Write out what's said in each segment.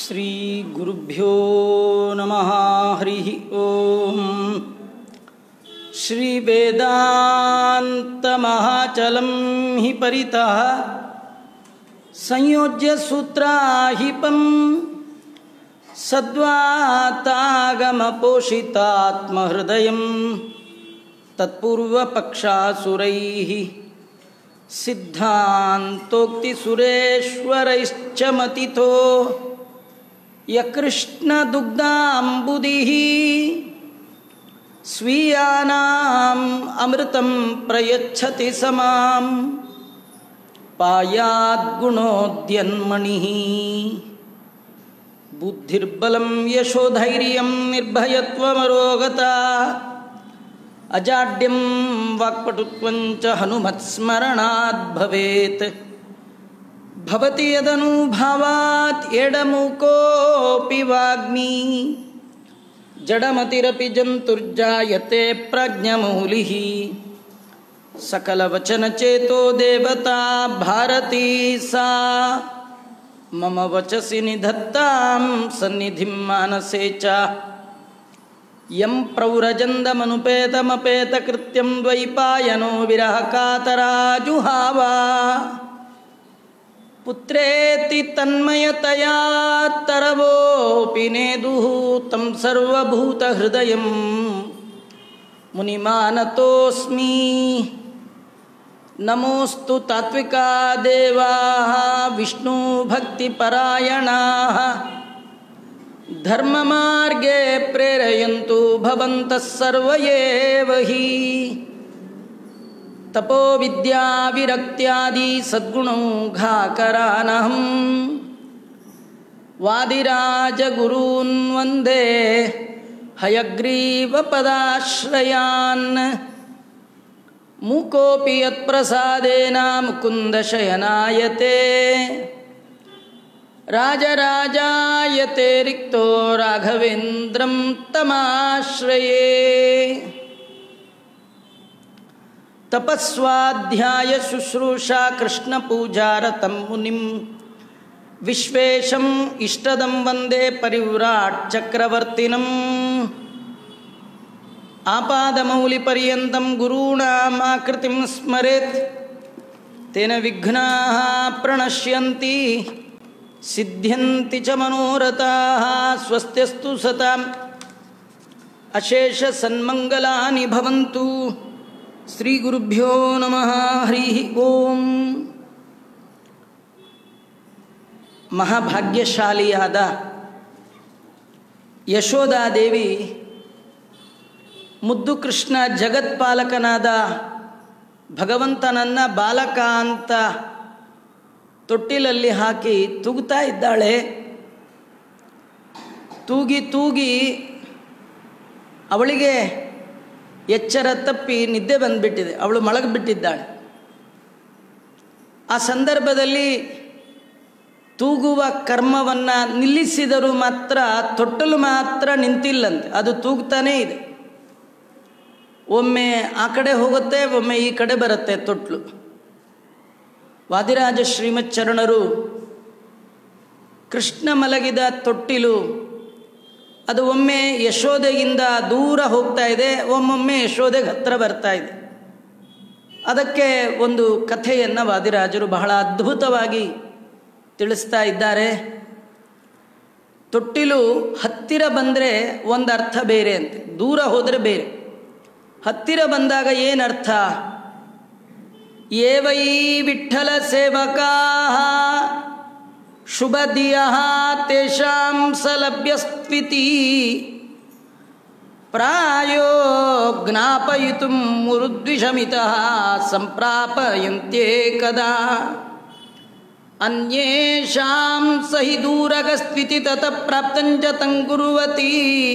श्रीगुरुभ्यो नमः हरिः ॐ श्रीवेदान्तमहाचलं हि परितः संयोज्य सूत्राहिपं सद्वातागमपोषितात्महृदयं तत्पूर्वपक्षासुरैः सिद्धान्तोक्तिसुरेश्वरैश्च मतितो यकृष्णदुग्धाम्बुदिः स्वीयानाम् अमृतं प्रयच्छति समां पायाद्गुणोद्यन्मणिः बुद्धिर्बलं यशोधैर्यं निर्भयत्वमरोगता अजाड्यं वाक्पटुत्वञ्च हनुमत्स्मरणात् भवेत् भवति यदनुभावात् एडमुकोऽपि वाग्मी जडमतिरपि जन्तुर्जायते प्रज्ञमौलिः सकलवचनचेतो देवता भारती सा मम वचसि निधत्तां सन्निधिं मानसे च यं प्रौरजन्दमनुपेतमपेतकृत्यं द्वैपायनो विरहकातराजुहावा पुत्रेति तन्मयतया तरवोऽपि नेदुः तं सर्वभूतहृदयं मुनिमानतोऽस्मि नमोऽस्तु तात्विका देवाः विष्णुभक्तिपरायणाः धर्ममार्गे प्रेरयन्तु भवन्तः सर्व एव हि तपोविद्याविरक्त्यादि सद्गुणौघाकरानहं वादिराजगुरून् वन्दे हयग्रीवपदाश्रयान् मूकोऽपि यत्प्रसादेन मुकुन्दशयनायते राजराजायते रिक्तो राघवेन्द्रं तमाश्रये तपस्वाध्याय शुश्रूषा कृष्णपूजारतं मुनिं विश्वेशम् इष्टदं वन्दे परिव्राट् चक्रवर्तिनम् आपादमौलिपर्यन्तं गुरूणाम् आकृतिं स्मरेत् तेन विघ्नाः प्रणश्यन्ति सिद्ध्यन्ति च मनोरथाः स्वस्त्यस्तु सताम् अशेषसन्मङ्गलानि भवन्तु ಶ್ರೀಗುರುಭ್ಯೋ ನಮಃ ಹರಿ ಓಂ ಮಹಾಭಾಗ್ಯಶಾಲಿಯಾದ ಯಶೋಧಾದೇವಿ ಮುದ್ದು ಕೃಷ್ಣ ಜಗತ್ಪಾಲಕನಾದ ಭಗವಂತನನ್ನ ಬಾಲಕ ಅಂತ ತೊಟ್ಟಿಲಲ್ಲಿ ಹಾಕಿ ತೂಗುತ್ತಾ ಇದ್ದಾಳೆ ತೂಗಿ ತೂಗಿ ಅವಳಿಗೆ ಎಚ್ಚರ ತಪ್ಪಿ ನಿದ್ದೆ ಬಂದುಬಿಟ್ಟಿದೆ ಅವಳು ಮಲಗಿಬಿಟ್ಟಿದ್ದಾಳೆ ಆ ಸಂದರ್ಭದಲ್ಲಿ ತೂಗುವ ಕರ್ಮವನ್ನು ನಿಲ್ಲಿಸಿದರೂ ಮಾತ್ರ ತೊಟ್ಟಲು ಮಾತ್ರ ನಿಂತಿಲ್ಲಂತೆ ಅದು ತೂಗ್ತಾನೇ ಇದೆ ಒಮ್ಮೆ ಆ ಕಡೆ ಹೋಗುತ್ತೆ ಒಮ್ಮೆ ಈ ಕಡೆ ಬರುತ್ತೆ ತೊಟ್ಲು ವಾದಿರಾಜ ಶ್ರೀಮಚ್ಚರಣರು ಕೃಷ್ಣ ಮಲಗಿದ ತೊಟ್ಟಿಲು ಅದು ಒಮ್ಮೆ ಯಶೋದೆಗಿಂದ ದೂರ ಹೋಗ್ತಾ ಇದೆ ಒಮ್ಮೊಮ್ಮೆ ಯಶೋದೆಗೆ ಹತ್ತಿರ ಬರ್ತಾ ಇದೆ ಅದಕ್ಕೆ ಒಂದು ಕಥೆಯನ್ನು ವಾದಿರಾಜರು ಬಹಳ ಅದ್ಭುತವಾಗಿ ತಿಳಿಸ್ತಾ ಇದ್ದಾರೆ ತೊಟ್ಟಿಲು ಹತ್ತಿರ ಬಂದರೆ ಒಂದು ಅರ್ಥ ಬೇರೆ ಅಂತೆ ದೂರ ಹೋದರೆ ಬೇರೆ ಹತ್ತಿರ ಬಂದಾಗ ಏನರ್ಥ ಏವೈ ವಿಠಲ ಸೇವಕಾ ಶುಭದಿಯ ತೇಷಾಂ ಸಲಭ್ಯಸ್ತ್ವಿತಿ ಪ್ರಾಯೋ ಜ್ಞಾಪಯಿತು ಮುರುದ್ವಿಷಮಿತಃ ಸಂಪ್ರಾಪಯಂತ್ಯೇ ಕದಾ ಅನ್ಯೇಷಾಂ ಸಹಿ ದೂರಗಸ್ತ್ವಿತಿ ತತ ಪ್ರಾಪ್ತಂಚ ತಂಗುರುವತಿ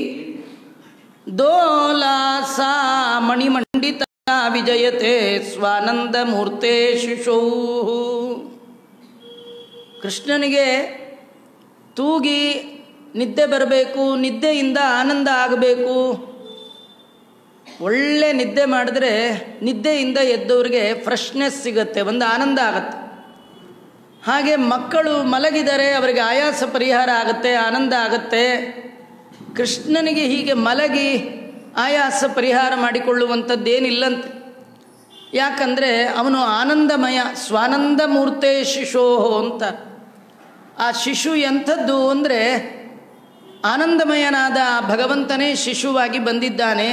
ದೋಲಾಸಾ ಮಣಿಮಂಡಿತ ವಿಜಯತೆ ಸ್ವಾನಂದಮೂರ್ತೆ ಶಿಶೋ ಕೃಷ್ಣನಿಗೆ ತೂಗಿ ನಿದ್ದೆ ಬರಬೇಕು ನಿದ್ದೆಯಿಂದ ಆನಂದ ಆಗಬೇಕು ಒಳ್ಳೆ ನಿದ್ದೆ ಮಾಡಿದ್ರೆ ನಿದ್ದೆಯಿಂದ ಎದ್ದವ್ರಿಗೆ ಫ್ರೆಶ್ನೆಸ್ ಸಿಗುತ್ತೆ ಒಂದು ಆನಂದ ಆಗತ್ತೆ ಹಾಗೆ ಮಕ್ಕಳು ಮಲಗಿದರೆ ಅವರಿಗೆ ಆಯಾಸ ಪರಿಹಾರ ಆಗುತ್ತೆ ಆನಂದ ಆಗುತ್ತೆ ಕೃಷ್ಣನಿಗೆ ಹೀಗೆ ಮಲಗಿ ಆಯಾಸ ಪರಿಹಾರ ಮಾಡಿಕೊಳ್ಳುವಂಥದ್ದೇನಿಲ್ಲಂತೆ ಯಾಕಂದರೆ ಅವನು ಆನಂದಮಯ ಸ್ವಾನಂದ ಮೂರ್ತೆ ಶಿಶೋಹೋ ಅಂತ ಆ ಶಿಶು ಎಂಥದ್ದು ಅಂದರೆ ಆನಂದಮಯನಾದ ಆ ಭಗವಂತನೇ ಶಿಶುವಾಗಿ ಬಂದಿದ್ದಾನೆ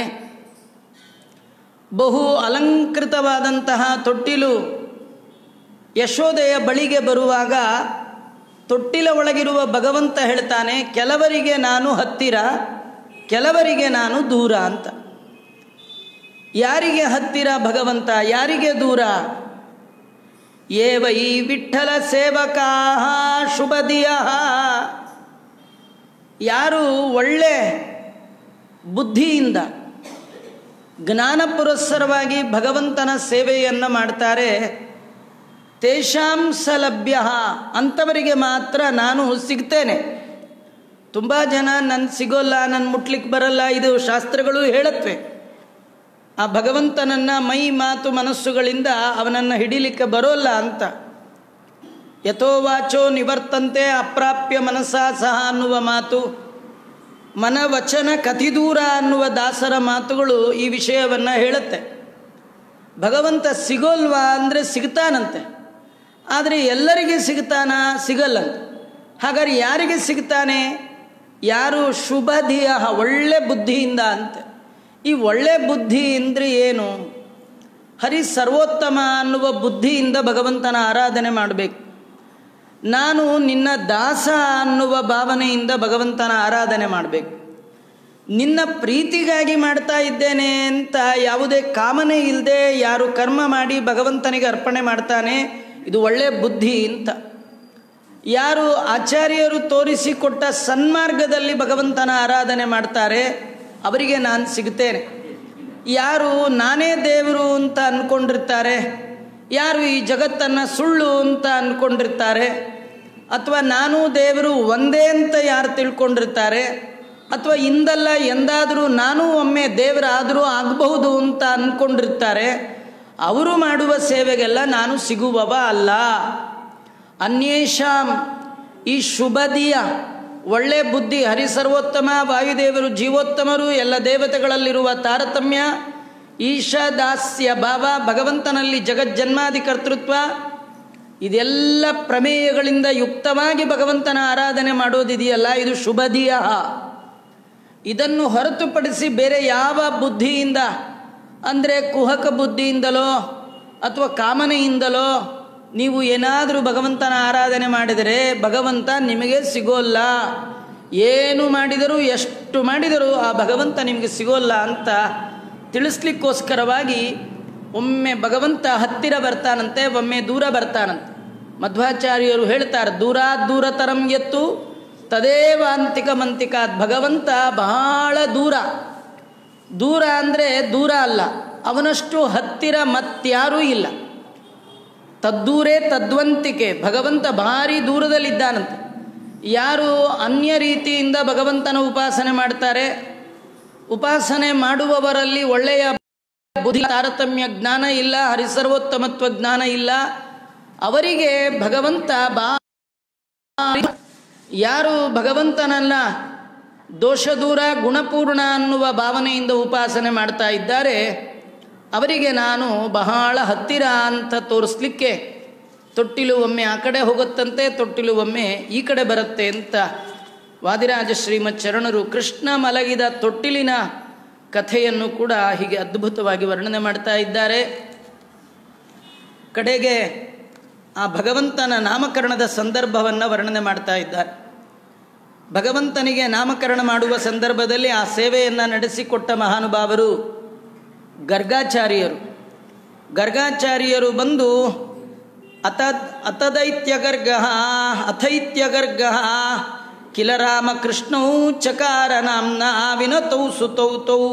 ಬಹು ಅಲಂಕೃತವಾದಂತಹ ತೊಟ್ಟಿಲು ಯಶೋದೆಯ ಬಳಿಗೆ ಬರುವಾಗ ತೊಟ್ಟಿಲ ಒಳಗಿರುವ ಭಗವಂತ ಹೇಳ್ತಾನೆ ಕೆಲವರಿಗೆ ನಾನು ಹತ್ತಿರ ಕೆಲವರಿಗೆ ನಾನು ದೂರ ಅಂತ ಯಾರಿಗೆ ಹತ್ತಿರ ಭಗವಂತ ಯಾರಿಗೆ ದೂರ ಏವೈ ವಿಠಲ ಸೇವಕಾ ಶುಭದಿಯ ಯಾರು ಒಳ್ಳೆ ಬುದ್ಧಿಯಿಂದ ಜ್ಞಾನ ಪುರಸ್ಸರವಾಗಿ ಭಗವಂತನ ಸೇವೆಯನ್ನು ಮಾಡ್ತಾರೆ ತೇಷಾಂ ಸಲಭ್ಯ ಅಂಥವರಿಗೆ ಮಾತ್ರ ನಾನು ಸಿಗ್ತೇನೆ ತುಂಬ ಜನ ನನ್ನ ಸಿಗೋಲ್ಲ ನನ್ನ ಮುಟ್ಲಿಕ್ಕೆ ಬರಲ್ಲ ಇದು ಶಾಸ್ತ್ರಗಳು ಹೇಳತ್ವೆ ಆ ಭಗವಂತನನ್ನು ಮೈ ಮಾತು ಮನಸ್ಸುಗಳಿಂದ ಅವನನ್ನು ಹಿಡಿಲಿಕ್ಕೆ ಬರೋಲ್ಲ ಅಂತ ಯಥೋ ವಾಚೋ ನಿವರ್ತಂತೆ ಅಪ್ರಾಪ್ಯ ಮನಸ್ಸ ಸಹ ಅನ್ನುವ ಮಾತು ಮನವಚನ ಕತಿದೂರ ಅನ್ನುವ ದಾಸರ ಮಾತುಗಳು ಈ ವಿಷಯವನ್ನು ಹೇಳುತ್ತೆ ಭಗವಂತ ಸಿಗೋಲ್ವಾ ಅಂದರೆ ಸಿಗ್ತಾನಂತೆ ಆದರೆ ಎಲ್ಲರಿಗೆ ಸಿಗ್ತಾನ ಸಿಗಲ್ಲಂತೆ ಹಾಗಾದ್ರೆ ಯಾರಿಗೆ ಸಿಗ್ತಾನೆ ಯಾರು ಶುಭಧಿಯ ಒಳ್ಳೆ ಬುದ್ಧಿಯಿಂದ ಅಂತೆ ಈ ಒಳ್ಳೆ ಬುದ್ಧಿ ಅಂದರೆ ಏನು ಹರಿ ಸರ್ವೋತ್ತಮ ಅನ್ನುವ ಬುದ್ಧಿಯಿಂದ ಭಗವಂತನ ಆರಾಧನೆ ಮಾಡಬೇಕು ನಾನು ನಿನ್ನ ದಾಸ ಅನ್ನುವ ಭಾವನೆಯಿಂದ ಭಗವಂತನ ಆರಾಧನೆ ಮಾಡಬೇಕು ನಿನ್ನ ಪ್ರೀತಿಗಾಗಿ ಮಾಡ್ತಾ ಇದ್ದೇನೆ ಅಂತ ಯಾವುದೇ ಕಾಮನೆ ಇಲ್ಲದೆ ಯಾರು ಕರ್ಮ ಮಾಡಿ ಭಗವಂತನಿಗೆ ಅರ್ಪಣೆ ಮಾಡ್ತಾನೆ ಇದು ಒಳ್ಳೆ ಬುದ್ಧಿ ಅಂತ ಯಾರು ಆಚಾರ್ಯರು ತೋರಿಸಿಕೊಟ್ಟ ಸನ್ಮಾರ್ಗದಲ್ಲಿ ಭಗವಂತನ ಆರಾಧನೆ ಮಾಡ್ತಾರೆ ಅವರಿಗೆ ನಾನು ಸಿಗ್ತೇನೆ ಯಾರು ನಾನೇ ದೇವರು ಅಂತ ಅಂದ್ಕೊಂಡಿರ್ತಾರೆ ಯಾರು ಈ ಜಗತ್ತನ್ನು ಸುಳ್ಳು ಅಂತ ಅಂದ್ಕೊಂಡಿರ್ತಾರೆ ಅಥವಾ ನಾನು ದೇವರು ಒಂದೇ ಅಂತ ಯಾರು ತಿಳ್ಕೊಂಡಿರ್ತಾರೆ ಅಥವಾ ಇಂದಲ್ಲ ಎಂದಾದರೂ ನಾನು ಒಮ್ಮೆ ದೇವರಾದರೂ ಆಗಬಹುದು ಅಂತ ಅಂದ್ಕೊಂಡಿರ್ತಾರೆ ಅವರು ಮಾಡುವ ಸೇವೆಗೆಲ್ಲ ನಾನು ಸಿಗುವವ ಅಲ್ಲ ಅನ್ಯೇಷಾಂ ಈ ಶುಭದಿಯ ಒಳ್ಳೆ ಬುದ್ಧಿ ಹರಿಸರ್ವೋತ್ತಮ ವಾಯುದೇವರು ಜೀವೋತ್ತಮರು ಎಲ್ಲ ದೇವತೆಗಳಲ್ಲಿರುವ ತಾರತಮ್ಯ ಈಶಾದಾಸ್ಯ ಭಾವ ಭಗವಂತನಲ್ಲಿ ಜಗಜ್ಜನ್ಮಾದಿ ಕರ್ತೃತ್ವ ಇದೆಲ್ಲ ಪ್ರಮೇಯಗಳಿಂದ ಯುಕ್ತವಾಗಿ ಭಗವಂತನ ಆರಾಧನೆ ಮಾಡೋದಿದೆಯಲ್ಲ ಇದು ಶುಭದಿಯ ಇದನ್ನು ಹೊರತುಪಡಿಸಿ ಬೇರೆ ಯಾವ ಬುದ್ಧಿಯಿಂದ ಅಂದರೆ ಕುಹಕ ಬುದ್ಧಿಯಿಂದಲೋ ಅಥವಾ ಕಾಮನೆಯಿಂದಲೋ ನೀವು ಏನಾದರೂ ಭಗವಂತನ ಆರಾಧನೆ ಮಾಡಿದರೆ ಭಗವಂತ ನಿಮಗೆ ಸಿಗೋಲ್ಲ ಏನು ಮಾಡಿದರೂ ಎಷ್ಟು ಮಾಡಿದರೂ ಆ ಭಗವಂತ ನಿಮಗೆ ಸಿಗೋಲ್ಲ ಅಂತ ತಿಳಿಸ್ಲಿಕ್ಕೋಸ್ಕರವಾಗಿ ಒಮ್ಮೆ ಭಗವಂತ ಹತ್ತಿರ ಬರ್ತಾನಂತೆ ಒಮ್ಮೆ ದೂರ ಬರ್ತಾನಂತೆ ಮಧ್ವಾಚಾರ್ಯರು ಹೇಳ್ತಾರೆ ದೂರ ದೂರತರಂ ಎತ್ತು ತದೇವ ಅಂತಿಕ ಮಂತಿಕ ಭಗವಂತ ಬಹಳ ದೂರ ದೂರ ಅಂದರೆ ದೂರ ಅಲ್ಲ ಅವನಷ್ಟು ಹತ್ತಿರ ಮತ್ಯಾರೂ ಇಲ್ಲ ತದ್ದೂರೇ ತದ್ವಂತಿಕೆ ಭಗವಂತ ಭಾರಿ ದೂರದಲ್ಲಿದ್ದಾನಂತೆ ಯಾರು ಅನ್ಯ ರೀತಿಯಿಂದ ಭಗವಂತನ ಉಪಾಸನೆ ಮಾಡ್ತಾರೆ ಉಪಾಸನೆ ಮಾಡುವವರಲ್ಲಿ ಒಳ್ಳೆಯ ಬುದ್ಧಿ ತಾರತಮ್ಯ ಜ್ಞಾನ ಇಲ್ಲ ಹರಿಸರ್ವೋತ್ತಮತ್ವ ಜ್ಞಾನ ಇಲ್ಲ ಅವರಿಗೆ ಭಗವಂತ ಬಾ ಯಾರು ಭಗವಂತನನ್ನ ದೋಷದೂರ ಗುಣಪೂರ್ಣ ಅನ್ನುವ ಭಾವನೆಯಿಂದ ಉಪಾಸನೆ ಮಾಡ್ತಾ ಇದ್ದಾರೆ ಅವರಿಗೆ ನಾನು ಬಹಳ ಹತ್ತಿರ ಅಂತ ತೋರಿಸ್ಲಿಕ್ಕೆ ತೊಟ್ಟಿಲು ಒಮ್ಮೆ ಆ ಕಡೆ ಹೋಗುತ್ತಂತೆ ತೊಟ್ಟಿಲು ಒಮ್ಮೆ ಈ ಕಡೆ ಬರುತ್ತೆ ಅಂತ ವಾದಿರಾಜ ಶ್ರೀಮತ್ ಚರಣರು ಕೃಷ್ಣ ಮಲಗಿದ ತೊಟ್ಟಿಲಿನ ಕಥೆಯನ್ನು ಕೂಡ ಹೀಗೆ ಅದ್ಭುತವಾಗಿ ವರ್ಣನೆ ಮಾಡ್ತಾ ಇದ್ದಾರೆ ಕಡೆಗೆ ಆ ಭಗವಂತನ ನಾಮಕರಣದ ಸಂದರ್ಭವನ್ನು ವರ್ಣನೆ ಮಾಡ್ತಾ ಇದ್ದಾರೆ ಭಗವಂತನಿಗೆ ನಾಮಕರಣ ಮಾಡುವ ಸಂದರ್ಭದಲ್ಲಿ ಆ ಸೇವೆಯನ್ನು ನಡೆಸಿಕೊಟ್ಟ ಮಹಾನುಭಾವರು ಗರ್ಗಾಚಾರ್ಯರು ಗರ್ಗಾಚಾರ್ಯರು ಬಂದು ಅತ ಅತದೈತ್ಯಗರ್ಗ ಅಥೈತ್ಯಗರ್ಗ ಕಿಲ ರಾಮಕೃಷ್ಣೌ ಚಕಾರ ನಾಮ್ನ ವಿನತೌ ಸುತೌ ತೌ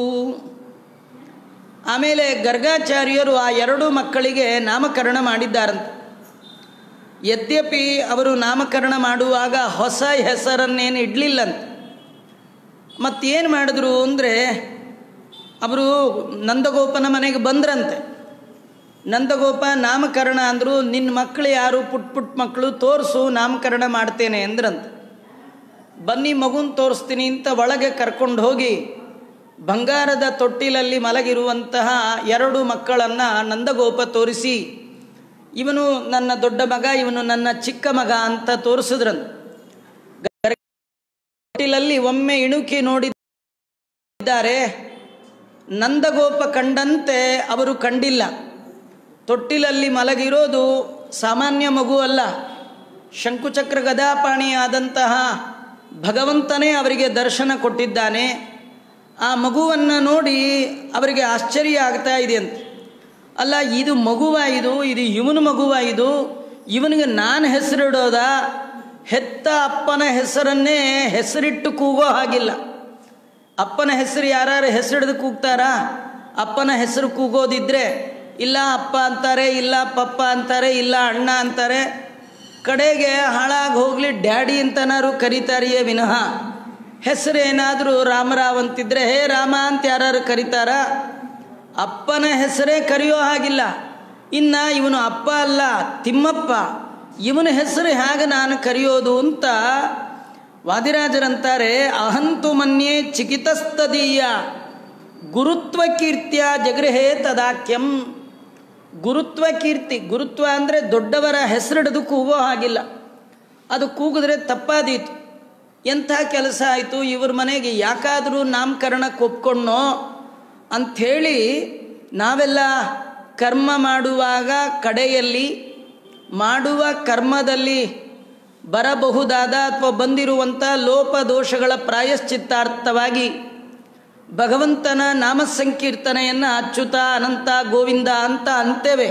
ಆಮೇಲೆ ಗರ್ಗಾಚಾರ್ಯರು ಆ ಎರಡು ಮಕ್ಕಳಿಗೆ ನಾಮಕರಣ ಮಾಡಿದ್ದಾರಂತೆ ಯದ್ಯಪಿ ಅವರು ನಾಮಕರಣ ಮಾಡುವಾಗ ಹೊಸ ಹೆಸರನ್ನೇನು ಇಡಲಿಲ್ಲಂತೆ ಮತ್ತೇನು ಮಾಡಿದ್ರು ಅಂದರೆ ಅವರು ನಂದಗೋಪನ ಮನೆಗೆ ಬಂದ್ರಂತೆ ನಂದಗೋಪ ನಾಮಕರಣ ಅಂದರು ನಿನ್ನ ಮಕ್ಕಳು ಯಾರು ಪುಟ್ ಪುಟ್ ಮಕ್ಕಳು ತೋರಿಸು ನಾಮಕರಣ ಮಾಡ್ತೇನೆ ಅಂದ್ರಂತ ಬನ್ನಿ ಮಗುನ್ ತೋರಿಸ್ತೀನಿ ಅಂತ ಒಳಗೆ ಕರ್ಕೊಂಡು ಹೋಗಿ ಬಂಗಾರದ ತೊಟ್ಟಿಲಲ್ಲಿ ಮಲಗಿರುವಂತಹ ಎರಡು ಮಕ್ಕಳನ್ನು ನಂದಗೋಪ ತೋರಿಸಿ ಇವನು ನನ್ನ ದೊಡ್ಡ ಮಗ ಇವನು ನನ್ನ ಚಿಕ್ಕ ಮಗ ಅಂತ ತೋರಿಸಿದ್ರಂತ ತೊಟ್ಟಿಲಲ್ಲಿ ಒಮ್ಮೆ ಇಣುಕಿ ನೋಡಿದ್ದಾರೆ ನಂದಗೋಪ ಕಂಡಂತೆ ಅವರು ಕಂಡಿಲ್ಲ ತೊಟ್ಟಿಲಲ್ಲಿ ಮಲಗಿರೋದು ಸಾಮಾನ್ಯ ಮಗು ಅಲ್ಲ ಶಂಕುಚಕ್ರ ಗದಾಪಾಣಿ ಆದಂತಹ ಭಗವಂತನೇ ಅವರಿಗೆ ದರ್ಶನ ಕೊಟ್ಟಿದ್ದಾನೆ ಆ ಮಗುವನ್ನು ನೋಡಿ ಅವರಿಗೆ ಆಶ್ಚರ್ಯ ಆಗ್ತಾ ಇದೆ ಅಂತ ಅಲ್ಲ ಇದು ಮಗುವ ಇದು ಇದು ಇವನ ಮಗುವ ಇದು ಇವನಿಗೆ ನಾನು ಹೆಸರಿಡೋದ ಹೆತ್ತ ಅಪ್ಪನ ಹೆಸರನ್ನೇ ಹೆಸರಿಟ್ಟು ಕೂಗೋ ಹಾಗಿಲ್ಲ ಅಪ್ಪನ ಹೆಸರು ಯಾರು ಹೆಸರಿಡ್ದು ಕೂಗ್ತಾರಾ ಅಪ್ಪನ ಹೆಸರು ಕೂಗೋದಿದ್ರೆ ಇಲ್ಲ ಅಪ್ಪ ಅಂತಾರೆ ಇಲ್ಲ ಪಪ್ಪ ಅಂತಾರೆ ಇಲ್ಲ ಅಣ್ಣ ಅಂತಾರೆ ಕಡೆಗೆ ಹಾಳಾಗಿ ಹೋಗಲಿ ಡ್ಯಾಡಿ ಅಂತನಾರು ಕರೀತಾರಿಯೇ ವಿನಃ ಹೆಸರು ಏನಾದರೂ ರಾಮರಾವ್ ಅಂತಿದ್ರೆ ಹೇ ರಾಮ ಅಂತ ಯಾರು ಕರೀತಾರ ಅಪ್ಪನ ಹೆಸರೇ ಕರೆಯೋ ಹಾಗಿಲ್ಲ ಇನ್ನು ಇವನು ಅಪ್ಪ ಅಲ್ಲ ತಿಮ್ಮಪ್ಪ ಇವನ ಹೆಸರು ಹೇಗೆ ನಾನು ಕರೆಯೋದು ಅಂತ ವಾದಿರಾಜರಂತಾರೆ ಅಹಂತು ಮನ್ಯೆ ಚಿಕಿತಸ್ತದೀಯ ಗುರುತ್ವ ಕೀರ್ತಿಯ ಜಗೃಹೇ ತದಾಕ್ಯಂ ಗುರುತ್ವ ಕೀರ್ತಿ ಗುರುತ್ವ ಅಂದರೆ ದೊಡ್ಡವರ ಹೆಸರಿಡಿದು ಕೂಗೋ ಹಾಗಿಲ್ಲ ಅದು ಕೂಗಿದ್ರೆ ತಪ್ಪಾದೀತು ಎಂಥ ಕೆಲಸ ಆಯಿತು ಇವ್ರ ಮನೆಗೆ ಯಾಕಾದರೂ ನಾಮಕರಣಕ್ಕೆ ಒಪ್ಕೊಂಡೋ ಅಂಥೇಳಿ ನಾವೆಲ್ಲ ಕರ್ಮ ಮಾಡುವಾಗ ಕಡೆಯಲ್ಲಿ ಮಾಡುವ ಕರ್ಮದಲ್ಲಿ ಬರಬಹುದಾದ ಅಥವಾ ಬಂದಿರುವಂಥ ಲೋಪದೋಷಗಳ ಪ್ರಾಯಶ್ಚಿತ್ತಾರ್ಥವಾಗಿ ಭಗವಂತನ ನಾಮ ಸಂಕೀರ್ತನೆಯನ್ನು ಅಚ್ಯುತ ಅನಂತ ಗೋವಿಂದ ಅಂತ ಅಂತೇವೆ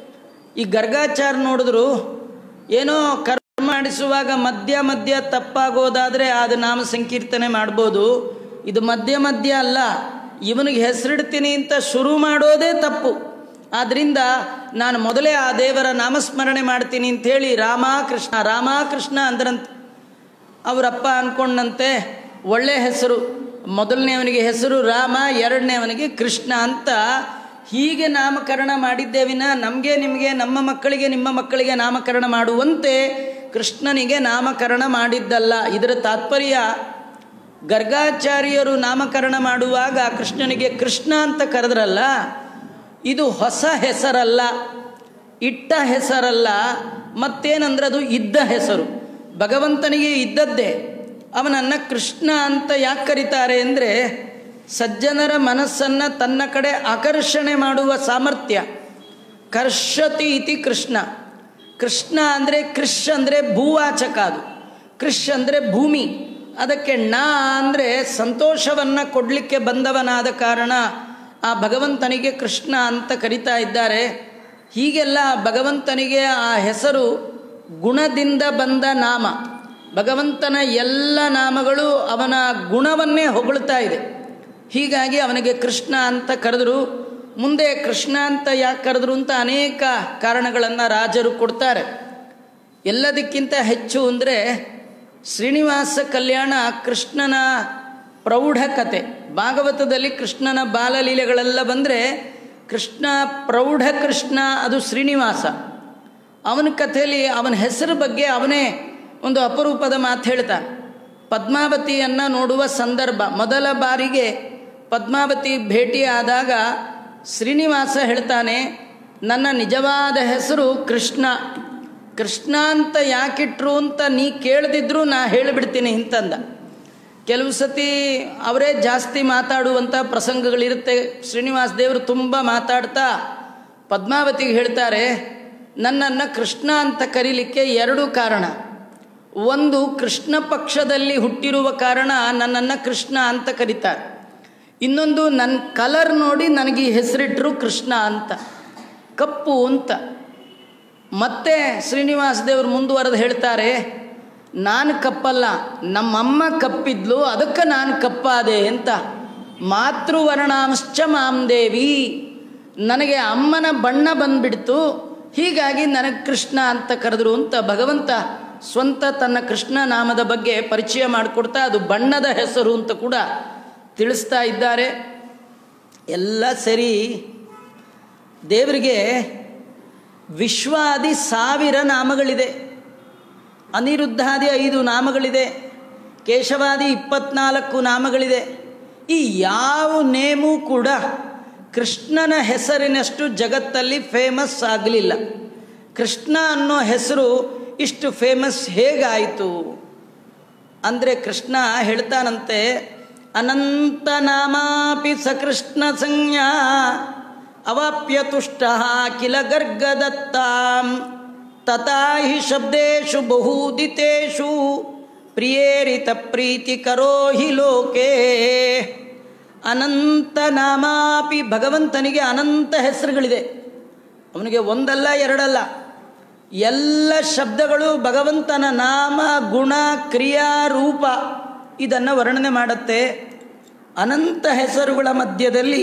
ಈ ಗರ್ಗಾಚಾರ ನೋಡಿದ್ರು ಏನೋ ಕರ್ಮ ಮಾಡಿಸುವಾಗ ಮಧ್ಯ ಮಧ್ಯ ತಪ್ಪಾಗೋದಾದರೆ ಅದು ನಾಮ ಸಂಕೀರ್ತನೆ ಮಾಡ್ಬೋದು ಇದು ಮಧ್ಯ ಮಧ್ಯ ಅಲ್ಲ ಇವನಿಗೆ ಹೆಸರಿಡ್ತೀನಿ ಅಂತ ಶುರು ಮಾಡೋದೇ ತಪ್ಪು ಆದ್ದರಿಂದ ನಾನು ಮೊದಲೇ ಆ ದೇವರ ನಾಮಸ್ಮರಣೆ ಮಾಡ್ತೀನಿ ಅಂಥೇಳಿ ರಾಮ ಕೃಷ್ಣ ರಾಮ ಕೃಷ್ಣ ಅಂದ್ರಂತೆ ಅವರಪ್ಪ ಅಂದ್ಕೊಂಡಂತೆ ಒಳ್ಳೆ ಹೆಸರು ಮೊದಲನೇವನಿಗೆ ಹೆಸರು ರಾಮ ಎರಡನೇವನಿಗೆ ಕೃಷ್ಣ ಅಂತ ಹೀಗೆ ನಾಮಕರಣ ಮಾಡಿದ್ದೇವಿನ ನಮಗೆ ನಿಮಗೆ ನಮ್ಮ ಮಕ್ಕಳಿಗೆ ನಿಮ್ಮ ಮಕ್ಕಳಿಗೆ ನಾಮಕರಣ ಮಾಡುವಂತೆ ಕೃಷ್ಣನಿಗೆ ನಾಮಕರಣ ಮಾಡಿದ್ದಲ್ಲ ಇದರ ತಾತ್ಪರ್ಯ ಗರ್ಗಾಚಾರ್ಯರು ನಾಮಕರಣ ಮಾಡುವಾಗ ಕೃಷ್ಣನಿಗೆ ಕೃಷ್ಣ ಅಂತ ಕರೆದ್ರಲ್ಲ ಇದು ಹೊಸ ಹೆಸರಲ್ಲ ಇಟ್ಟ ಹೆಸರಲ್ಲ ಮತ್ತೇನಂದ್ರೆ ಅದು ಇದ್ದ ಹೆಸರು ಭಗವಂತನಿಗೆ ಇದ್ದದ್ದೇ ಅವನನ್ನು ಕೃಷ್ಣ ಅಂತ ಯಾಕೆ ಕರೀತಾರೆ ಅಂದರೆ ಸಜ್ಜನರ ಮನಸ್ಸನ್ನು ತನ್ನ ಕಡೆ ಆಕರ್ಷಣೆ ಮಾಡುವ ಸಾಮರ್ಥ್ಯ ಕರ್ಷತಿ ಇತಿ ಕೃಷ್ಣ ಕೃಷ್ಣ ಅಂದರೆ ಕೃಷ್ ಅಂದರೆ ಭೂವಾಚಕ ಅದು ಕೃಷ್ ಅಂದರೆ ಭೂಮಿ ಅದಕ್ಕೆ ನಾ ಅಂದರೆ ಸಂತೋಷವನ್ನು ಕೊಡಲಿಕ್ಕೆ ಬಂದವನಾದ ಕಾರಣ ಆ ಭಗವಂತನಿಗೆ ಕೃಷ್ಣ ಅಂತ ಕರಿತಾ ಇದ್ದಾರೆ ಹೀಗೆಲ್ಲ ಭಗವಂತನಿಗೆ ಆ ಹೆಸರು ಗುಣದಿಂದ ಬಂದ ನಾಮ ಭಗವಂತನ ಎಲ್ಲ ನಾಮಗಳು ಅವನ ಗುಣವನ್ನೇ ಹೊಗಳ್ತಾ ಇದೆ ಹೀಗಾಗಿ ಅವನಿಗೆ ಕೃಷ್ಣ ಅಂತ ಕರೆದರು ಮುಂದೆ ಕೃಷ್ಣ ಅಂತ ಯಾಕೆ ಕರೆದ್ರು ಅಂತ ಅನೇಕ ಕಾರಣಗಳನ್ನು ರಾಜರು ಕೊಡ್ತಾರೆ ಎಲ್ಲದಕ್ಕಿಂತ ಹೆಚ್ಚು ಅಂದರೆ ಶ್ರೀನಿವಾಸ ಕಲ್ಯಾಣ ಕೃಷ್ಣನ ಪ್ರೌಢ ಕತೆ ಭಾಗವತದಲ್ಲಿ ಕೃಷ್ಣನ ಬಾಲಲೀಲೆಗಳೆಲ್ಲ ಬಂದರೆ ಕೃಷ್ಣ ಪ್ರೌಢ ಕೃಷ್ಣ ಅದು ಶ್ರೀನಿವಾಸ ಅವನ ಕಥೆಯಲ್ಲಿ ಅವನ ಹೆಸರು ಬಗ್ಗೆ ಅವನೇ ಒಂದು ಅಪರೂಪದ ಮಾತು ಹೇಳ್ತಾನೆ ಪದ್ಮಾವತಿಯನ್ನು ನೋಡುವ ಸಂದರ್ಭ ಮೊದಲ ಬಾರಿಗೆ ಪದ್ಮಾವತಿ ಭೇಟಿಯಾದಾಗ ಶ್ರೀನಿವಾಸ ಹೇಳ್ತಾನೆ ನನ್ನ ನಿಜವಾದ ಹೆಸರು ಕೃಷ್ಣ ಕೃಷ್ಣ ಅಂತ ಯಾಕಿಟ್ರು ಅಂತ ನೀ ಕೇಳದಿದ್ರು ನಾ ಹೇಳಿಬಿಡ್ತೀನಿ ಅಂತಂದ ಕೆಲವು ಸತಿ ಅವರೇ ಜಾಸ್ತಿ ಮಾತಾಡುವಂಥ ಪ್ರಸಂಗಗಳಿರುತ್ತೆ ಶ್ರೀನಿವಾಸ ದೇವರು ತುಂಬ ಮಾತಾಡ್ತಾ ಪದ್ಮಾವತಿಗೆ ಹೇಳ್ತಾರೆ ನನ್ನನ್ನು ಕೃಷ್ಣ ಅಂತ ಕರೀಲಿಕ್ಕೆ ಎರಡು ಕಾರಣ ಒಂದು ಕೃಷ್ಣ ಪಕ್ಷದಲ್ಲಿ ಹುಟ್ಟಿರುವ ಕಾರಣ ನನ್ನನ್ನು ಕೃಷ್ಣ ಅಂತ ಕರೀತಾರೆ ಇನ್ನೊಂದು ನನ್ನ ಕಲರ್ ನೋಡಿ ನನಗೆ ಈ ಹೆಸರಿಟ್ಟರು ಕೃಷ್ಣ ಅಂತ ಕಪ್ಪು ಅಂತ ಮತ್ತೆ ಶ್ರೀನಿವಾಸ ದೇವರು ಮುಂದುವರೆದು ಹೇಳ್ತಾರೆ ನಾನು ಕಪ್ಪಲ್ಲ ನಮ್ಮಮ್ಮ ಕಪ್ಪಿದ್ಲು ಅದಕ್ಕೆ ನಾನು ಕಪ್ಪಾದೆ ಅಂತ ಮಾತೃವರ್ಣಾಂಶ್ಚ ಮಾಂ ದೇವಿ ನನಗೆ ಅಮ್ಮನ ಬಣ್ಣ ಬಂದ್ಬಿಡ್ತು ಹೀಗಾಗಿ ನನಗೆ ಕೃಷ್ಣ ಅಂತ ಕರೆದ್ರು ಅಂತ ಭಗವಂತ ಸ್ವಂತ ತನ್ನ ಕೃಷ್ಣ ನಾಮದ ಬಗ್ಗೆ ಪರಿಚಯ ಮಾಡಿಕೊಡ್ತಾ ಅದು ಬಣ್ಣದ ಹೆಸರು ಅಂತ ಕೂಡ ತಿಳಿಸ್ತಾ ಇದ್ದಾರೆ ಎಲ್ಲ ಸರಿ ದೇವರಿಗೆ ವಿಶ್ವಾದಿ ಸಾವಿರ ನಾಮಗಳಿದೆ ಅನಿರುದ್ಧಾದಿ ಐದು ನಾಮಗಳಿದೆ ಕೇಶವಾದಿ ಇಪ್ಪತ್ನಾಲ್ಕು ನಾಮಗಳಿದೆ ಈ ಯಾವ ನೇಮೂ ಕೂಡ ಕೃಷ್ಣನ ಹೆಸರಿನಷ್ಟು ಜಗತ್ತಲ್ಲಿ ಫೇಮಸ್ ಆಗಲಿಲ್ಲ ಕೃಷ್ಣ ಅನ್ನೋ ಹೆಸರು ಇಷ್ಟು ಫೇಮಸ್ ಹೇಗಾಯಿತು ಅಂದರೆ ಕೃಷ್ಣ ಹೇಳ್ತಾನಂತೆ ಅನಂತ ನಾಮಾಪಿ ಸಕೃಷ್ಣ ಸಂಜ್ಞಾ ಅವಾಪ್ಯ ತುಷ್ಟ ಕಿಲ ಗರ್ಗದತ್ತಾಂ ತಥಾ ಹಿ ಶಬ್ದೇಶು ಬಹುದಿತೇಷು ಪ್ರಿಯೇರಿತ ಪ್ರೀತಿ ಕರೋ ಹಿ ಲೋಕೆ ಅನಂತ ನಾಮಾಪಿ ಭಗವಂತನಿಗೆ ಅನಂತ ಹೆಸರುಗಳಿದೆ ಅವನಿಗೆ ಒಂದಲ್ಲ ಎರಡಲ್ಲ ಎಲ್ಲ ಶಬ್ದಗಳು ಭಗವಂತನ ನಾಮ ಗುಣ ಕ್ರಿಯಾ ರೂಪ ಇದನ್ನು ವರ್ಣನೆ ಮಾಡುತ್ತೆ ಅನಂತ ಹೆಸರುಗಳ ಮಧ್ಯದಲ್ಲಿ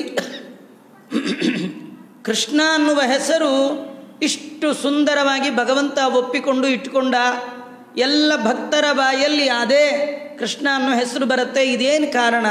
ಕೃಷ್ಣ ಅನ್ನುವ ಹೆಸರು ಇಷ್ಟು ಸುಂದರವಾಗಿ ಭಗವಂತ ಒಪ್ಪಿಕೊಂಡು ಇಟ್ಕೊಂಡ ಎಲ್ಲ ಭಕ್ತರ ಬಾಯಲ್ಲಿ ಅದೇ ಕೃಷ್ಣ ಅನ್ನೋ ಹೆಸರು ಬರುತ್ತೆ ಇದೇನು ಕಾರಣ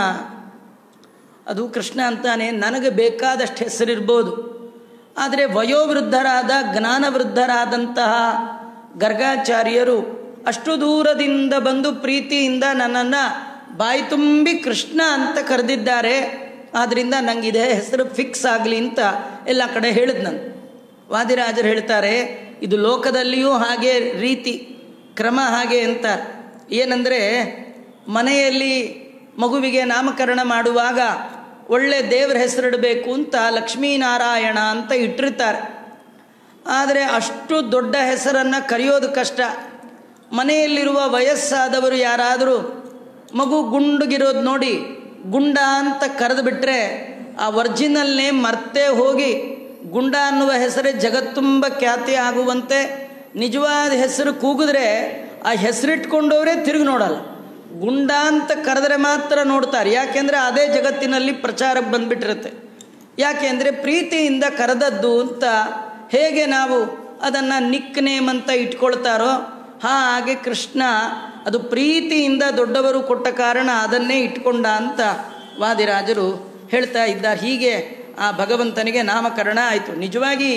ಅದು ಕೃಷ್ಣ ಅಂತಾನೆ ನನಗೆ ಬೇಕಾದಷ್ಟು ಹೆಸರಿರ್ಬೋದು ಆದರೆ ವಯೋವೃದ್ಧರಾದ ಜ್ಞಾನವೃದ್ಧರಾದಂತಹ ಗರ್ಗಾಚಾರ್ಯರು ಅಷ್ಟು ದೂರದಿಂದ ಬಂದು ಪ್ರೀತಿಯಿಂದ ನನ್ನನ್ನು ಬಾಯಿ ತುಂಬಿ ಕೃಷ್ಣ ಅಂತ ಕರೆದಿದ್ದಾರೆ ಆದ್ದರಿಂದ ನನಗಿದೆ ಹೆಸರು ಫಿಕ್ಸ್ ಆಗಲಿ ಅಂತ ಎಲ್ಲ ಕಡೆ ಹೇಳಿದ್ ನಾನು ವಾದಿರಾಜರು ಹೇಳ್ತಾರೆ ಇದು ಲೋಕದಲ್ಲಿಯೂ ಹಾಗೆ ರೀತಿ ಕ್ರಮ ಹಾಗೆ ಅಂತ ಏನಂದರೆ ಮನೆಯಲ್ಲಿ ಮಗುವಿಗೆ ನಾಮಕರಣ ಮಾಡುವಾಗ ಒಳ್ಳೆ ದೇವರ ಹೆಸರಿಡಬೇಕು ಅಂತ ಲಕ್ಷ್ಮೀನಾರಾಯಣ ಅಂತ ಇಟ್ಟಿರ್ತಾರೆ ಆದರೆ ಅಷ್ಟು ದೊಡ್ಡ ಹೆಸರನ್ನು ಕರೆಯೋದು ಕಷ್ಟ ಮನೆಯಲ್ಲಿರುವ ವಯಸ್ಸಾದವರು ಯಾರಾದರೂ ಮಗು ಗುಂಡುಗಿರೋದು ನೋಡಿ ಗುಂಡ ಅಂತ ಕರೆದು ಬಿಟ್ಟರೆ ಆ ಒರಿಜಿನಲ್ ನೇಮ್ ಮರ್ತೇ ಹೋಗಿ ಗುಂಡ ಅನ್ನುವ ಹೆಸರೇ ಜಗತ್ತುಂಬ ಖ್ಯಾತಿ ಆಗುವಂತೆ ನಿಜವಾದ ಹೆಸರು ಕೂಗಿದ್ರೆ ಆ ಹೆಸರಿಟ್ಕೊಂಡವರೇ ತಿರುಗಿ ನೋಡಲ್ಲ ಗುಂಡ ಅಂತ ಕರೆದ್ರೆ ಮಾತ್ರ ನೋಡ್ತಾರೆ ಯಾಕೆಂದರೆ ಅದೇ ಜಗತ್ತಿನಲ್ಲಿ ಪ್ರಚಾರಕ್ಕೆ ಬಂದ್ಬಿಟ್ಟಿರುತ್ತೆ ಯಾಕೆಂದರೆ ಪ್ರೀತಿಯಿಂದ ಕರೆದದ್ದು ಅಂತ ಹೇಗೆ ನಾವು ಅದನ್ನು ನಿಕ್ ನೇಮ್ ಅಂತ ಇಟ್ಕೊಳ್ತಾರೋ ಹಾಗೆ ಕೃಷ್ಣ ಅದು ಪ್ರೀತಿಯಿಂದ ದೊಡ್ಡವರು ಕೊಟ್ಟ ಕಾರಣ ಅದನ್ನೇ ಇಟ್ಕೊಂಡ ಅಂತ ವಾದಿರಾಜರು ಹೇಳ್ತಾ ಇದ್ದಾರೆ ಹೀಗೆ ಆ ಭಗವಂತನಿಗೆ ನಾಮಕರಣ ಆಯಿತು ನಿಜವಾಗಿ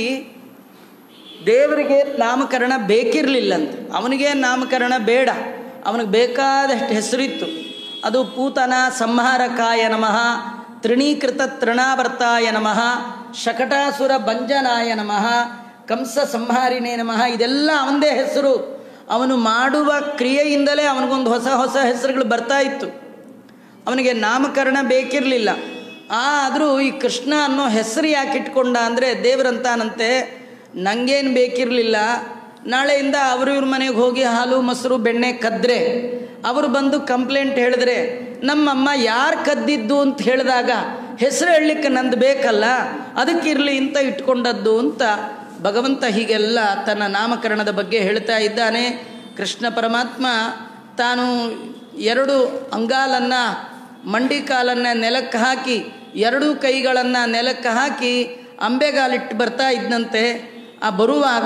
ದೇವರಿಗೆ ನಾಮಕರಣ ಬೇಕಿರಲಿಲ್ಲಂತೆ ಅವನಿಗೆ ನಾಮಕರಣ ಬೇಡ ಅವನಿಗೆ ಬೇಕಾದಷ್ಟು ಹೆಸರಿತ್ತು ಅದು ಪೂತನ ಸಂಹಾರಕಾಯ ನಮಃ ತೃಣೀಕೃತ ತೃಣಾವರ್ತಾಯ ನಮಃ ಶಕಟಾಸುರ ಭಂಜನಾಯ ನಮಃ ಕಂಸ ಸಂಹಾರಿನೇ ನಮಃ ಇದೆಲ್ಲ ಅವನದೇ ಹೆಸರು ಅವನು ಮಾಡುವ ಕ್ರಿಯೆಯಿಂದಲೇ ಅವನಿಗೊಂದು ಹೊಸ ಹೊಸ ಹೆಸರುಗಳು ಬರ್ತಾ ಇತ್ತು ಅವನಿಗೆ ನಾಮಕರಣ ಬೇಕಿರಲಿಲ್ಲ ಆದರೂ ಈ ಕೃಷ್ಣ ಅನ್ನೋ ಹೆಸರು ಯಾಕೆ ಇಟ್ಕೊಂಡ ಅಂದರೆ ದೇವರಂತಾನಂತೆ ನನಗೇನು ಬೇಕಿರಲಿಲ್ಲ ನಾಳೆಯಿಂದ ಅವರು ಇವ್ರ ಮನೆಗೆ ಹೋಗಿ ಹಾಲು ಮೊಸರು ಬೆಣ್ಣೆ ಕದ್ರೆ ಅವರು ಬಂದು ಕಂಪ್ಲೇಂಟ್ ಹೇಳಿದ್ರೆ ನಮ್ಮಮ್ಮ ಯಾರು ಕದ್ದಿದ್ದು ಅಂತ ಹೇಳಿದಾಗ ಹೆಸರು ಹೇಳಲಿಕ್ಕೆ ನಂದು ಬೇಕಲ್ಲ ಅದಕ್ಕಿರಲಿ ಅಂತ ಇಟ್ಕೊಂಡದ್ದು ಅಂತ ಭಗವಂತ ಹೀಗೆಲ್ಲ ತನ್ನ ನಾಮಕರಣದ ಬಗ್ಗೆ ಹೇಳ್ತಾ ಇದ್ದಾನೆ ಕೃಷ್ಣ ಪರಮಾತ್ಮ ತಾನು ಎರಡು ಅಂಗಾಲನ್ನು ಮಂಡಿ ಕಾಲನ್ನು ನೆಲಕ್ಕೆ ಹಾಕಿ ಎರಡೂ ಕೈಗಳನ್ನು ನೆಲಕ್ಕೆ ಹಾಕಿ ಅಂಬೆಗಾಲಿಟ್ಟು ಬರ್ತಾ ಇದ್ದಂತೆ ಆ ಬರುವಾಗ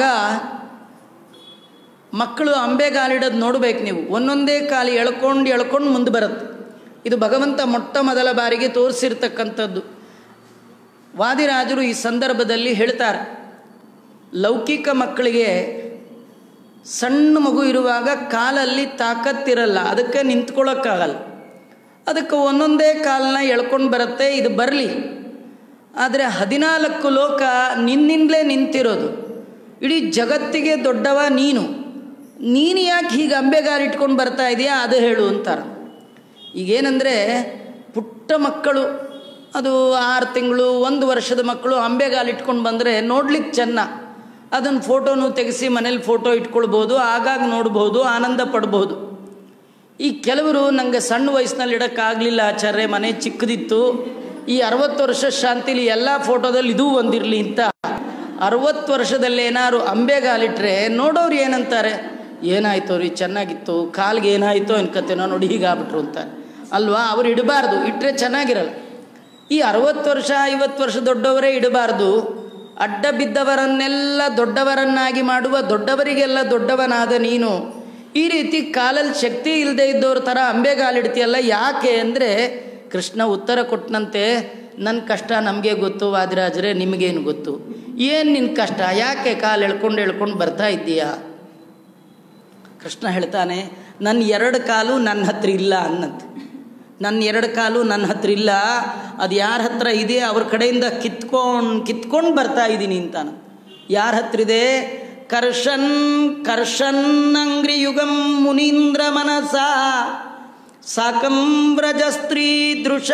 ಮಕ್ಕಳು ಅಂಬೆಗಾಲಿಡೋದು ನೋಡ್ಬೇಕು ನೀವು ಒಂದೊಂದೇ ಕಾಲು ಎಳ್ಕೊಂಡು ಎಳ್ಕೊಂಡು ಮುಂದೆ ಬರುತ್ತೆ ಇದು ಭಗವಂತ ಮೊಟ್ಟ ಮೊದಲ ಬಾರಿಗೆ ತೋರಿಸಿರ್ತಕ್ಕಂಥದ್ದು ವಾದಿರಾಜರು ಈ ಸಂದರ್ಭದಲ್ಲಿ ಹೇಳ್ತಾರೆ ಲೌಕಿಕ ಮಕ್ಕಳಿಗೆ ಸಣ್ಣ ಮಗು ಇರುವಾಗ ಕಾಲಲ್ಲಿ ತಾಕತ್ತಿರಲ್ಲ ಅದಕ್ಕೆ ನಿಂತ್ಕೊಳ್ಳೋಕ್ಕಾಗಲ್ಲ ಅದಕ್ಕೆ ಒಂದೊಂದೇ ಕಾಲನ್ನ ಎಳ್ಕೊಂಡು ಬರುತ್ತೆ ಇದು ಬರಲಿ ಆದರೆ ಹದಿನಾಲ್ಕು ಲೋಕ ನಿನ್ನಿಂದಲೇ ನಿಂತಿರೋದು ಇಡೀ ಜಗತ್ತಿಗೆ ದೊಡ್ಡವ ನೀನು ನೀನು ಯಾಕೆ ಹೀಗೆ ಅಂಬೆಗಾಲಿಟ್ಕೊಂಡು ಬರ್ತಾ ಇದೆಯಾ ಅದು ಹೇಳು ಅಂತಾರೆ ಈಗೇನೆಂದರೆ ಪುಟ್ಟ ಮಕ್ಕಳು ಅದು ಆರು ತಿಂಗಳು ಒಂದು ವರ್ಷದ ಮಕ್ಕಳು ಅಂಬೆಗಾಲಿಟ್ಕೊಂಡು ಬಂದರೆ ನೋಡ್ಲಿಕ್ಕೆ ಚೆನ್ನ ಅದನ್ನು ಫೋಟೋನು ತೆಗೆಸಿ ಮನೇಲಿ ಫೋಟೋ ಇಟ್ಕೊಳ್ಬೋದು ಆಗಾಗ ನೋಡ್ಬೋದು ಆನಂದ ಪಡ್ಬೋದು ಈ ಕೆಲವರು ನನಗೆ ಸಣ್ಣ ವಯಸ್ಸಿನಲ್ಲಿ ಇಡೋಕ್ಕಾಗಲಿಲ್ಲ ಆಚಾರ್ಯ ಮನೆ ಚಿಕ್ಕದಿತ್ತು ಈ ಅರವತ್ತು ವರ್ಷ ಶಾಂತಿಲಿ ಎಲ್ಲ ಫೋಟೋದಲ್ಲಿ ಇದೂ ಒಂದಿರಲಿ ಅಂತ ಅರವತ್ತು ವರ್ಷದಲ್ಲಿ ಏನಾದ್ರು ಅಂಬೆಗಾಲಿಟ್ರೆ ನೋಡೋರು ಏನಂತಾರೆ ಏನಾಯ್ತು ಅವ್ರಿಗೆ ಚೆನ್ನಾಗಿತ್ತು ಕಾಲ್ಗೆ ಏನಾಯಿತು ಅನ್ಕತ್ತೇನೋ ನೋಡಿ ಹೀಗಾಗ್ಬಿಟ್ರು ಅಂತ ಅಲ್ವಾ ಅವ್ರು ಇಡಬಾರ್ದು ಇಟ್ಟರೆ ಚೆನ್ನಾಗಿರಲ್ಲ ಈ ಅರವತ್ತು ವರ್ಷ ಐವತ್ತು ವರ್ಷ ದೊಡ್ಡವರೇ ಇಡಬಾರ್ದು ಅಡ್ಡ ಬಿದ್ದವರನ್ನೆಲ್ಲ ದೊಡ್ಡವರನ್ನಾಗಿ ಮಾಡುವ ದೊಡ್ಡವರಿಗೆಲ್ಲ ದೊಡ್ಡವನಾದ ನೀನು ಈ ರೀತಿ ಕಾಲಲ್ಲಿ ಶಕ್ತಿ ಇಲ್ಲದೆ ಇದ್ದವ್ರ ಥರ ಅಂಬೆಗಾಲಿಡ್ತೀಯಲ್ಲ ಯಾಕೆ ಅಂದರೆ ಕೃಷ್ಣ ಉತ್ತರ ಕೊಟ್ಟನಂತೆ ನನ್ನ ಕಷ್ಟ ನಮಗೆ ಗೊತ್ತು ವಾದಿರಾಜರೇ ನಿಮಗೇನು ಗೊತ್ತು ಏನು ನಿನ್ನ ಕಷ್ಟ ಯಾಕೆ ಕಾಲು ಎಳ್ಕೊಂಡು ಎಳ್ಕೊಂಡು ಬರ್ತಾ ಇದ್ದೀಯಾ ಕೃಷ್ಣ ಹೇಳ್ತಾನೆ ನನ್ನ ಎರಡು ಕಾಲು ನನ್ನ ಹತ್ರ ಇಲ್ಲ ಅನ್ನಂತೆ ನನ್ನ ಎರಡು ಕಾಲು ನನ್ನ ಹತ್ರ ಇಲ್ಲ ಅದು ಯಾರ ಹತ್ರ ಇದೆ ಅವ್ರ ಕಡೆಯಿಂದ ಕಿತ್ಕೊಂಡು ಕಿತ್ಕೊಂಡು ಬರ್ತಾ ಇದ್ದೀನಿ ಅಂತಾನ ಯಾರ ಹತ್ರ ಇದೆ ಕರ್ಷನ್ ಕರ್ಷನ್ ಅಂಗ್ರಿಯುಗಂ ಮುನೀಂದ್ರ ಮನಸ ಸಾಕಂ ವ್ರಜ ಸ್ತ್ರೀ ದೃಶ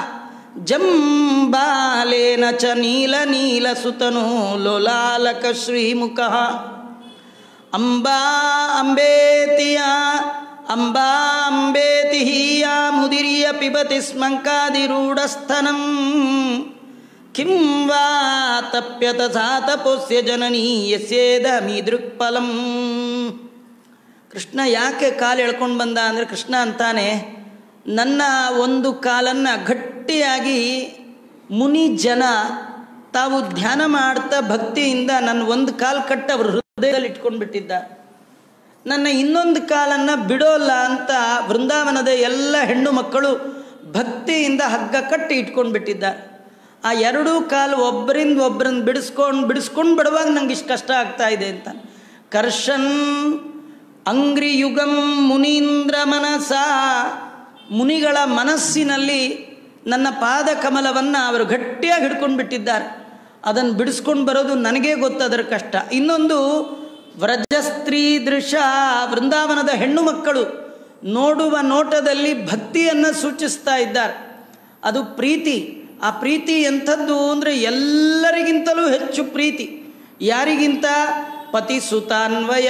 ಜಂಬಾಲೇನ ಚ ನೀಲ ನೀಲ ಸುತನು ಲೋಲಾಲಕ ಶ್ರೀಮುಖ ಅಂಬಾ ಅಂಬೇತಿಯ ಅಂಬಾ ಅಂಬೇತಿ ಹೀಯ ಮುದಿರಿಯ ಪಿಬತಿ ಸ್ಮಂಕಾದಿರೂಢಸ್ಥನಂ ಕಿಂ ವಾ ತಪ್ಯತ ಸಾ ತಪೋಸ್ಯ ಜನನೀ ಯಸ್ಯೇದ ಮೀದೃಕ್ಫಲಂ ಕೃಷ್ಣ ಯಾಕೆ ಕಾಲು ಎಳ್ಕೊಂಡು ಬಂದ ಅಂದರೆ ಕೃಷ್ಣ ಅಂತಾನೆ ನನ್ನ ಒಂದು ಕಾಲನ್ನು ಗಟ್ಟಿಯಾಗಿ ಮುನಿ ಜನ ತಾವು ಧ್ಯಾನ ಮಾಡ್ತಾ ಭಕ್ತಿಯಿಂದ ನನ್ನ ಒಂದು ಕಾಲು ಕಟ್ಟ ಅವ್ರ ಹೃದಯದಲ್ಲಿ ಇಟ್ಕೊಂಡು ಬಿಟ್ಟಿದ್ದ ನನ್ನ ಇನ್ನೊಂದು ಕಾಲನ್ನು ಬಿಡೋಲ್ಲ ಅಂತ ವೃಂದಾವನದ ಎಲ್ಲ ಹೆಣ್ಣು ಮಕ್ಕಳು ಭಕ್ತಿಯಿಂದ ಹಗ್ಗ ಕಟ್ಟಿ ಇಟ್ಕೊಂಡು ಬಿಟ್ಟಿದ್ದ ಆ ಎರಡೂ ಕಾಲು ಒಬ್ಬರಿಂದ ಒಬ್ಬರನ್ನ ಬಿಡಿಸ್ಕೊಂಡು ಬಿಡಿಸ್ಕೊಂಡು ಬಿಡುವಾಗ ನಂಗೆ ಇಷ್ಟು ಕಷ್ಟ ಆಗ್ತಾ ಇದೆ ಅಂತ ಕರ್ಷನ್ ಅಂಗ್ರಿಯುಗಂ ಮುನೀಂದ್ರ ಮನಸ ಮುನಿಗಳ ಮನಸ್ಸಿನಲ್ಲಿ ನನ್ನ ಪಾದ ಕಮಲವನ್ನು ಅವರು ಗಟ್ಟಿಯಾಗಿ ಹಿಡ್ಕೊಂಡು ಬಿಟ್ಟಿದ್ದಾರೆ ಅದನ್ನು ಬಿಡಿಸ್ಕೊಂಡು ಬರೋದು ನನಗೇ ಗೊತ್ತದರ ಕಷ್ಟ ಇನ್ನೊಂದು ವ್ರಜಸ್ತ್ರೀ ದೃಶ್ಯ ವೃಂದಾವನದ ಹೆಣ್ಣು ಮಕ್ಕಳು ನೋಡುವ ನೋಟದಲ್ಲಿ ಭಕ್ತಿಯನ್ನು ಸೂಚಿಸ್ತಾ ಇದ್ದಾರೆ ಅದು ಪ್ರೀತಿ ಆ ಪ್ರೀತಿ ಎಂಥದ್ದು ಅಂದರೆ ಎಲ್ಲರಿಗಿಂತಲೂ ಹೆಚ್ಚು ಪ್ರೀತಿ ಯಾರಿಗಿಂತ ಪತಿ ಸುತಾನ್ವಯ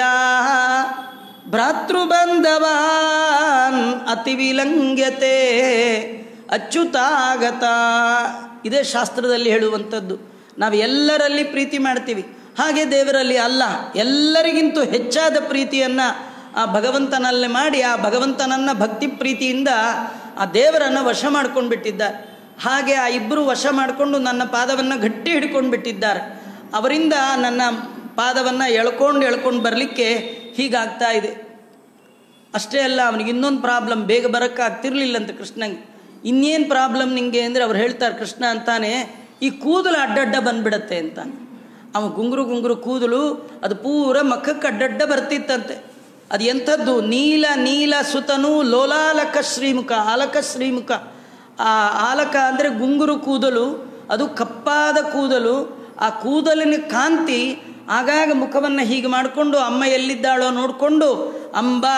ಭ್ರಾತೃಬಂಧವಾನ್ ಅತಿ ವಿಲಂಘ್ಯತೆ ಅಚ್ಯುತಾಗತ ಇದೇ ಶಾಸ್ತ್ರದಲ್ಲಿ ಹೇಳುವಂಥದ್ದು ನಾವು ಎಲ್ಲರಲ್ಲಿ ಪ್ರೀತಿ ಮಾಡ್ತೀವಿ ಹಾಗೆ ದೇವರಲ್ಲಿ ಅಲ್ಲ ಎಲ್ಲರಿಗಿಂತೂ ಹೆಚ್ಚಾದ ಪ್ರೀತಿಯನ್ನು ಆ ಭಗವಂತನಲ್ಲೇ ಮಾಡಿ ಆ ಭಗವಂತನನ್ನು ಭಕ್ತಿ ಪ್ರೀತಿಯಿಂದ ಆ ದೇವರನ್ನು ವಶ ಮಾಡ್ಕೊಂಡು ಬಿಟ್ಟಿದ್ದಾರೆ ಹಾಗೆ ಆ ಇಬ್ಬರು ವಶ ಮಾಡಿಕೊಂಡು ನನ್ನ ಪಾದವನ್ನು ಗಟ್ಟಿ ಹಿಡ್ಕೊಂಡು ಬಿಟ್ಟಿದ್ದಾರೆ ಅವರಿಂದ ನನ್ನ ಪಾದವನ್ನು ಎಳ್ಕೊಂಡು ಎಳ್ಕೊಂಡು ಬರಲಿಕ್ಕೆ ಹೀಗಾಗ್ತಾ ಇದೆ ಅಷ್ಟೇ ಅಲ್ಲ ಅವನಿಗೆ ಇನ್ನೊಂದು ಪ್ರಾಬ್ಲಮ್ ಬೇಗ ಬರೋಕ್ಕಾಗ್ತಿರ್ಲಿಲ್ಲ ಅಂತ ಕೃಷ್ಣಂಗೆ ಇನ್ನೇನು ಪ್ರಾಬ್ಲಮ್ ನಿಂಗೆ ಅಂದರೆ ಅವ್ರು ಹೇಳ್ತಾರೆ ಕೃಷ್ಣ ಅಂತಾನೆ ಈ ಕೂದಲು ಅಡ್ಡಡ್ಡ ಬಂದ್ಬಿಡತ್ತೆ ಅಂತ ಅವ ಗುಂಗುರು ಗುಂಗುರು ಕೂದಲು ಅದು ಪೂರ ಮಖಕ್ಕೆ ಅಡ್ಡಡ್ಡ ಬರ್ತಿತ್ತಂತೆ ಅದು ಎಂಥದ್ದು ನೀಲ ನೀಲ ಸುತನು ಲೋಲಾಲಕ ಶ್ರೀಮುಖ ಆಲಕ ಶ್ರೀಮುಖ ಆ ಆಲಕ ಅಂದರೆ ಗುಂಗುರು ಕೂದಲು ಅದು ಕಪ್ಪಾದ ಕೂದಲು ಆ ಕೂದಲಿನ ಕಾಂತಿ ಆಗಾಗ ಮುಖವನ್ನು ಹೀಗೆ ಮಾಡಿಕೊಂಡು ಅಮ್ಮ ಎಲ್ಲಿದ್ದಾಳೋ ನೋಡಿಕೊಂಡು ಅಂಬಾ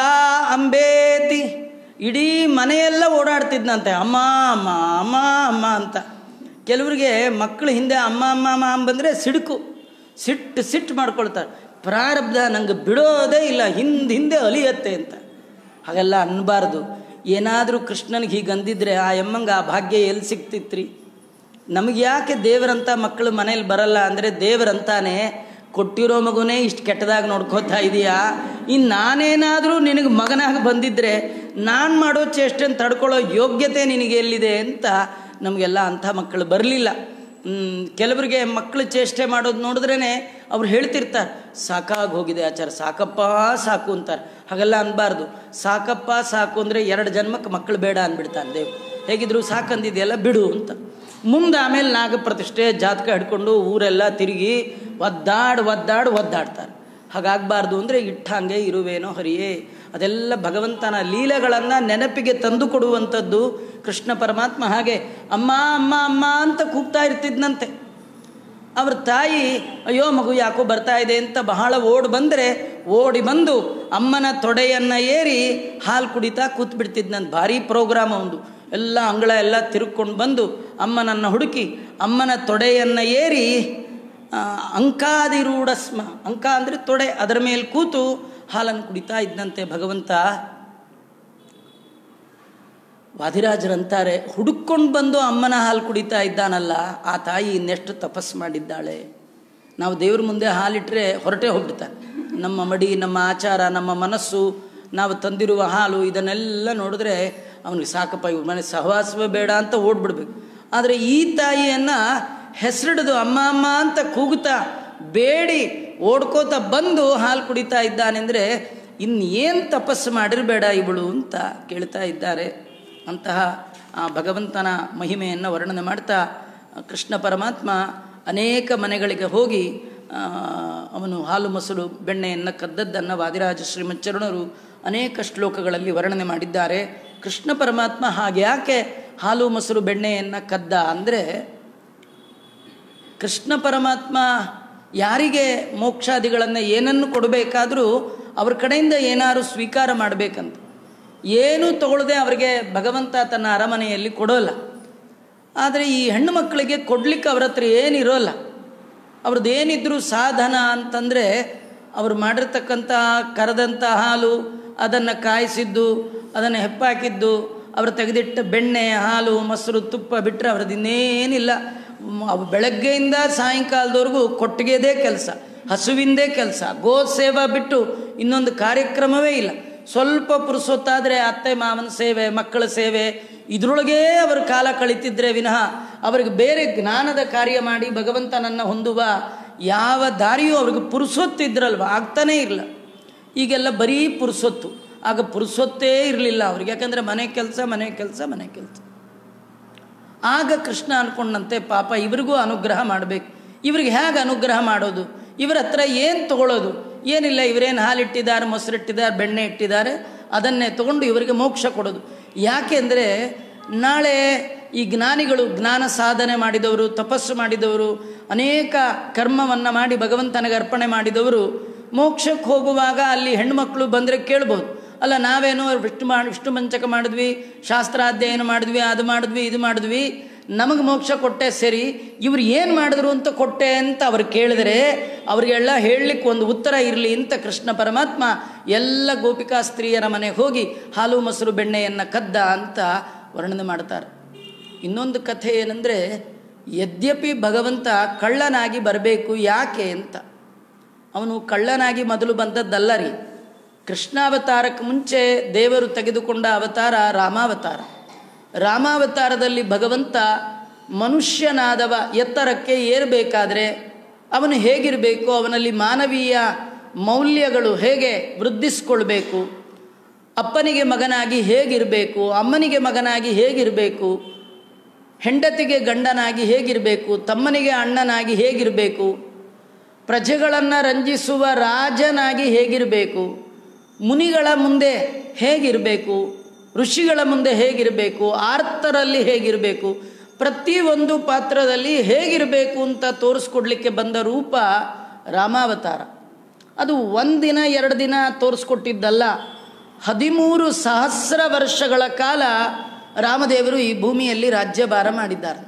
ಅಂಬೇತಿ ಇಡೀ ಮನೆಯೆಲ್ಲ ಓಡಾಡ್ತಿದ್ನಂತೆ ಅಮ್ಮ ಅಮ್ಮ ಅಮ್ಮ ಅಮ್ಮ ಅಂತ ಕೆಲವರಿಗೆ ಮಕ್ಕಳು ಹಿಂದೆ ಅಮ್ಮ ಅಮ್ಮ ಅಮ್ಮ ಬಂದರೆ ಸಿಡುಕು ಸಿಟ್ಟು ಸಿಟ್ಟು ಮಾಡ್ಕೊಳ್ತಾರೆ ಪ್ರಾರಬ್ಧ ನಂಗೆ ಬಿಡೋದೇ ಇಲ್ಲ ಹಿಂದೆ ಹಿಂದೆ ಅಲಿಯತ್ತೆ ಅಂತ ಹಾಗೆಲ್ಲ ಅನ್ನಬಾರ್ದು ಏನಾದರೂ ಕೃಷ್ಣನಿಗೆ ಹೀಗೆ ಅಂದಿದ್ರೆ ಆ ಎಮ್ಮಂಗೆ ಆ ಭಾಗ್ಯ ಎಲ್ಲಿ ಸಿಗ್ತಿತ್ರಿ ನಮಗೆ ಯಾಕೆ ದೇವರಂತ ಮಕ್ಕಳು ಮನೇಲಿ ಬರಲ್ಲ ಅಂದರೆ ದೇವರಂತಾನೆ ಕೊಟ್ಟಿರೋ ಮಗುನೇ ಇಷ್ಟು ಕೆಟ್ಟದಾಗಿ ನೋಡ್ಕೋತಾ ಇದೀಯಾ ಇನ್ನು ನಾನೇನಾದರೂ ನಿನಗೆ ಮಗನಾಗಿ ಬಂದಿದ್ದರೆ ನಾನು ಮಾಡೋ ಚೇಷ್ಟೆನ ತಡ್ಕೊಳ್ಳೋ ಯೋಗ್ಯತೆ ನಿನಗೆ ಎಲ್ಲಿದೆ ಅಂತ ನಮಗೆಲ್ಲ ಅಂಥ ಮಕ್ಕಳು ಬರಲಿಲ್ಲ ಕೆಲವರಿಗೆ ಮಕ್ಕಳು ಚೇಷ್ಟೆ ಮಾಡೋದು ನೋಡಿದ್ರೇ ಅವ್ರು ಹೇಳ್ತಿರ್ತಾರೆ ಸಾಕಾಗಿ ಹೋಗಿದೆ ಆಚಾರ ಸಾಕಪ್ಪ ಸಾಕು ಅಂತಾರೆ ಹಾಗೆಲ್ಲ ಅನ್ಬಾರ್ದು ಸಾಕಪ್ಪ ಸಾಕು ಅಂದರೆ ಎರಡು ಜನ್ಮಕ್ಕೆ ಮಕ್ಕಳು ಬೇಡ ಅಂದ್ಬಿಡ್ತಾನೆ ದೇವ್ ಹೇಗಿದ್ರು ಸಾಕಂದಿದೆಯಲ್ಲ ಬಿಡು ಅಂತ ಮುಂದೆ ಆಮೇಲೆ ನಾಗ ಪ್ರತಿಷ್ಠೆ ಜಾತಕ ಹಿಡ್ಕೊಂಡು ಊರೆಲ್ಲ ತಿರುಗಿ ಒದ್ದಾಡ್ ಒದ್ದಾಡ್ ಒದ್ದಾಡ್ತಾರೆ ಹಾಗಾಗಬಾರ್ದು ಅಂದರೆ ಇಟ್ಟಂಗೆ ಇರುವೇನೋ ಹರಿಯೇ ಅದೆಲ್ಲ ಭಗವಂತನ ಲೀಲೆಗಳನ್ನು ನೆನಪಿಗೆ ತಂದು ಕೊಡುವಂಥದ್ದು ಕೃಷ್ಣ ಪರಮಾತ್ಮ ಹಾಗೆ ಅಮ್ಮ ಅಮ್ಮ ಅಮ್ಮ ಅಂತ ಕೂಗ್ತಾ ಇರ್ತಿದ್ನಂತೆ ಅವ್ರ ತಾಯಿ ಅಯ್ಯೋ ಮಗು ಯಾಕೋ ಬರ್ತಾ ಇದೆ ಅಂತ ಬಹಳ ಓಡಿ ಬಂದರೆ ಓಡಿ ಬಂದು ಅಮ್ಮನ ತೊಡೆಯನ್ನು ಏರಿ ಹಾಲು ಕುಡಿತಾ ಕೂತ್ಬಿಡ್ತಿದ್ನಂತ ಭಾರಿ ಪ್ರೋಗ್ರಾಮ್ ಒಂದು ಎಲ್ಲ ಅಂಗಳ ಎಲ್ಲ ತಿರುಗ್ಕೊಂಡು ಬಂದು ಅಮ್ಮನನ್ನು ಹುಡುಕಿ ಅಮ್ಮನ ತೊಡೆಯನ್ನು ಏರಿ ಅಂಕಾದಿರೂಢ ಸ್ಮ ಅಂಕ ಅಂದರೆ ತೊಡೆ ಅದರ ಮೇಲೆ ಕೂತು ಹಾಲನ್ನು ಕುಡಿತಾ ಇದ್ದಂತೆ ಭಗವಂತ ವಾದಿರಾಜರಂತಾರೆ ಹುಡುಕೊಂಡು ಬಂದು ಅಮ್ಮನ ಹಾಲು ಕುಡಿತಾ ಇದ್ದಾನಲ್ಲ ಆ ತಾಯಿ ಇನ್ನೆಷ್ಟು ತಪಸ್ಸು ಮಾಡಿದ್ದಾಳೆ ನಾವು ದೇವ್ರ ಮುಂದೆ ಹಾಲಿಟ್ಟರೆ ಹೊರಟೆ ಹೋಗ್ಬಿಡ್ತಾರೆ ನಮ್ಮ ಮಡಿ ನಮ್ಮ ಆಚಾರ ನಮ್ಮ ಮನಸ್ಸು ನಾವು ತಂದಿರುವ ಹಾಲು ಇದನ್ನೆಲ್ಲ ನೋಡಿದ್ರೆ ಅವನಿಗೆ ಸಾಕಪ್ಪ ಇವ್ರ ಮನೆ ಸಹವಾಸವೇ ಬೇಡ ಅಂತ ಓಡ್ಬಿಡ್ಬೇಕು ಆದರೆ ಈ ತಾಯಿಯನ್ನು ಹೆಸರಿಡಿದು ಅಮ್ಮ ಅಮ್ಮ ಅಂತ ಕೂಗುತ್ತಾ ಬೇಡಿ ಓಡ್ಕೋತ ಬಂದು ಹಾಲು ಕುಡಿತಾ ಇದ್ದಾನೆಂದರೆ ಇನ್ನೇನು ತಪಸ್ಸು ಮಾಡಿರಬೇಡ ಇವಳು ಅಂತ ಕೇಳ್ತಾ ಇದ್ದಾರೆ ಅಂತಹ ಆ ಭಗವಂತನ ಮಹಿಮೆಯನ್ನು ವರ್ಣನೆ ಮಾಡ್ತಾ ಕೃಷ್ಣ ಪರಮಾತ್ಮ ಅನೇಕ ಮನೆಗಳಿಗೆ ಹೋಗಿ ಆ, ಅವನು ಹಾಲು ಮೊಸರು ಬೆಣ್ಣೆಯನ್ನು ಕದ್ದದ್ದನ್ನು ವಾದಿರಾಜ ಶ್ರೀಮಚ್ಚರಣರು ಅನೇಕ ಶ್ಲೋಕಗಳಲ್ಲಿ ವರ್ಣನೆ ಮಾಡಿದ್ದಾರೆ ಕೃಷ್ಣ ಪರಮಾತ್ಮ ಹಾಗೆ ಯಾಕೆ ಹಾಲು ಮೊಸರು ಬೆಣ್ಣೆಯನ್ನು ಕದ್ದ ಅಂದರೆ ಕೃಷ್ಣ ಪರಮಾತ್ಮ ಯಾರಿಗೆ ಮೋಕ್ಷಾದಿಗಳನ್ನು ಏನನ್ನು ಕೊಡಬೇಕಾದರೂ ಅವ್ರ ಕಡೆಯಿಂದ ಏನಾದ್ರು ಸ್ವೀಕಾರ ಮಾಡಬೇಕಂತ ಏನೂ ತಗೊಳ್ಳದೆ ಅವರಿಗೆ ಭಗವಂತ ತನ್ನ ಅರಮನೆಯಲ್ಲಿ ಕೊಡೋಲ್ಲ ಆದರೆ ಈ ಹೆಣ್ಣು ಮಕ್ಕಳಿಗೆ ಕೊಡ್ಲಿಕ್ಕೆ ಅವ್ರ ಹತ್ರ ಏನಿರೋಲ್ಲ ಅವ್ರದ್ದು ಏನಿದ್ರು ಸಾಧನ ಅಂತಂದರೆ ಅವ್ರು ಮಾಡಿರ್ತಕ್ಕಂಥ ಕರೆದಂಥ ಹಾಲು ಅದನ್ನು ಕಾಯಿಸಿದ್ದು ಅದನ್ನು ಹೆಪ್ಪಾಕಿದ್ದು ಅವರು ತೆಗೆದಿಟ್ಟ ಬೆಣ್ಣೆ ಹಾಲು ಮೊಸರು ತುಪ್ಪ ಬಿಟ್ಟರೆ ಅವ್ರದ್ದು ಇನ್ನೇನಿಲ್ಲ ಮ್, ಅವು ಬೆಳಗ್ಗೆಯಿಂದ ಸಾಯಂಕಾಲದವರೆಗೂ ಕೊಟ್ಟಿಗೆದೇ ಕೆಲಸ ಹಸುವಿಂದೇ ಕೆಲಸ ಗೋ ಸೇವಾ ಬಿಟ್ಟು ಇನ್ನೊಂದು ಕಾರ್ಯಕ್ರಮವೇ ಇಲ್ಲ ಸ್ವಲ್ಪ ಪುರುಸೊತ್ತಾದರೆ ಅತ್ತೆ ಮಾವನ ಸೇವೆ ಮಕ್ಕಳ ಸೇವೆ ಇದರೊಳಗೇ ಅವರು ಕಾಲ ಕಳೀತಿದ್ರೆ ವಿನಃ ಅವರಿಗೆ ಬೇರೆ ಜ್ಞಾನದ ಕಾರ್ಯ ಮಾಡಿ ಭಗವಂತನನ್ನು ಹೊಂದುವ ಯಾವ ದಾರಿಯೂ ಅವ್ರಿಗೆ ಪುರುಸೊತ್ತಿದ್ರಲ್ವ ಆಗ್ತಾನೇ ಇರಲ್ಲ ಈಗೆಲ್ಲ ಬರೀ ಪುರುಸೊತ್ತು ಆಗ ಪುರುಸೊತ್ತೇ ಇರಲಿಲ್ಲ ಅವ್ರಿಗೆ ಯಾಕಂದರೆ ಮನೆ ಕೆಲಸ ಮನೆ ಕೆಲಸ ಮನೆ ಕೆಲಸ ಆಗ ಕೃಷ್ಣ ಅನ್ಕೊಂಡಂತೆ ಪಾಪ ಇವ್ರಿಗೂ ಅನುಗ್ರಹ ಮಾಡಬೇಕು ಇವ್ರಿಗೆ ಹೇಗೆ ಅನುಗ್ರಹ ಮಾಡೋದು ಇವರ ಹತ್ರ ಏನು ತಗೊಳ್ಳೋದು ಏನಿಲ್ಲ ಇವರೇನು ಹಾಲಿಟ್ಟಿದ್ದಾರೆ ಮೊಸರಿಟ್ಟಿದ್ದಾರೆ ಬೆಣ್ಣೆ ಇಟ್ಟಿದ್ದಾರೆ ಅದನ್ನೇ ತಗೊಂಡು ಇವರಿಗೆ ಮೋಕ್ಷ ಕೊಡೋದು ಯಾಕೆ ಅಂದರೆ ನಾಳೆ ಈ ಜ್ಞಾನಿಗಳು ಜ್ಞಾನ ಸಾಧನೆ ಮಾಡಿದವರು ತಪಸ್ಸು ಮಾಡಿದವರು ಅನೇಕ ಕರ್ಮವನ್ನು ಮಾಡಿ ಭಗವಂತನಿಗೆ ಅರ್ಪಣೆ ಮಾಡಿದವರು ಮೋಕ್ಷಕ್ಕೆ ಹೋಗುವಾಗ ಅಲ್ಲಿ ಹೆಣ್ಮಕ್ಳು ಬಂದರೆ ಕೇಳ್ಬೋದು ಅಲ್ಲ ನಾವೇನೋ ವಿಷ್ಣು ಮಾಡಿ ವಿಷ್ಣು ಪಂಚಕ ಮಾಡಿದ್ವಿ ಶಾಸ್ತ್ರಾಧ್ಯಯನ ಮಾಡಿದ್ವಿ ಅದು ಮಾಡಿದ್ವಿ ಇದು ಮಾಡಿದ್ವಿ ನಮಗೆ ಮೋಕ್ಷ ಕೊಟ್ಟೆ ಸರಿ ಇವ್ರು ಏನು ಮಾಡಿದ್ರು ಅಂತ ಕೊಟ್ಟೆ ಅಂತ ಅವ್ರು ಕೇಳಿದರೆ ಅವರಿಗೆಲ್ಲ ಹೇಳಲಿಕ್ಕೆ ಒಂದು ಉತ್ತರ ಇರಲಿ ಅಂತ ಕೃಷ್ಣ ಪರಮಾತ್ಮ ಎಲ್ಲ ಗೋಪಿಕಾ ಸ್ತ್ರೀಯರ ಮನೆಗೆ ಹೋಗಿ ಹಾಲು ಮೊಸರು ಬೆಣ್ಣೆಯನ್ನು ಕದ್ದ ಅಂತ ವರ್ಣನೆ ಮಾಡ್ತಾರೆ ಇನ್ನೊಂದು ಕಥೆ ಏನಂದರೆ ಯದ್ಯಪಿ ಭಗವಂತ ಕಳ್ಳನಾಗಿ ಬರಬೇಕು ಯಾಕೆ ಅಂತ ಅವನು ಕಳ್ಳನಾಗಿ ಮೊದಲು ಬಂದದ್ದಲ್ಲ ರೀ ಕೃಷ್ಣಾವತಾರಕ್ಕೆ ಮುಂಚೆ ದೇವರು ತೆಗೆದುಕೊಂಡ ಅವತಾರ ರಾಮಾವತಾರ ರಾಮಾವತಾರದಲ್ಲಿ ಭಗವಂತ ಮನುಷ್ಯನಾದವ ಎತ್ತರಕ್ಕೆ ಏರಬೇಕಾದ್ರೆ ಅವನು ಹೇಗಿರಬೇಕು ಅವನಲ್ಲಿ ಮಾನವೀಯ ಮೌಲ್ಯಗಳು ಹೇಗೆ ವೃದ್ಧಿಸ್ಕೊಳ್ಬೇಕು ಅಪ್ಪನಿಗೆ ಮಗನಾಗಿ ಹೇಗಿರಬೇಕು ಅಮ್ಮನಿಗೆ ಮಗನಾಗಿ ಹೇಗಿರಬೇಕು ಹೆಂಡತಿಗೆ ಗಂಡನಾಗಿ ಹೇಗಿರಬೇಕು ತಮ್ಮನಿಗೆ ಅಣ್ಣನಾಗಿ ಹೇಗಿರಬೇಕು ಪ್ರಜೆಗಳನ್ನು ರಂಜಿಸುವ ರಾಜನಾಗಿ ಹೇಗಿರಬೇಕು ಮುನಿಗಳ ಮುಂದೆ ಹೇಗಿರಬೇಕು ಋಷಿಗಳ ಮುಂದೆ ಹೇಗಿರಬೇಕು ಆರ್ತರಲ್ಲಿ ಹೇಗಿರಬೇಕು ಪ್ರತಿಯೊಂದು ಪಾತ್ರದಲ್ಲಿ ಹೇಗಿರಬೇಕು ಅಂತ ತೋರಿಸ್ಕೊಡ್ಲಿಕ್ಕೆ ಬಂದ ರೂಪ ರಾಮಾವತಾರ ಅದು ಒಂದಿನ ಎರಡು ದಿನ ತೋರಿಸ್ಕೊಟ್ಟಿದ್ದಲ್ಲ ಹದಿಮೂರು ಸಹಸ್ರ ವರ್ಷಗಳ ಕಾಲ ರಾಮದೇವರು ಈ ಭೂಮಿಯಲ್ಲಿ ರಾಜ್ಯಭಾರ ಮಾಡಿದ್ದಾರೆ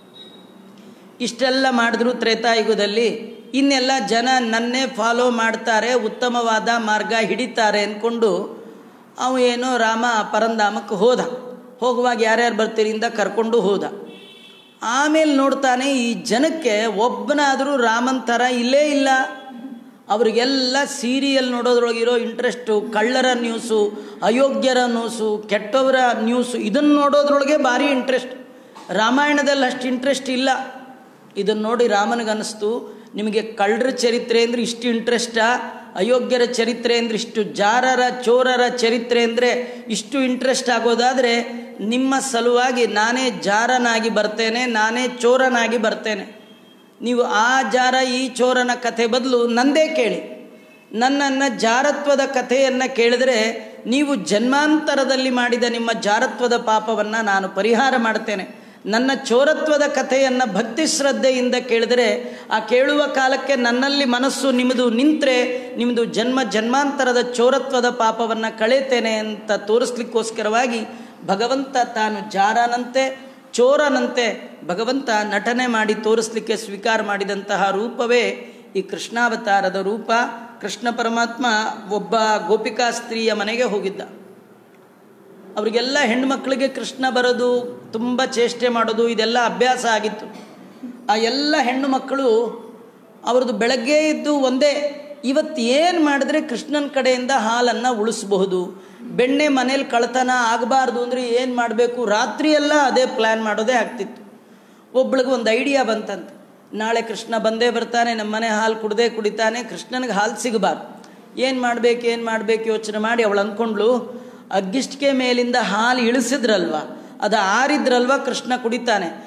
ಇಷ್ಟೆಲ್ಲ ಮಾಡಿದ್ರು ತ್ರೇತಾಯುಗದಲ್ಲಿ ಇನ್ನೆಲ್ಲ ಜನ ನನ್ನೇ ಫಾಲೋ ಮಾಡ್ತಾರೆ ಉತ್ತಮವಾದ ಮಾರ್ಗ ಹಿಡಿತಾರೆ ಅಂದ್ಕೊಂಡು ಅವ ಏನೋ ರಾಮ ಪರಂಧಾಮಕ್ಕೆ ಹೋದ ಹೋಗುವಾಗ ಯಾರ್ಯಾರು ಬರ್ತೀರಿಂದ ಕರ್ಕೊಂಡು ಹೋದ ಆಮೇಲೆ ನೋಡ್ತಾನೆ ಈ ಜನಕ್ಕೆ ಒಬ್ಬನಾದರೂ ರಾಮನ್ ಥರ ಇಲ್ಲೇ ಇಲ್ಲ ಅವರಿಗೆಲ್ಲ ಸೀರಿಯಲ್ ನೋಡೋದ್ರೊಳಗಿರೋ ಇಂಟ್ರೆಸ್ಟು ಕಳ್ಳರ ನ್ಯೂಸು ಅಯೋಗ್ಯರ ನ್ಯೂಸು ಕೆಟ್ಟವರ ನ್ಯೂಸು ಇದನ್ನು ನೋಡೋದ್ರೊಳಗೆ ಭಾರಿ ಇಂಟ್ರೆಸ್ಟ್ ರಾಮಾಯಣದಲ್ಲಿ ಅಷ್ಟು ಇಂಟ್ರೆಸ್ಟ್ ಇಲ್ಲ ಇದನ್ನು ನೋಡಿ ರಾಮನಿಗನ್ನಿಸ್ತು ನಿಮಗೆ ಕಳ್ಳರ ಚರಿತ್ರೆ ಅಂದರೆ ಇಷ್ಟು ಇಂಟ್ರೆಸ್ಟಾ ಅಯೋಗ್ಯರ ಚರಿತ್ರೆ ಅಂದರೆ ಇಷ್ಟು ಜಾರರ ಚೋರರ ಚರಿತ್ರೆ ಅಂದರೆ ಇಷ್ಟು ಇಂಟ್ರೆಸ್ಟ್ ಆಗೋದಾದರೆ ನಿಮ್ಮ ಸಲುವಾಗಿ ನಾನೇ ಜಾರನಾಗಿ ಬರ್ತೇನೆ ನಾನೇ ಚೋರನಾಗಿ ಬರ್ತೇನೆ ನೀವು ಆ ಜಾರ ಈ ಚೋರನ ಕಥೆ ಬದಲು ನಂದೇ ಕೇಳಿ ನನ್ನನ್ನು ಜಾರತ್ವದ ಕಥೆಯನ್ನು ಕೇಳಿದರೆ ನೀವು ಜನ್ಮಾಂತರದಲ್ಲಿ ಮಾಡಿದ ನಿಮ್ಮ ಜಾರತ್ವದ ಪಾಪವನ್ನು ನಾನು ಪರಿಹಾರ ಮಾಡ್ತೇನೆ ನನ್ನ ಚೋರತ್ವದ ಕಥೆಯನ್ನು ಭಕ್ತಿ ಶ್ರದ್ಧೆಯಿಂದ ಕೇಳಿದರೆ ಆ ಕೇಳುವ ಕಾಲಕ್ಕೆ ನನ್ನಲ್ಲಿ ಮನಸ್ಸು ನಿಮ್ಮದು ನಿಂತರೆ ನಿಮ್ಮದು ಜನ್ಮ ಜನ್ಮಾಂತರದ ಚೋರತ್ವದ ಪಾಪವನ್ನು ಕಳೀತೇನೆ ಅಂತ ತೋರಿಸ್ಲಿಕ್ಕೋಸ್ಕರವಾಗಿ ಭಗವಂತ ತಾನು ಜಾರನಂತೆ ಚೋರನಂತೆ ಭಗವಂತ ನಟನೆ ಮಾಡಿ ತೋರಿಸ್ಲಿಕ್ಕೆ ಸ್ವೀಕಾರ ಮಾಡಿದಂತಹ ರೂಪವೇ ಈ ಕೃಷ್ಣಾವತಾರದ ರೂಪ ಕೃಷ್ಣ ಪರಮಾತ್ಮ ಒಬ್ಬ ಗೋಪಿಕಾ ಸ್ತ್ರೀಯ ಮನೆಗೆ ಹೋಗಿದ್ದ ಅವರಿಗೆಲ್ಲ ಹೆಣ್ಮಕ್ಳಿಗೆ ಕೃಷ್ಣ ಬರೋದು ತುಂಬ ಚೇಷ್ಟೆ ಮಾಡೋದು ಇದೆಲ್ಲ ಅಭ್ಯಾಸ ಆಗಿತ್ತು ಆ ಎಲ್ಲ ಹೆಣ್ಣು ಮಕ್ಕಳು ಅವ್ರದ್ದು ಬೆಳಗ್ಗೆ ಇದ್ದು ಒಂದೇ ಇವತ್ತು ಏನು ಮಾಡಿದ್ರೆ ಕೃಷ್ಣನ ಕಡೆಯಿಂದ ಹಾಲನ್ನು ಉಳಿಸಬಹುದು ಬೆಣ್ಣೆ ಮನೇಲಿ ಕಳ್ತನ ಆಗಬಾರ್ದು ಅಂದರೆ ಏನು ಮಾಡಬೇಕು ರಾತ್ರಿಯೆಲ್ಲ ಅದೇ ಪ್ಲ್ಯಾನ್ ಮಾಡೋದೇ ಆಗ್ತಿತ್ತು ಒಬ್ಳಿಗೆ ಒಂದು ಐಡಿಯಾ ಬಂತಂತೆ ನಾಳೆ ಕೃಷ್ಣ ಬಂದೇ ಬರ್ತಾನೆ ನಮ್ಮ ಮನೆ ಹಾಲು ಕುಡ್ದೇ ಕುಡಿತಾನೆ ಕೃಷ್ಣನಿಗೆ ಹಾಲು ಸಿಗಬಾರ್ದು ಏನು ಮಾಡಬೇಕು ಏನು ಮಾಡಬೇಕು ಯೋಚನೆ ಮಾಡಿ ಅವಳು ಅಂದ್ಕೊಂಡ್ಳು ಅಗ್ಗಿಷ್ಟಿಗೆ ಮೇಲಿಂದ ಹಾಲು ಇಳಿಸಿದ್ರಲ್ವ ಅದು ಆರಿದ್ರಲ್ವ ಕೃಷ್ಣ ಕುಡಿತಾನೆ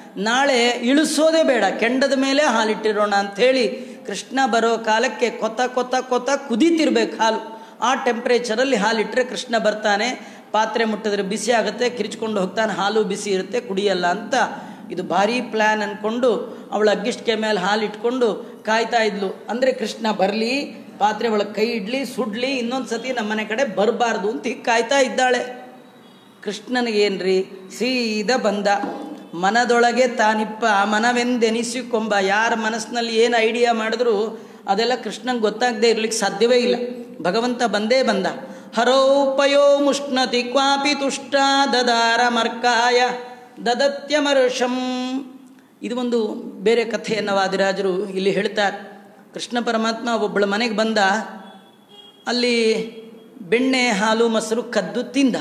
ನಾಳೆ ಇಳಿಸೋದೇ ಬೇಡ ಕೆಂಡದ ಮೇಲೆ ಹಾಲಿಟ್ಟಿರೋಣ ಅಂಥೇಳಿ ಕೃಷ್ಣ ಬರೋ ಕಾಲಕ್ಕೆ ಕೊತ್ತ ಕೊತ್ತ ಕೊತ್ತ ಕುದೀತಿರ್ಬೇಕು ಹಾಲು ಆ ಟೆಂಪ್ರೇಚರಲ್ಲಿ ಹಾಲಿಟ್ಟರೆ ಕೃಷ್ಣ ಬರ್ತಾನೆ ಪಾತ್ರೆ ಮುಟ್ಟಿದ್ರೆ ಬಿಸಿ ಆಗುತ್ತೆ ಕಿರಿಚ್ಕೊಂಡು ಹೋಗ್ತಾನೆ ಹಾಲು ಬಿಸಿ ಇರುತ್ತೆ ಕುಡಿಯಲ್ಲ ಅಂತ ಇದು ಭಾರಿ ಪ್ಲ್ಯಾನ್ ಅಂದ್ಕೊಂಡು ಅವಳು ಅಗ್ಗಿಷ್ಟಿಗೆ ಮೇಲೆ ಹಾಲು ಇಟ್ಕೊಂಡು ಕಾಯ್ತಾ ಇದ್ಲು ಅಂದರೆ ಕೃಷ್ಣ ಬರಲಿ ಪಾತ್ರೆ ಒಳಗೆ ಕೈ ಇಡ್ಲಿ ಸುಡ್ಲಿ ಇನ್ನೊಂದು ಸತಿ ನಮ್ಮನೆ ಕಡೆ ಬರಬಾರ್ದು ಅಂತ ಹೀಗೆ ಕಾಯ್ತಾ ಇದ್ದಾಳೆ ಕೃಷ್ಣನಿಗೇನ್ರಿ ಸೀದಾ ಬಂದ ಮನದೊಳಗೆ ತಾನಿಪ್ಪ ಮನವೆಂದೆನಿಸಿಕೊಂಬ ಯಾರ ಮನಸ್ಸಿನಲ್ಲಿ ಏನು ಐಡಿಯಾ ಮಾಡಿದ್ರು ಅದೆಲ್ಲ ಕೃಷ್ಣಂಗೆ ಗೊತ್ತಾಗದೆ ಇರ್ಲಿಕ್ಕೆ ಸಾಧ್ಯವೇ ಇಲ್ಲ ಭಗವಂತ ಬಂದೇ ಬಂದ ಹರೋಪಯೋ ಮುಷ್ಣತಿ ಕ್ವಾಪಿ ತುಷ್ಟ ದದಾರ ಮರ್ಕಾಯ ದದತ್ಯಮರುಷಂ ಇದು ಒಂದು ಬೇರೆ ಕಥೆಯನ್ನು ವಾದಿರಾಜರು ಇಲ್ಲಿ ಹೇಳ್ತಾರೆ ಕೃಷ್ಣ ಪರಮಾತ್ಮ ಒಬ್ಬಳ ಮನೆಗೆ ಬಂದ ಅಲ್ಲಿ ಬೆಣ್ಣೆ ಹಾಲು ಮೊಸರು ಕದ್ದು ತಿಂದ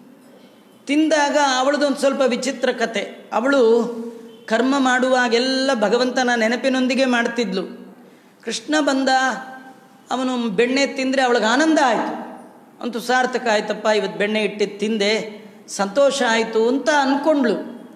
ತಿಂದಾಗ ಅವಳದೊಂದು ಸ್ವಲ್ಪ ವಿಚಿತ್ರ ಕತೆ ಅವಳು ಕರ್ಮ ಮಾಡುವಾಗೆಲ್ಲ ಭಗವಂತನ ನೆನಪಿನೊಂದಿಗೆ ಮಾಡ್ತಿದ್ಲು ಕೃಷ್ಣ ಬಂದ ಅವನು ಬೆಣ್ಣೆ ತಿಂದರೆ ಅವಳಿಗೆ ಆನಂದ ಆಯಿತು ಅಂತೂ ಸಾರ್ಥಕ ಆಯ್ತಪ್ಪ ಇವತ್ತು ಬೆಣ್ಣೆ ಇಟ್ಟಿದ್ದು ತಿಂದೆ ಸಂತೋಷ ಆಯಿತು ಅಂತ ಅಂದ್ಕೊಂಡ್ಳು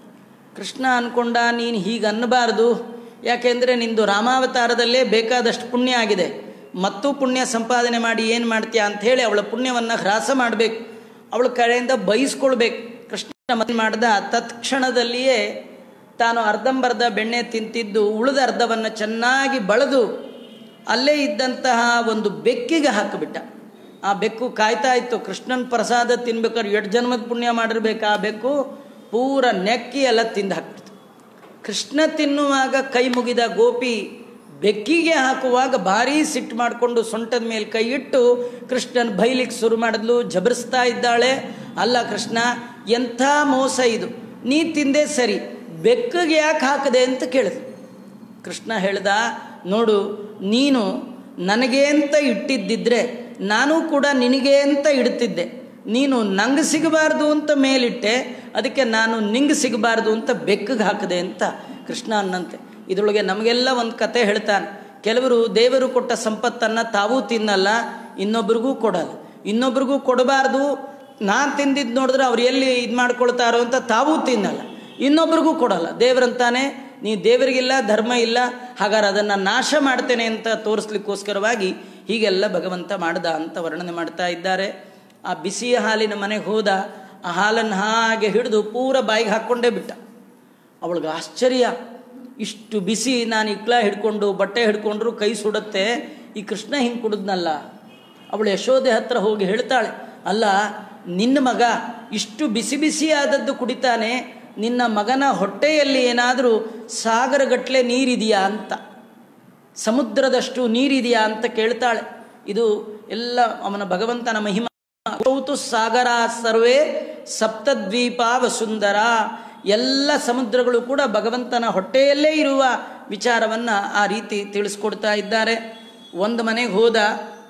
ಕೃಷ್ಣ ಅಂದ್ಕೊಂಡ ನೀನು ಹೀಗೆ ಅನ್ನಬಾರ್ದು ಯಾಕೆಂದರೆ ನಿಂದು ರಾಮಾವತಾರದಲ್ಲೇ ಬೇಕಾದಷ್ಟು ಪುಣ್ಯ ಆಗಿದೆ ಮತ್ತು ಪುಣ್ಯ ಸಂಪಾದನೆ ಮಾಡಿ ಏನು ಮಾಡ್ತೀಯ ಅಂಥೇಳಿ ಅವಳ ಪುಣ್ಯವನ್ನು ಹ್ರಾಸ ಮಾಡಬೇಕು ಅವಳ ಕಡೆಯಿಂದ ಬಯಸ್ಕೊಳ್ಬೇಕು ಕೃಷ್ಣ ಮನ್ ಮಾಡ್ದ ತತ್ಕ್ಷಣದಲ್ಲಿಯೇ ತಾನು ಅರ್ಧಂಬರ್ಧ ಬೆಣ್ಣೆ ತಿಂತಿದ್ದು ಉಳಿದ ಅರ್ಧವನ್ನು ಚೆನ್ನಾಗಿ ಬಳೆದು ಅಲ್ಲೇ ಇದ್ದಂತಹ ಒಂದು ಬೆಕ್ಕಿಗೆ ಹಾಕಿಬಿಟ್ಟ ಆ ಬೆಕ್ಕು ಕಾಯ್ತಾ ಇತ್ತು ಕೃಷ್ಣನ ಪ್ರಸಾದ ತಿನ್ಬೇಕಾದ್ರೆ ಎಷ್ಟು ಜನ್ಮದ ಪುಣ್ಯ ಮಾಡಿರ್ಬೇಕು ಆ ಬೆಕ್ಕು ಪೂರ ನೆಕ್ಕಿ ಎಲ್ಲ ತಿಂದು ಹಾಕ್ಬಿಡ್ತು ಕೃಷ್ಣ ತಿನ್ನುವಾಗ ಕೈ ಮುಗಿದ ಗೋಪಿ ಬೆಕ್ಕಿಗೆ ಹಾಕುವಾಗ ಭಾರೀ ಸಿಟ್ಟು ಮಾಡಿಕೊಂಡು ಸೊಂಟದ ಮೇಲೆ ಕೈ ಇಟ್ಟು ಕೃಷ್ಣನ್ ಬೈಲಿಕ್ಕೆ ಶುರು ಮಾಡಿದ್ಲು ಜಬರಿಸ್ತಾ ಇದ್ದಾಳೆ ಅಲ್ಲ ಕೃಷ್ಣ ಎಂಥ ಮೋಸ ಇದು ನೀ ತಿಂದೆ ಸರಿ ಬೆಕ್ಕಿಗೆ ಯಾಕೆ ಹಾಕದೆ ಅಂತ ಕೇಳಿದ್ಲು ಕೃಷ್ಣ ಹೇಳ್ದ ನೋಡು ನೀನು ನನಗೆ ಅಂತ ಇಟ್ಟಿದ್ದಿದ್ರೆ ನಾನು ಕೂಡ ನಿನಗೆ ಅಂತ ಇಡ್ತಿದ್ದೆ ನೀನು ನಂಗೆ ಸಿಗಬಾರ್ದು ಅಂತ ಮೇಲಿಟ್ಟೆ ಅದಕ್ಕೆ ನಾನು ನಿಂಗೆ ಸಿಗಬಾರ್ದು ಅಂತ ಬೆಕ್ಕಿಗೆ ಹಾಕಿದೆ ಅಂತ ಕೃಷ್ಣ ಅನ್ನಂತೆ ಇದರೊಳಗೆ ನಮಗೆಲ್ಲ ಒಂದು ಕತೆ ಹೇಳ್ತಾನೆ ಕೆಲವರು ದೇವರು ಕೊಟ್ಟ ಸಂಪತ್ತನ್ನು ತಾವೂ ತಿನ್ನಲ್ಲ ಇನ್ನೊಬ್ರಿಗೂ ಕೊಡಲ್ಲ ಇನ್ನೊಬ್ರಿಗೂ ಕೊಡಬಾರ್ದು ನಾನು ತಿಂದಿದ್ದು ನೋಡಿದ್ರೆ ಅವ್ರು ಎಲ್ಲಿ ಇದು ಮಾಡ್ಕೊಳ್ತಾರೋ ಅಂತ ತಾವೂ ತಿನ್ನಲ್ಲ ಇನ್ನೊಬ್ರಿಗೂ ಕೊಡಲ್ಲ ದೇವರಂತಾನೆ ನೀ ದೇವರಿಗಿಲ್ಲ ಧರ್ಮ ಇಲ್ಲ ಹಾಗಾದ್ರೆ ಅದನ್ನು ನಾಶ ಮಾಡ್ತೇನೆ ಅಂತ ತೋರಿಸ್ಲಿಕ್ಕೋಸ್ಕರವಾಗಿ ಹೀಗೆಲ್ಲ ಭಗವಂತ ಮಾಡ್ದ ಅಂತ ವರ್ಣನೆ ಮಾಡ್ತಾ ಇದ್ದಾರೆ ಆ ಬಿಸಿಯ ಹಾಲಿನ ಮನೆಗೆ ಹೋದ ಆ ಹಾಲನ್ನು ಹಾಗೆ ಹಿಡಿದು ಪೂರ ಬಾಯಿಗೆ ಹಾಕ್ಕೊಂಡೇ ಬಿಟ್ಟ ಅವಳಿಗೆ ಆಶ್ಚರ್ಯ ಇಷ್ಟು ಬಿಸಿ ನಾನು ಇಕ್ಲ ಹಿಡ್ಕೊಂಡು ಬಟ್ಟೆ ಹಿಡ್ಕೊಂಡ್ರು ಕೈ ಸುಡುತ್ತೆ ಈ ಕೃಷ್ಣ ಹಿಂಗೆ ಕುಡಿದ್ನಲ್ಲ ಅವಳು ಯಶೋದೆ ಹತ್ರ ಹೋಗಿ ಹೇಳ್ತಾಳೆ ಅಲ್ಲ ನಿನ್ನ ಮಗ ಇಷ್ಟು ಬಿಸಿ ಬಿಸಿ ಆದದ್ದು ಕುಡಿತಾನೆ ನಿನ್ನ ಮಗನ ಹೊಟ್ಟೆಯಲ್ಲಿ ಏನಾದರೂ ಸಾಗರಗಟ್ಲೆ ನೀರಿದೆಯಾ ಅಂತ ಸಮುದ್ರದಷ್ಟು ನೀರಿದೆಯಾ ಅಂತ ಕೇಳ್ತಾಳೆ ಇದು ಎಲ್ಲ ಅವನ ಭಗವಂತನ ಮಹಿಮಾ ಕೌತು ಸಾಗರ ಸರ್ವೇ ಸಪ್ತದ್ವೀಪ ವಸುಂದರ ಎಲ್ಲ ಸಮುದ್ರಗಳು ಕೂಡ ಭಗವಂತನ ಹೊಟ್ಟೆಯಲ್ಲೇ ಇರುವ ವಿಚಾರವನ್ನು ಆ ರೀತಿ ತಿಳಿಸ್ಕೊಡ್ತಾ ಇದ್ದಾರೆ ಒಂದು ಮನೆಗೆ ಹೋದ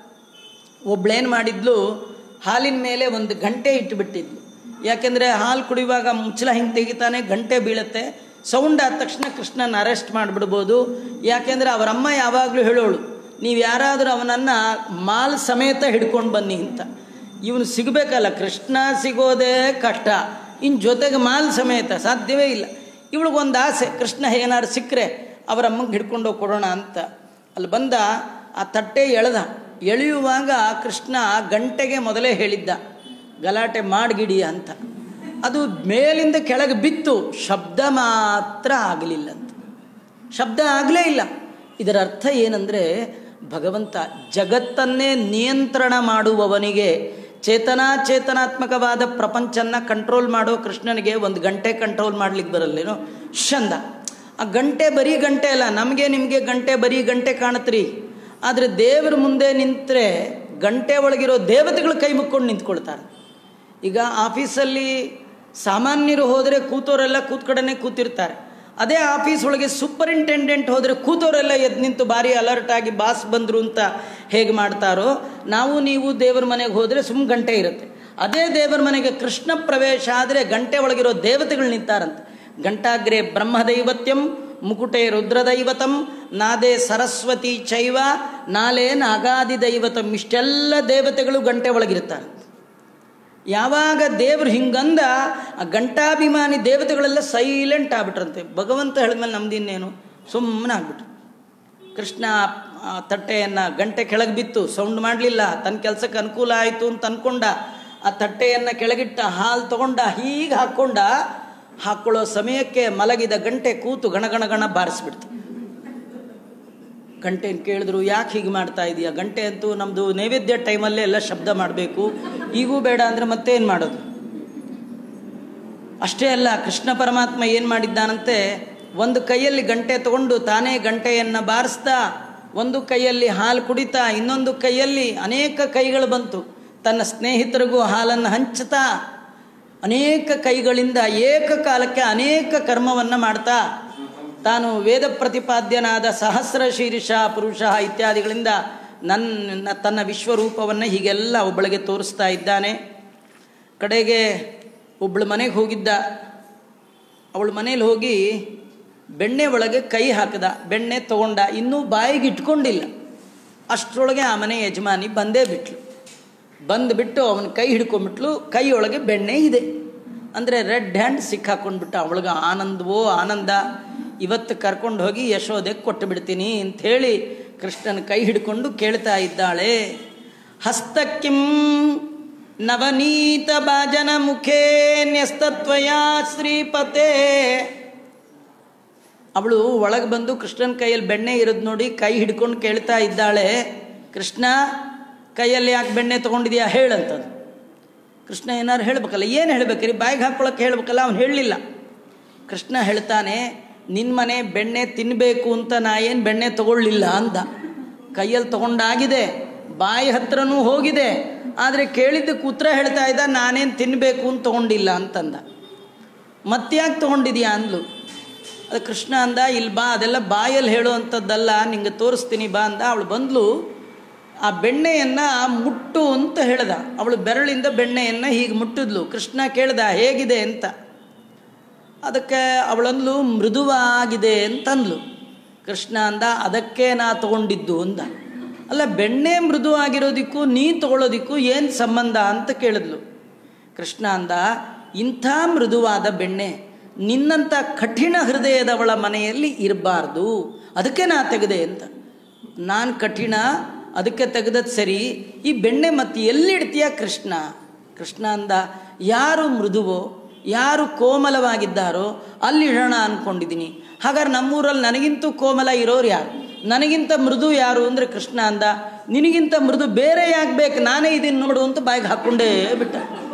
ಒಬ್ಳೇನು ಮಾಡಿದ್ಲು ಹಾಲಿನ ಮೇಲೆ ಒಂದು ಗಂಟೆ ಇಟ್ಟುಬಿಟ್ಟಿದ್ಲು ಯಾಕೆಂದರೆ ಹಾಲು ಕುಡಿಯುವಾಗ ಮುಚ್ಚಲ ಹಿಂಗೆ ತೆಗಿತಾನೆ ಗಂಟೆ ಬೀಳುತ್ತೆ ಸೌಂಡ್ ಆದ ತಕ್ಷಣ ಕೃಷ್ಣನ ಅರೆಸ್ಟ್ ಮಾಡಿಬಿಡ್ಬೋದು ಯಾಕೆಂದರೆ ಅವರಮ್ಮ ಯಾವಾಗಲೂ ಹೇಳೋಳು ನೀವು ಯಾರಾದರೂ ಅವನನ್ನು ಮಾಲ್ ಸಮೇತ ಹಿಡ್ಕೊಂಡು ಬನ್ನಿ ಅಂತ ಇವನು ಸಿಗಬೇಕಲ್ಲ ಕೃಷ್ಣ ಸಿಗೋದೇ ಕಷ್ಟ ಇನ್ನು ಜೊತೆಗೆ ಮಾಲ್ ಸಮೇತ ಸಾಧ್ಯವೇ ಇಲ್ಲ ಇವಳಿಗೊಂದು ಆಸೆ ಕೃಷ್ಣ ಏನಾದ್ರು ಸಿಕ್ಕರೆ ಅವರ ಅಮ್ಮಗೆ ಹಿಡ್ಕೊಂಡು ಕೊಡೋಣ ಅಂತ ಅಲ್ಲಿ ಬಂದ ಆ ತಟ್ಟೆ ಎಳೆದ ಎಳೆಯುವಾಗ ಕೃಷ್ಣ ಗಂಟೆಗೆ ಮೊದಲೇ ಹೇಳಿದ್ದ ಗಲಾಟೆ ಮಾಡಿಗಿಡಿ ಅಂತ ಅದು ಮೇಲಿಂದ ಕೆಳಗೆ ಬಿತ್ತು ಶಬ್ದ ಮಾತ್ರ ಆಗಲಿಲ್ಲ ಅಂತ ಶಬ್ದ ಆಗಲೇ ಇಲ್ಲ ಇದರ ಅರ್ಥ ಏನಂದರೆ ಭಗವಂತ ಜಗತ್ತನ್ನೇ ನಿಯಂತ್ರಣ ಮಾಡುವವನಿಗೆ ಚೇತನಾಚೇತನಾತ್ಮಕವಾದ ಪ್ರಪಂಚನ ಕಂಟ್ರೋಲ್ ಮಾಡೋ ಕೃಷ್ಣನಿಗೆ ಒಂದು ಗಂಟೆ ಕಂಟ್ರೋಲ್ ಮಾಡ್ಲಿಕ್ಕೆ ಬರಲ್ಲೇನೋ ಚಂದ ಆ ಗಂಟೆ ಬರೀ ಗಂಟೆ ಅಲ್ಲ ನಮಗೆ ನಿಮಗೆ ಗಂಟೆ ಬರೀ ಗಂಟೆ ಕಾಣತ್ರಿ ಆದರೆ ದೇವರ ಮುಂದೆ ನಿಂತರೆ ಗಂಟೆ ಒಳಗಿರೋ ದೇವತೆಗಳು ಕೈ ಮುಕ್ಕೊಂಡು ನಿಂತ್ಕೊಳ್ತಾರೆ ಈಗ ಆಫೀಸಲ್ಲಿ ಸಾಮಾನ್ಯರು ಹೋದರೆ ಕೂತೋರೆಲ್ಲ ಕೂತ್ ಕಡೆನೇ ಕೂತಿರ್ತಾರೆ ಅದೇ ಆಫೀಸ್ ಒಳಗೆ ಸೂಪರಿಂಟೆಂಡೆಂಟ್ ಹೋದರೆ ಕೂತವರೆಲ್ಲ ಎದ್ದು ನಿಂತು ಭಾರಿ ಅಲರ್ಟ್ ಆಗಿ ಬಾಸ್ ಬಂದರು ಅಂತ ಹೇಗೆ ಮಾಡ್ತಾರೋ ನಾವು ನೀವು ದೇವರ ಮನೆಗೆ ಹೋದರೆ ಸುಮ್ಮ ಗಂಟೆ ಇರುತ್ತೆ ಅದೇ ದೇವರ ಮನೆಗೆ ಕೃಷ್ಣ ಪ್ರವೇಶ ಆದರೆ ಗಂಟೆ ಒಳಗಿರೋ ದೇವತೆಗಳು ನಿಂತಾರಂತೆ ಗಂಟಾಗ್ರೆ ಬ್ರಹ್ಮದೈವತ್ಯಂ ಮುಕುಟೆ ರುದ್ರದೈವತಂ ನಾದೇ ಸರಸ್ವತಿ ಚೈವ ನಾಲೆ ನಾಗಾದಿ ದೈವತಂ ಇಷ್ಟೆಲ್ಲ ದೇವತೆಗಳು ಗಂಟೆ ಒಳಗಿರ್ತಾರೆ ಯಾವಾಗ ದೇವ್ರು ಹಿಂಗಂದ ಆ ಗಂಟಾಭಿಮಾನಿ ದೇವತೆಗಳೆಲ್ಲ ಸೈಲೆಂಟ್ ಆಗ್ಬಿಟ್ರಂತೆ ಭಗವಂತ ಹೇಳಿದ್ಮೇಲೆ ನಮ್ದಿನ್ನೇನು ಸುಮ್ಮನೆ ಆಗ್ಬಿಟ್ರು ಕೃಷ್ಣ ಆ ತಟ್ಟೆಯನ್ನು ಗಂಟೆ ಕೆಳಗೆ ಬಿತ್ತು ಸೌಂಡ್ ಮಾಡಲಿಲ್ಲ ತನ್ನ ಕೆಲಸಕ್ಕೆ ಅನುಕೂಲ ಆಯಿತು ಅಂತ ಅನ್ಕೊಂಡ ಆ ತಟ್ಟೆಯನ್ನು ಕೆಳಗಿಟ್ಟ ಹಾಲು ತಗೊಂಡ ಹೀಗೆ ಹಾಕ್ಕೊಂಡ ಹಾಕ್ಕೊಳ್ಳೋ ಸಮಯಕ್ಕೆ ಮಲಗಿದ ಗಂಟೆ ಕೂತು ಗಣಗಣ ಗಣ ಬಾರಿಸ್ಬಿಡ್ತು ಗಂಟೆನ ಕೇಳಿದ್ರು ಯಾಕೆ ಹೀಗೆ ಮಾಡ್ತಾ ಇದೀಯ ಗಂಟೆ ಅಂತೂ ನಮ್ಮದು ನೈವೇದ್ಯ ಟೈಮಲ್ಲೇ ಎಲ್ಲ ಶಬ್ದ ಮಾಡಬೇಕು ಈಗೂ ಬೇಡ ಅಂದರೆ ಮತ್ತೇನು ಮಾಡೋದು ಅಷ್ಟೇ ಅಲ್ಲ ಕೃಷ್ಣ ಪರಮಾತ್ಮ ಏನು ಮಾಡಿದ್ದಾನಂತೆ ಒಂದು ಕೈಯಲ್ಲಿ ಗಂಟೆ ತಗೊಂಡು ತಾನೇ ಗಂಟೆಯನ್ನು ಬಾರಿಸ್ತಾ ಒಂದು ಕೈಯಲ್ಲಿ ಹಾಲು ಕುಡಿತಾ ಇನ್ನೊಂದು ಕೈಯಲ್ಲಿ ಅನೇಕ ಕೈಗಳು ಬಂತು ತನ್ನ ಸ್ನೇಹಿತರಿಗೂ ಹಾಲನ್ನು ಹಂಚುತ್ತಾ ಅನೇಕ ಕೈಗಳಿಂದ ಏಕಕಾಲಕ್ಕೆ ಅನೇಕ ಕರ್ಮವನ್ನು ಮಾಡ್ತಾ ತಾನು ವೇದ ಪ್ರತಿಪಾದ್ಯನಾದ ಸಹಸ್ರ ಶೀರ್ಷ ಪುರುಷ ಇತ್ಯಾದಿಗಳಿಂದ ನನ್ನ ತನ್ನ ವಿಶ್ವರೂಪವನ್ನು ಹೀಗೆಲ್ಲ ಒಬ್ಬಳಿಗೆ ತೋರಿಸ್ತಾ ಇದ್ದಾನೆ ಕಡೆಗೆ ಒಬ್ಬಳು ಮನೆಗೆ ಹೋಗಿದ್ದ ಅವಳ ಮನೇಲಿ ಹೋಗಿ ಬೆಣ್ಣೆ ಒಳಗೆ ಕೈ ಹಾಕಿದ ಬೆಣ್ಣೆ ತಗೊಂಡ ಇನ್ನೂ ಬಾಯಿಗೆ ಇಟ್ಕೊಂಡಿಲ್ಲ ಅಷ್ಟರೊಳಗೆ ಆ ಮನೆ ಯಜಮಾನಿ ಬಂದೇ ಬಿಟ್ಲು ಬಂದುಬಿಟ್ಟು ಅವನ ಕೈ ಹಿಡ್ಕೊಂಡ್ಬಿಟ್ಲು ಕೈಯೊಳಗೆ ಬೆಣ್ಣೆ ಇದೆ ಅಂದರೆ ರೆಡ್ ಹ್ಯಾಂಡ್ ಸಿಕ್ಕಾಕೊಂಡ್ಬಿಟ್ಟ ಅವಳಿಗೆ ಆನಂದವೋ ಆನಂದ ಇವತ್ತು ಕರ್ಕೊಂಡು ಹೋಗಿ ಯಶೋದೆ ಕೊಟ್ಟು ಬಿಡ್ತೀನಿ ಅಂಥೇಳಿ ಕೃಷ್ಣನ ಕೈ ಹಿಡ್ಕೊಂಡು ಕೇಳ್ತಾ ಇದ್ದಾಳೆ ಹಸ್ತಕ್ಕಿಂ ನವನೀತ ಭಾಜನ ಮುಖೇ ನ್ಯಸ್ತತ್ವಯ ಶ್ರೀಪತೆ ಅವಳು ಒಳಗೆ ಬಂದು ಕೃಷ್ಣನ ಕೈಯಲ್ಲಿ ಬೆಣ್ಣೆ ಇರೋದು ನೋಡಿ ಕೈ ಹಿಡ್ಕೊಂಡು ಕೇಳ್ತಾ ಇದ್ದಾಳೆ ಕೃಷ್ಣ ಕೈಯಲ್ಲಿ ಯಾಕೆ ಬೆಣ್ಣೆ ತೊಗೊಂಡಿದ್ಯಾ ಹೇಳಂತದ್ದು ಕೃಷ್ಣ ಏನಾರು ಹೇಳ್ಬೇಕಲ್ಲ ಏನು ಹೇಳ್ಬೇಕ್ರಿ ಬಾಯಿಗೆ ಹಾಕ್ಕೊಳಕ್ಕೆ ಹೇಳ್ಬೇಕಲ್ಲ ಅವ್ನು ಹೇಳಲಿಲ್ಲ ಕೃಷ್ಣ ಹೇಳ್ತಾನೆ ನಿನ್ನ ಮನೆ ಬೆಣ್ಣೆ ತಿನ್ನಬೇಕು ಅಂತ ನಾ ಏನು ಬೆಣ್ಣೆ ತಗೊಳ್ಳಿಲ್ಲ ಅಂದ ಕೈಯಲ್ಲಿ ತಗೊಂಡಾಗಿದೆ ಬಾಯಿ ಹತ್ರನೂ ಹೋಗಿದೆ ಆದರೆ ಕೇಳಿದ್ದಕ್ಕೆ ಉತ್ತರ ಹೇಳ್ತಾ ಇದ್ದ ನಾನೇನು ತಿನ್ನಬೇಕು ಅಂತ ತಗೊಂಡಿಲ್ಲ ಅಂತಂದ ಮತ್ತ್ಯಾಕೆ ತೊಗೊಂಡಿದ್ಯಾ ಅಂದ್ಲು ಅದು ಕೃಷ್ಣ ಅಂದ ಇಲ್ಲಿ ಬಾ ಅದೆಲ್ಲ ಬಾಯಲ್ಲಿ ಹೇಳುವಂಥದ್ದಲ್ಲ ನಿಂಗೆ ತೋರಿಸ್ತೀನಿ ಬಾ ಅಂದ ಅವಳು ಬಂದ್ಲು ಆ ಬೆಣ್ಣೆಯನ್ನು ಮುಟ್ಟು ಅಂತ ಹೇಳ್ದ ಅವಳು ಬೆರಳಿಂದ ಬೆಣ್ಣೆಯನ್ನು ಹೀಗೆ ಮುಟ್ಟಿದ್ಲು ಕೃಷ್ಣ ಕೇಳ್ದ ಹೇಗಿದೆ ಅಂತ ಅದಕ್ಕೆ ಅವಳಂದ್ಲು ಮೃದುವಾಗಿದೆ ಅಂತಂದ್ಲು ಕೃಷ್ಣ ಅಂದ ಅದಕ್ಕೆ ನಾ ತಗೊಂಡಿದ್ದು ಅಂದ ಅಲ್ಲ ಬೆಣ್ಣೆ ಮೃದುವಾಗಿರೋದಕ್ಕೂ ನೀ ತಗೊಳ್ಳೋದಕ್ಕೂ ಏನು ಸಂಬಂಧ ಅಂತ ಕೇಳಿದ್ಲು ಕೃಷ್ಣ ಅಂದ ಇಂಥ ಮೃದುವಾದ ಬೆಣ್ಣೆ ನಿನ್ನಂಥ ಕಠಿಣ ಹೃದಯದವಳ ಮನೆಯಲ್ಲಿ ಇರಬಾರ್ದು ಅದಕ್ಕೆ ನಾ ತೆಗೆದೆ ಅಂತ ನಾನು ಕಠಿಣ ಅದಕ್ಕೆ ತೆಗೆದದ್ದು ಸರಿ ಈ ಬೆಣ್ಣೆ ಮತ್ತೆ ಎಲ್ಲಿಡ್ತೀಯ ಕೃಷ್ಣ ಕೃಷ್ಣ ಅಂದ ಯಾರು ಮೃದುವೋ ಯಾರು ಕೋಮಲವಾಗಿದ್ದಾರೋ ಅಲ್ಲಿಡೋಣ ಅಂದ್ಕೊಂಡಿದ್ದೀನಿ ಹಾಗಾದ್ರೆ ನಮ್ಮೂರಲ್ಲಿ ನನಗಿಂತೂ ಕೋಮಲ ಇರೋರು ಯಾರು ನನಗಿಂತ ಮೃದು ಯಾರು ಅಂದರೆ ಕೃಷ್ಣ ಅಂದ ನಿನಗಿಂತ ಮೃದು ಬೇರೆ ಯಾಕೆ ಬೇಕು ನಾನೇ ಇದನ್ನು ನೋಡು ಅಂತ ಬಾಯಿಗೆ ಹಾಕ್ಕೊಂಡೇ ಬಿಟ್ಟ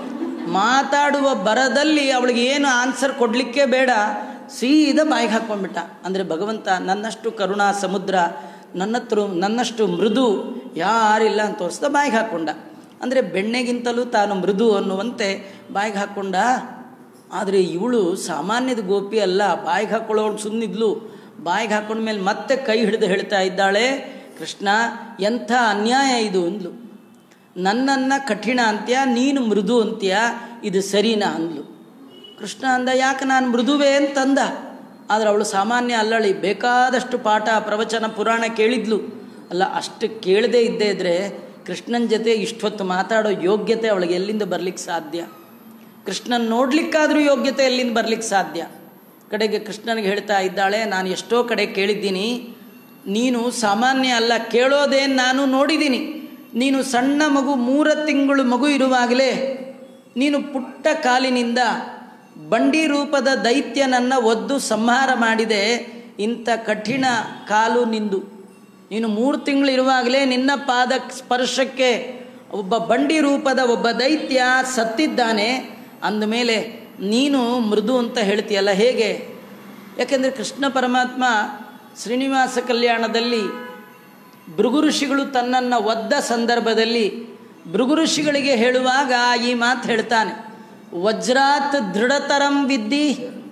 ಮಾತಾಡುವ ಬರದಲ್ಲಿ ಅವಳಿಗೆ ಏನು ಆನ್ಸರ್ ಕೊಡಲಿಕ್ಕೆ ಬೇಡ ಸೀದಾ ಬಾಯಿಗೆ ಹಾಕ್ಕೊಂಡ್ಬಿಟ್ಟ ಅಂದರೆ ಭಗವಂತ ನನ್ನಷ್ಟು ಕರುಣಾ ಸಮುದ್ರ ನನ್ನತ್ರ ನನ್ನಷ್ಟು ಮೃದು ಯಾರಿಲ್ಲ ಅಂತ ತೋರಿಸ್ದ ಬಾಯಿಗೆ ಹಾಕ್ಕೊಂಡ ಅಂದರೆ ಬೆಣ್ಣೆಗಿಂತಲೂ ತಾನು ಮೃದು ಅನ್ನುವಂತೆ ಬಾಯಿಗೆ ಹಾಕ್ಕೊಂಡ ಆದರೆ ಇವಳು ಸಾಮಾನ್ಯದ ಗೋಪಿ ಅಲ್ಲ ಬಾಯಿಗೆ ಹಾಕ್ಕೊಳ್ಳೋಳು ಸುಮ್ಮನಿದ್ಲು ಬಾಯಿಗೆ ಹಾಕೊಂಡ್ಮೇಲೆ ಮತ್ತೆ ಕೈ ಹಿಡಿದು ಹೇಳ್ತಾ ಇದ್ದಾಳೆ ಕೃಷ್ಣ ಎಂಥ ಅನ್ಯಾಯ ಇದು ಅಂದ್ಲು ನನ್ನನ್ನು ಕಠಿಣ ಅಂತ್ಯ ನೀನು ಮೃದು ಅಂತ್ಯ ಇದು ಸರಿನಾ ಅಂದ್ಲು ಕೃಷ್ಣ ಅಂದ ಯಾಕೆ ನಾನು ಮೃದುವೆ ಅಂತಂದ ಆದರೆ ಅವಳು ಸಾಮಾನ್ಯ ಅಲ್ಲಳಿ ಬೇಕಾದಷ್ಟು ಪಾಠ ಪ್ರವಚನ ಪುರಾಣ ಕೇಳಿದ್ಲು ಅಲ್ಲ ಅಷ್ಟು ಕೇಳದೇ ಇದ್ದೇ ಇದ್ದರೆ ಕೃಷ್ಣನ ಜೊತೆ ಇಷ್ಟೊತ್ತು ಮಾತಾಡೋ ಯೋಗ್ಯತೆ ಅವಳಿಗೆ ಎಲ್ಲಿಂದ ಬರ್ಲಿಕ್ಕೆ ಸಾಧ್ಯ ಕೃಷ್ಣನ್ ನೋಡ್ಲಿಕ್ಕಾದರೂ ಯೋಗ್ಯತೆ ಎಲ್ಲಿಂದ ಬರ್ಲಿಕ್ಕೆ ಸಾಧ್ಯ ಕಡೆಗೆ ಕೃಷ್ಣನಿಗೆ ಹೇಳ್ತಾ ಇದ್ದಾಳೆ ನಾನು ಎಷ್ಟೋ ಕಡೆ ಕೇಳಿದ್ದೀನಿ ನೀನು ಸಾಮಾನ್ಯ ಅಲ್ಲ ಕೇಳೋದೇನು ನಾನು ನೋಡಿದ್ದೀನಿ ನೀನು ಸಣ್ಣ ಮಗು ಮೂರ ತಿಂಗಳು ಮಗು ಇರುವಾಗಲೇ ನೀನು ಪುಟ್ಟ ಕಾಲಿನಿಂದ ಬಂಡಿ ರೂಪದ ದೈತ್ಯನನ್ನು ಒದ್ದು ಸಂಹಾರ ಮಾಡಿದೆ ಇಂಥ ಕಠಿಣ ಕಾಲು ನಿಂದು ನೀನು ಮೂರು ತಿಂಗಳಿರುವಾಗಲೇ ನಿನ್ನ ಪಾದ ಸ್ಪರ್ಶಕ್ಕೆ ಒಬ್ಬ ಬಂಡಿ ರೂಪದ ಒಬ್ಬ ದೈತ್ಯ ಸತ್ತಿದ್ದಾನೆ ಅಂದಮೇಲೆ ನೀನು ಮೃದು ಅಂತ ಹೇಳ್ತೀಯಲ್ಲ ಹೇಗೆ ಯಾಕೆಂದರೆ ಕೃಷ್ಣ ಪರಮಾತ್ಮ ಶ್ರೀನಿವಾಸ ಕಲ್ಯಾಣದಲ್ಲಿ ಭೃಗು ಋಷಿಗಳು ತನ್ನನ್ನು ಒದ್ದ ಸಂದರ್ಭದಲ್ಲಿ ಭೃಗು ಋಷಿಗಳಿಗೆ ಹೇಳುವಾಗ ಈ ಮಾತು ಹೇಳ್ತಾನೆ ವಜ್ರಾತ್ ದೃಢತರಂ ವಿದ್ದಿ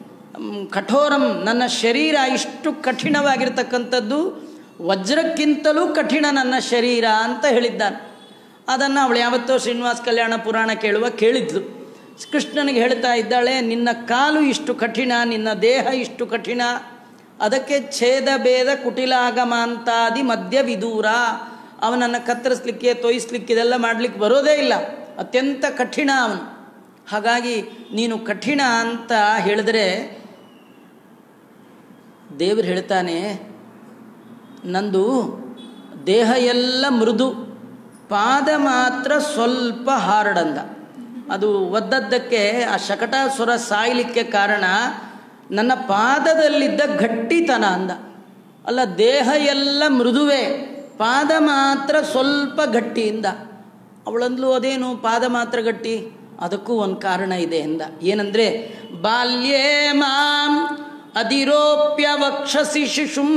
ಕಠೋರಂ ನನ್ನ ಶರೀರ ಇಷ್ಟು ಕಠಿಣವಾಗಿರ್ತಕ್ಕಂಥದ್ದು ವಜ್ರಕ್ಕಿಂತಲೂ ಕಠಿಣ ನನ್ನ ಶರೀರ ಅಂತ ಹೇಳಿದ್ದಾನೆ ಅದನ್ನು ಅವಳು ಯಾವತ್ತೋ ಶ್ರೀನಿವಾಸ ಕಲ್ಯಾಣ ಪುರಾಣ ಕೇಳುವ ಕೇಳಿದ್ಲು ಕೃಷ್ಣನಿಗೆ ಹೇಳ್ತಾ ಇದ್ದಾಳೆ ನಿನ್ನ ಕಾಲು ಇಷ್ಟು ಕಠಿಣ ನಿನ್ನ ದೇಹ ಇಷ್ಟು ಕಠಿಣ ಅದಕ್ಕೆ ಛೇದ ಭೇದ ಕುಟಿಲಾಗಮಾಂತಾದಿ ಮಧ್ಯ ವಿದೂರ ಅವನನ್ನು ಕತ್ತರಿಸ್ಲಿಕ್ಕೆ ತೊಯಿಸ್ಲಿಕ್ಕೆ ಇದೆಲ್ಲ ಮಾಡಲಿಕ್ಕೆ ಬರೋದೇ ಇಲ್ಲ ಅತ್ಯಂತ ಕಠಿಣ ಅವನು ಹಾಗಾಗಿ ನೀನು ಕಠಿಣ ಅಂತ ಹೇಳಿದ್ರೆ ದೇವರು ಹೇಳ್ತಾನೆ ನಂದು ದೇಹ ಎಲ್ಲ ಮೃದು ಪಾದ ಮಾತ್ರ ಸ್ವಲ್ಪ ಹಾರ್ಡಂದ ಅದು ಒದ್ದದ್ದಕ್ಕೆ ಆ ಶಕಟಾಸುರ ಸಾಯಲಿಕ್ಕೆ ಕಾರಣ ನನ್ನ ಪಾದದಲ್ಲಿದ್ದ ಗಟ್ಟಿತನ ಅಂದ ಅಲ್ಲ ದೇಹ ಎಲ್ಲ ಮೃದುವೆ ಪಾದ ಮಾತ್ರ ಸ್ವಲ್ಪ ಗಟ್ಟಿಯಿಂದ ಅವಳಂದ್ಲು ಅದೇನು ಪಾದ ಮಾತ್ರ ಗಟ್ಟಿ ಅದಕ್ಕೂ ಒಂದು ಕಾರಣ ಇದೆ ಎಂದ ಏನಂದ್ರೆ ಬಾಲ್ಯೇ ಮಾಂ ಅಧಿರೋಪ್ಯ ವಕ್ಷಸಿ ಶಿಶುಂ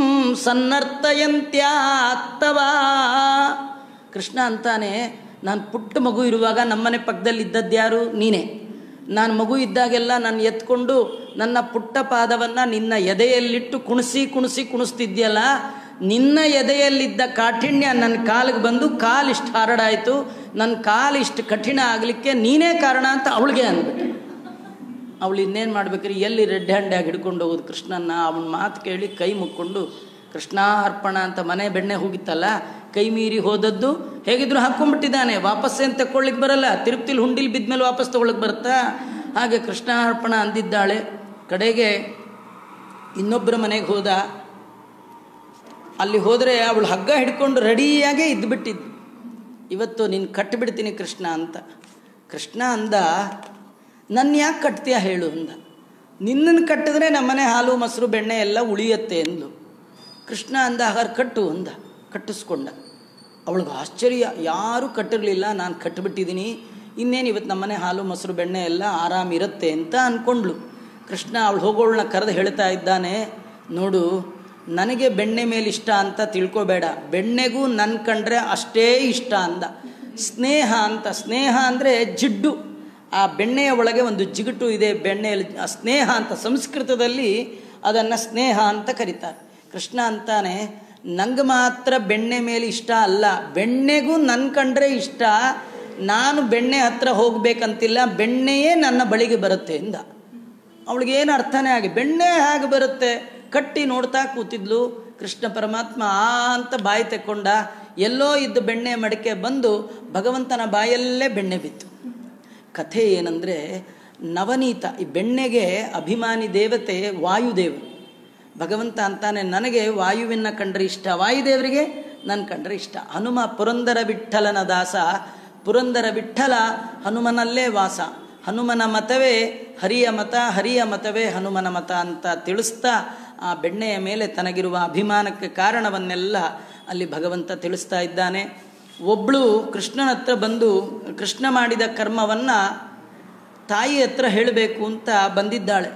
ಸನ್ನರ್ತಯಂತ್ಯಾತ್ತವಾ ಕೃಷ್ಣ ಅಂತಾನೆ ನಾನು ಪುಟ್ಟ ಮಗು ಇರುವಾಗ ನಮ್ಮನೆ ಪಕ್ಕದಲ್ಲಿ ಇದ್ದದ್ಯಾರು ನೀನೇ ನಾನು ಮಗು ಇದ್ದಾಗೆಲ್ಲ ನಾನು ಎತ್ಕೊಂಡು ನನ್ನ ಪುಟ್ಟ ಪಾದವನ್ನು ನಿನ್ನ ಎದೆಯಲ್ಲಿಟ್ಟು ಕುಣಿಸಿ ಕುಣಿಸಿ ಕುಣಿಸ್ತಿದ್ಯಲ್ಲ ನಿನ್ನ ಎದೆಯಲ್ಲಿದ್ದ ಕಾಠಿಣ್ಯ ನನ್ನ ಕಾಲಿಗೆ ಬಂದು ಕಾಲಿಷ್ಟು ಹಾರಡಾಯಿತು ನನ್ನ ಕಾಲಿಷ್ಟು ಕಠಿಣ ಆಗಲಿಕ್ಕೆ ನೀನೇ ಕಾರಣ ಅಂತ ಅವಳಿಗೆ ಅಂದ್ಬಿಟ್ಟೆ ಅವಳು ಇನ್ನೇನು ಮಾಡ್ಬೇಕ್ರಿ ಎಲ್ಲಿ ರೆಡ್ ಹ್ಯಾಂಡ್ಯಾಗಿ ಹಿಡ್ಕೊಂಡು ಹೋಗೋದು ಕೃಷ್ಣನ್ನ ಅವನ ಮಾತು ಕೇಳಿ ಕೈ ಮುಕ್ಕೊಂಡು ಕೃಷ್ಣ ಅರ್ಪಣ ಅಂತ ಮನೆ ಬೆಣ್ಣೆ ಹೋಗಿತ್ತಲ್ಲ ಕೈ ಮೀರಿ ಹೋದದ್ದು ಹೇಗಿದ್ರು ಹಾಕ್ಕೊಂಡ್ಬಿಟ್ಟಿದ್ದಾನೆ ವಾಪಸ್ಸೇನು ತಗೊಳ್ಳಿಕ್ಕೆ ಬರಲ್ಲ ತಿರುಪ್ತಿಲಿ ಹುಂಡಿಲಿ ಬಿದ್ಮೇಲೆ ವಾಪಸ್ ತಗೊಳಕ್ಕೆ ಬರುತ್ತಾ ಹಾಗೆ ಕೃಷ್ಣ ಅರ್ಪಣ ಅಂದಿದ್ದಾಳೆ ಕಡೆಗೆ ಇನ್ನೊಬ್ಬರ ಮನೆಗೆ ಹೋದ ಅಲ್ಲಿ ಹೋದರೆ ಅವಳು ಹಗ್ಗ ಹಿಡ್ಕೊಂಡು ರೆಡಿಯಾಗೇ ಇದ್ದುಬಿಟ್ಟಿದ್ದು ಇವತ್ತು ನೀನು ಕಟ್ಟಿಬಿಡ್ತೀನಿ ಕೃಷ್ಣ ಅಂತ ಕೃಷ್ಣ ಅಂದ ನನ್ನ ಯಾಕೆ ಕಟ್ತೀಯ ಹೇಳು ಅಂದ ನಿನ್ನನ್ನು ಕಟ್ಟಿದ್ರೆ ನಮ್ಮನೆ ಹಾಲು ಮೊಸರು ಬೆಣ್ಣೆ ಎಲ್ಲ ಉಳಿಯತ್ತೆ ಅಂದ್ಲು ಕೃಷ್ಣ ಅಂದ ಹಾಗಾದ್ರೆ ಕಟ್ಟು ಅಂದ ಕಟ್ಟಿಸ್ಕೊಂಡ ಅವಳಿಗೆ ಆಶ್ಚರ್ಯ ಯಾರೂ ಕಟ್ಟಿರಲಿಲ್ಲ ನಾನು ಕಟ್ಟಿಬಿಟ್ಟಿದ್ದೀನಿ ಇನ್ನೇನು ಇವತ್ತು ನಮ್ಮನೆ ಹಾಲು ಮೊಸರು ಬೆಣ್ಣೆ ಎಲ್ಲ ಆರಾಮಿರುತ್ತೆ ಅಂತ ಅಂದ್ಕೊಂಡ್ಳು ಕೃಷ್ಣ ಅವಳು ಹೋಗೋಳನ್ನ ಕರೆದು ಹೇಳ್ತಾ ಇದ್ದಾನೆ ನೋಡು ನನಗೆ ಬೆಣ್ಣೆ ಮೇಲೆ ಇಷ್ಟ ಅಂತ ತಿಳ್ಕೊಬೇಡ ಬೆಣ್ಣೆಗೂ ನನ್ನ ಕಂಡ್ರೆ ಅಷ್ಟೇ ಇಷ್ಟ ಅಂದ ಸ್ನೇಹ ಅಂತ ಸ್ನೇಹ ಅಂದರೆ ಜಿಡ್ಡು ಆ ಬೆಣ್ಣೆಯ ಒಳಗೆ ಒಂದು ಜಿಗುಟು ಇದೆ ಬೆಣ್ಣೆಯಲ್ಲಿ ಆ ಸ್ನೇಹ ಅಂತ ಸಂಸ್ಕೃತದಲ್ಲಿ ಅದನ್ನು ಸ್ನೇಹ ಅಂತ ಕರೀತಾರೆ ಕೃಷ್ಣ ಅಂತಾನೆ ನಂಗೆ ಮಾತ್ರ ಬೆಣ್ಣೆ ಮೇಲೆ ಇಷ್ಟ ಅಲ್ಲ ಬೆಣ್ಣೆಗೂ ನನ್ನ ಕಂಡ್ರೆ ಇಷ್ಟ ನಾನು ಬೆಣ್ಣೆ ಹತ್ರ ಹೋಗ್ಬೇಕಂತಿಲ್ಲ ಬೆಣ್ಣೆಯೇ ನನ್ನ ಬಳಿಗೆ ಬರುತ್ತೆ ಎಂದ ಅವಳಿಗೇನು ಅರ್ಥನೇ ಆಗಿ ಬೆಣ್ಣೆ ಹೇಗೆ ಬರುತ್ತೆ ಕಟ್ಟಿ ನೋಡ್ತಾ ಕೂತಿದ್ಲು ಕೃಷ್ಣ ಪರಮಾತ್ಮ ಆ ಅಂತ ಬಾಯಿ ತೆಕ್ಕೊಂಡ ಎಲ್ಲೋ ಇದ್ದ ಬೆಣ್ಣೆ ಮಡಿಕೆ ಬಂದು ಭಗವಂತನ ಬಾಯಲ್ಲೇ ಬೆಣ್ಣೆ ಬಿತ್ತು ಕಥೆ ಏನಂದರೆ ನವನೀತ ಈ ಬೆಣ್ಣೆಗೆ ಅಭಿಮಾನಿ ದೇವತೆ ವಾಯುದೇವರು ಭಗವಂತ ಅಂತಾನೆ ನನಗೆ ವಾಯುವಿನ ಕಂಡ್ರೆ ಇಷ್ಟ ವಾಯುದೇವರಿಗೆ ನನ್ನ ಕಂಡ್ರೆ ಇಷ್ಟ ಹನುಮ ಪುರಂದರ ವಿಠಲನ ದಾಸ ಪುರಂದರ ವಿಠಲ ಹನುಮನಲ್ಲೇ ವಾಸ ಹನುಮನ ಮತವೇ ಹರಿಯ ಮತ ಹರಿಯ ಮತವೇ ಹನುಮನ ಮತ ಅಂತ ತಿಳಿಸ್ತಾ ಆ ಬೆಣ್ಣೆಯ ಮೇಲೆ ತನಗಿರುವ ಅಭಿಮಾನಕ್ಕೆ ಕಾರಣವನ್ನೆಲ್ಲ ಅಲ್ಲಿ ಭಗವಂತ ತಿಳಿಸ್ತಾ ಇದ್ದಾನೆ ಒಬ್ಬಳು ಕೃಷ್ಣನ ಹತ್ರ ಬಂದು ಕೃಷ್ಣ ಮಾಡಿದ ಕರ್ಮವನ್ನು ತಾಯಿ ಹತ್ರ ಹೇಳಬೇಕು ಅಂತ ಬಂದಿದ್ದಾಳೆ